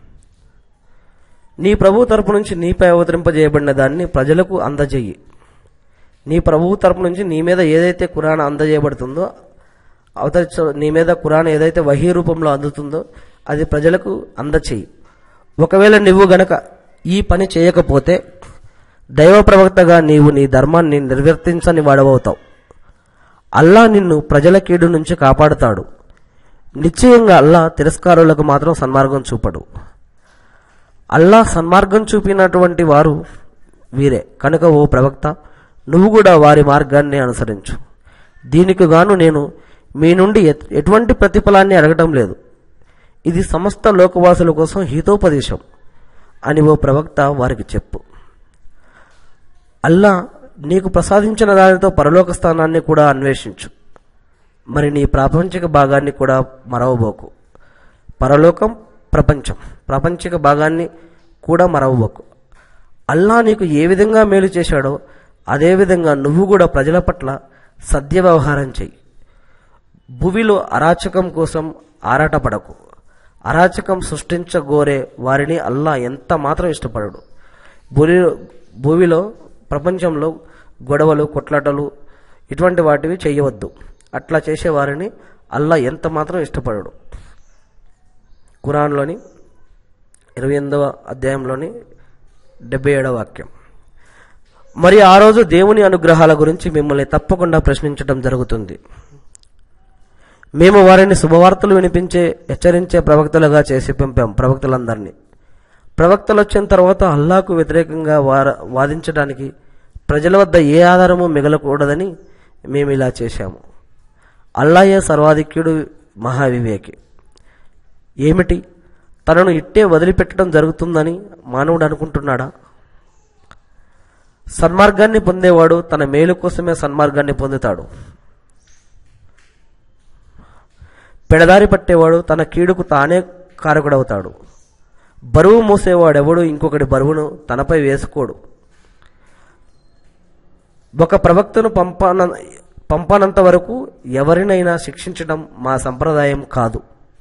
నీ ప్రభు తరపు నుంచి నీపై అవతరింపజేయబడిన దాన్ని ప్రజలకు అందజేయి నీ ప్రభువు తరపు నుంచి నీ మీద ఏదైతే కురాన్ అందజేయబడుతుందో అవతరించ నీ మీద కురాన్ ఏదైతే వహీ రూపంలో అందుతుందో అది ప్రజలకు అందచేయి ఒకవేళ నువ్వు గనక ఈ పని చేయకపోతే దైవ ప్రవక్తగా నీవు నీ ధర్మాన్ని నిర్వర్తించని వాడవవుతావు అల్లా నిన్ను ప్రజల కీడు నుంచి కాపాడుతాడు నిశ్చయంగా అల్లా తిరస్కారులకు మాత్రం సన్మార్గం చూపడు అల్లా సన్మార్గం చూపినటువంటి వారు వీరే కనుక ఓ ప్రవక్త నువ్వు కూడా వారి మార్గాన్ని అనుసరించు దీనికి గాను నేను మీ నుండి ఎట్- ఎటువంటి ప్రతిఫలాన్ని అడగటం లేదు ఇది సమస్త లోకవాసుల కోసం హితోపదేశం అని ఓ ప్రవక్త వారికి చెప్పు అల్లా నీకు ప్రసాదించిన దానితో పరలోక స్థానాన్ని కూడా అన్వేషించు మరి నీ ప్రాపంచిక భాగాన్ని కూడా మరవబోకు పరలోకం ప్రపంచం ప్రాపంచిక భాగాన్ని కూడా మరవబోకు అల్లా నీకు ఏ విధంగా మేలు చేశాడో అదే విధంగా నువ్వు కూడా ప్రజల పట్ల సద్య వ్యవహారం చెయ్యి భువిలో అరాచకం కోసం ఆరాటపడకు అరాచకం సృష్టించగోరే వారిని అల్లా ఎంత మాత్రం ఇష్టపడడు భూమి భూమిలో ప్రపంచంలో గొడవలు కొట్లాటలు ఇటువంటి వాటివి చేయవద్దు అట్లా చేసే వారిని అల్లా ఎంత మాత్రం ఇష్టపడడు ఖురాన్లోని ఇరవై ఎనిమిదవ అధ్యాయంలోని డెబ్బై ఏడవ వాక్యం మరి ఆ రోజు దేవుని అనుగ్రహాల గురించి మిమ్మల్ని తప్పకుండా ప్రశ్నించడం జరుగుతుంది మేము వారిని శుభవార్తలు వినిపించే హెచ్చరించే ప్రవక్తలుగా చేసి పంపాం ప్రవక్తలందరినీ ప్రవక్తలు వచ్చిన తర్వాత అల్లాకు వ్యతిరేకంగా వార వాదించడానికి ప్రజల వద్ద ఏ ఆధారము మిగలకూడదని మేము ఇలా చేశాము అల్లాయే సర్వాధిక్యుడు మహావివేకి ఏమిటి తనను ఇట్టే వదిలిపెట్టడం జరుగుతుందని మానవుడు అనుకుంటున్నాడా సన్మార్గాన్ని పొందేవాడు తన మేలు కోసమే సన్మార్గాన్ని పొందుతాడు పెడదారి పట్టేవాడు తన కీడుకు తానే కారకుడవుతాడు బరువు మోసేవాడెవడు ఇంకొకటి బరువును తనపై వేసుకోడు ఒక ప్రవక్తను పంపన పంపనంత వరకు ఎవరినైనా శిక్షించడం మా సంప్రదాయం కాదు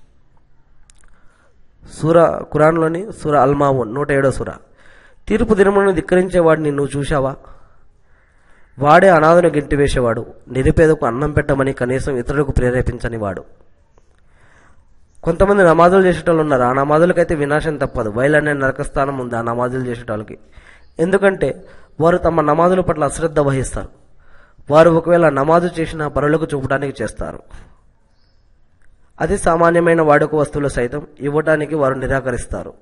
సూర ఖురాన్లోని సూర అల్మావున్ నూట ఏడో సూర తీర్పు దినములను ధిక్కరించేవాడిని నువ్వు చూశావా వాడే అనాథను గెంటివేసేవాడు నిరుపేదకు అన్నం పెట్టమని కనీసం ఇతరులకు ప్రేరేపించని వాడు కొంతమంది నమాజులు చేసేటోళ్ళు ఉన్నారు ఆ నమాజులకైతే వినాశం తప్పదు వైలనే నరకస్థానం ఉంది ఆ నమాజులు చేసేటోళ్ళకి ఎందుకంటే వారు తమ నమాజుల పట్ల అశ్రద్ధ వహిస్తారు వారు ఒకవేళ నమాజు చేసిన పరులకు చూపడానికి చేస్తారు అతి సామాన్యమైన వాడుక వస్తువులు సైతం ఇవ్వటానికి వారు నిరాకరిస్తారు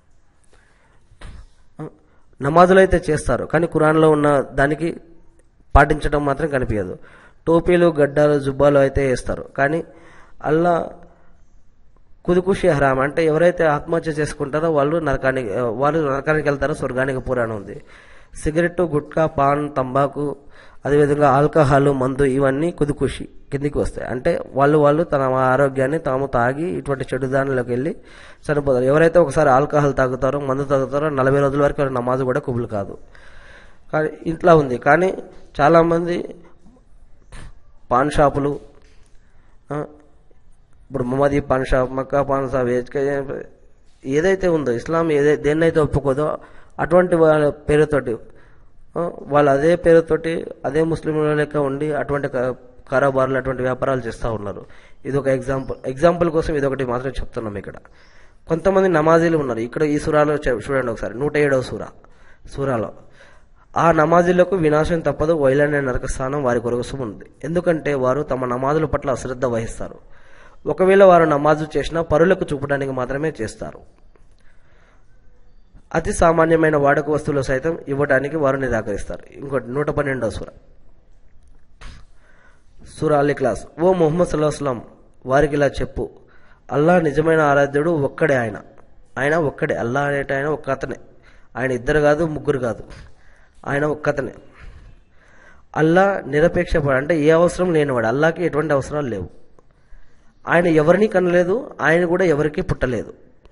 నమాజులు అయితే చేస్తారు కానీ ఖురాన్లో ఉన్న దానికి పాటించడం మాత్రం కనిపించదు టోపీలు గడ్డాలు జుబ్బాలు అయితే వేస్తారు కానీ అల్లా కుదుకుషి హరామ్ అంటే ఎవరైతే ఆత్మహత్య చేసుకుంటారో వాళ్ళు నరకానికి వాళ్ళు నరకానికి వెళ్తారో స్వర్గానికి పురాణం ఉంది సిగరెట్ గుట్కా పాన్ తంబాకు అదేవిధంగా ఆల్కహాల్ మందు ఇవన్నీ కుదుకుషి కిందికి వస్తాయి అంటే వాళ్ళు వాళ్ళు తన ఆరోగ్యాన్ని తాము తాగి ఇటువంటి చెడు దానిలోకి వెళ్ళి చనిపోతారు ఎవరైతే ఒకసారి ఆల్కహాల్ తాగుతారో మందు తాగుతారో నలభై రోజుల వరకు వాళ్ళ నమాజు కూడా కుబులు కాదు కానీ ఇంట్లో ఉంది కానీ చాలామంది పాన్ షాపులు ఆ, ఇప్పుడు Mammadi paan shop Mecca paan shop ఏజ్కే ఏదైతే ఉందో ఇస్లాం ఏదై దేన్నైతే ఒప్పుకోదో అటువంటి వాళ్ళ పేరుతోటి ఆ, వాళ్ళు అదే పేరుతోటి అదే ముస్లింల లెక్క ఉండి అటువంటి క- కారోబార్లు అటువంటి వ్యాపారాలు చేస్తూ ఉన్నారు ఇది ఒక ఎగ్జాంపుల్ ఎగ్జాంపుల్ కోసం ఇది ఒకటి మాత్రం చెప్తున్నాం ఇక్కడ కొంతమంది నమాజీలు ఉన్నారు ఇక్కడ ఈ సూరాలో చె- చూడండి ఒకసారి నూట ఏడవ సూర సూరాలో ఆ నమాజీలకు వినాశం తప్పదు వైలన్య నరక స్థానం వారి కొరకు ఉంది ఎందుకంటే వారు తమ నమాజుల పట్ల అశ్రద్ధ వహిస్తారు ఒకవేళ వారు నమాజు చేసినా పరులకు చూపడానికి మాత్రమే చేస్తారు అతి సామాన్యమైన వాడక వస్తువులు సైతం ఇవ్వడానికి వారు నిరాకరిస్తారు ఇంకోటి నూట పన్నెండవ సూర సూర అలీ క్లాస్ ఓ మొహమ్మద్ సల్లాహస్లాం వారికి ఇలా చెప్పు అల్లా నిజమైన ఆరాధ్యుడు ఒక్కడే ఆయన ఆయన ఒక్కడే అల్లా అనేట ఆయన ఒక్క అతనే ఆయన ఇద్దరు కాదు ముగ్గురు కాదు ఆయన ఒక్కతనే అల్లా నిరపేక్షపడు అంటే ఏ అవసరం లేనివాడు అల్లాకి ఎటువంటి అవసరాలు లేవు ఆయన ఎవరిని కనలేదు ఆయన కూడా ఎవరికి పుట్టలేదు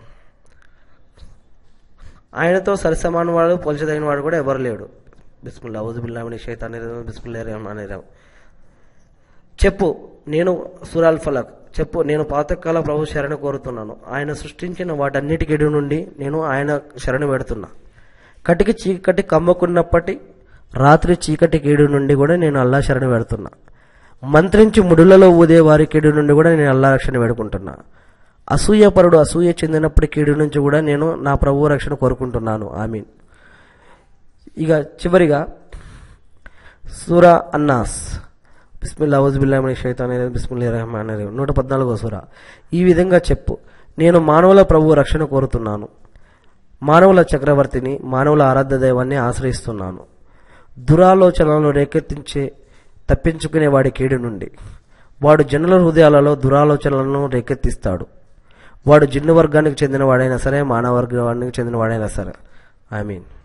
ఆయనతో సరిసమాన వాడు పోల్చదగిన వాడు కూడా ఎవరు లేడు బిస్మిల్లా ఔజుబిల్లామిని షైతాని బిస్మిల్లా రహమాన్ రహీం చెప్పు నేను సురాల్ ఫలక్ చెప్పు నేను పాతకాల ప్రభు శరణ కోరుతున్నాను ఆయన సృష్టించిన వాటన్నిటికి నుండి నేను ఆయన శరణ పెడుతున్నా కటికి చీకటి కమ్ముకున్నప్పటి రాత్రి చీకటి కీడు నుండి కూడా నేను అల్లా శరణ పెడుతున్నా మంత్రించి ముడులలో ఊదే వారి కీడు నుండి కూడా నేను అల్లా రక్షణ వేడుకుంటున్నా అసూయపరుడు అసూయ చెందినప్పటి కీడు నుంచి కూడా నేను నా ప్రభు రక్షణ కోరుకుంటున్నాను ఆమీన్ ఇక చివరిగా సూరా అన్నాస్ బిస్మిల్లా ఔజుబిల్లామిని షైతాన్ బిస్మిల్లా రహమాన్ నూట పద్నాలుగో సూరా ఈ విధంగా చెప్పు నేను మానవుల ప్రభు రక్షణ కోరుతున్నాను మానవుల చక్రవర్తిని మానవుల ఆరాధ్య దైవాన్ని ఆశ్రయిస్తున్నాను దురాలోచనలను రేకెత్తించే తప్పించుకునే వాడి కీడు నుండి వాడు జనుల హృదయాలలో దురాలోచనలను రేకెత్తిస్తాడు వాడు జిన్ను వర్గానికి చెందిన వాడైనా సరే మానవ వర్గానికి చెందిన వాడైనా సరే ఐ మీన్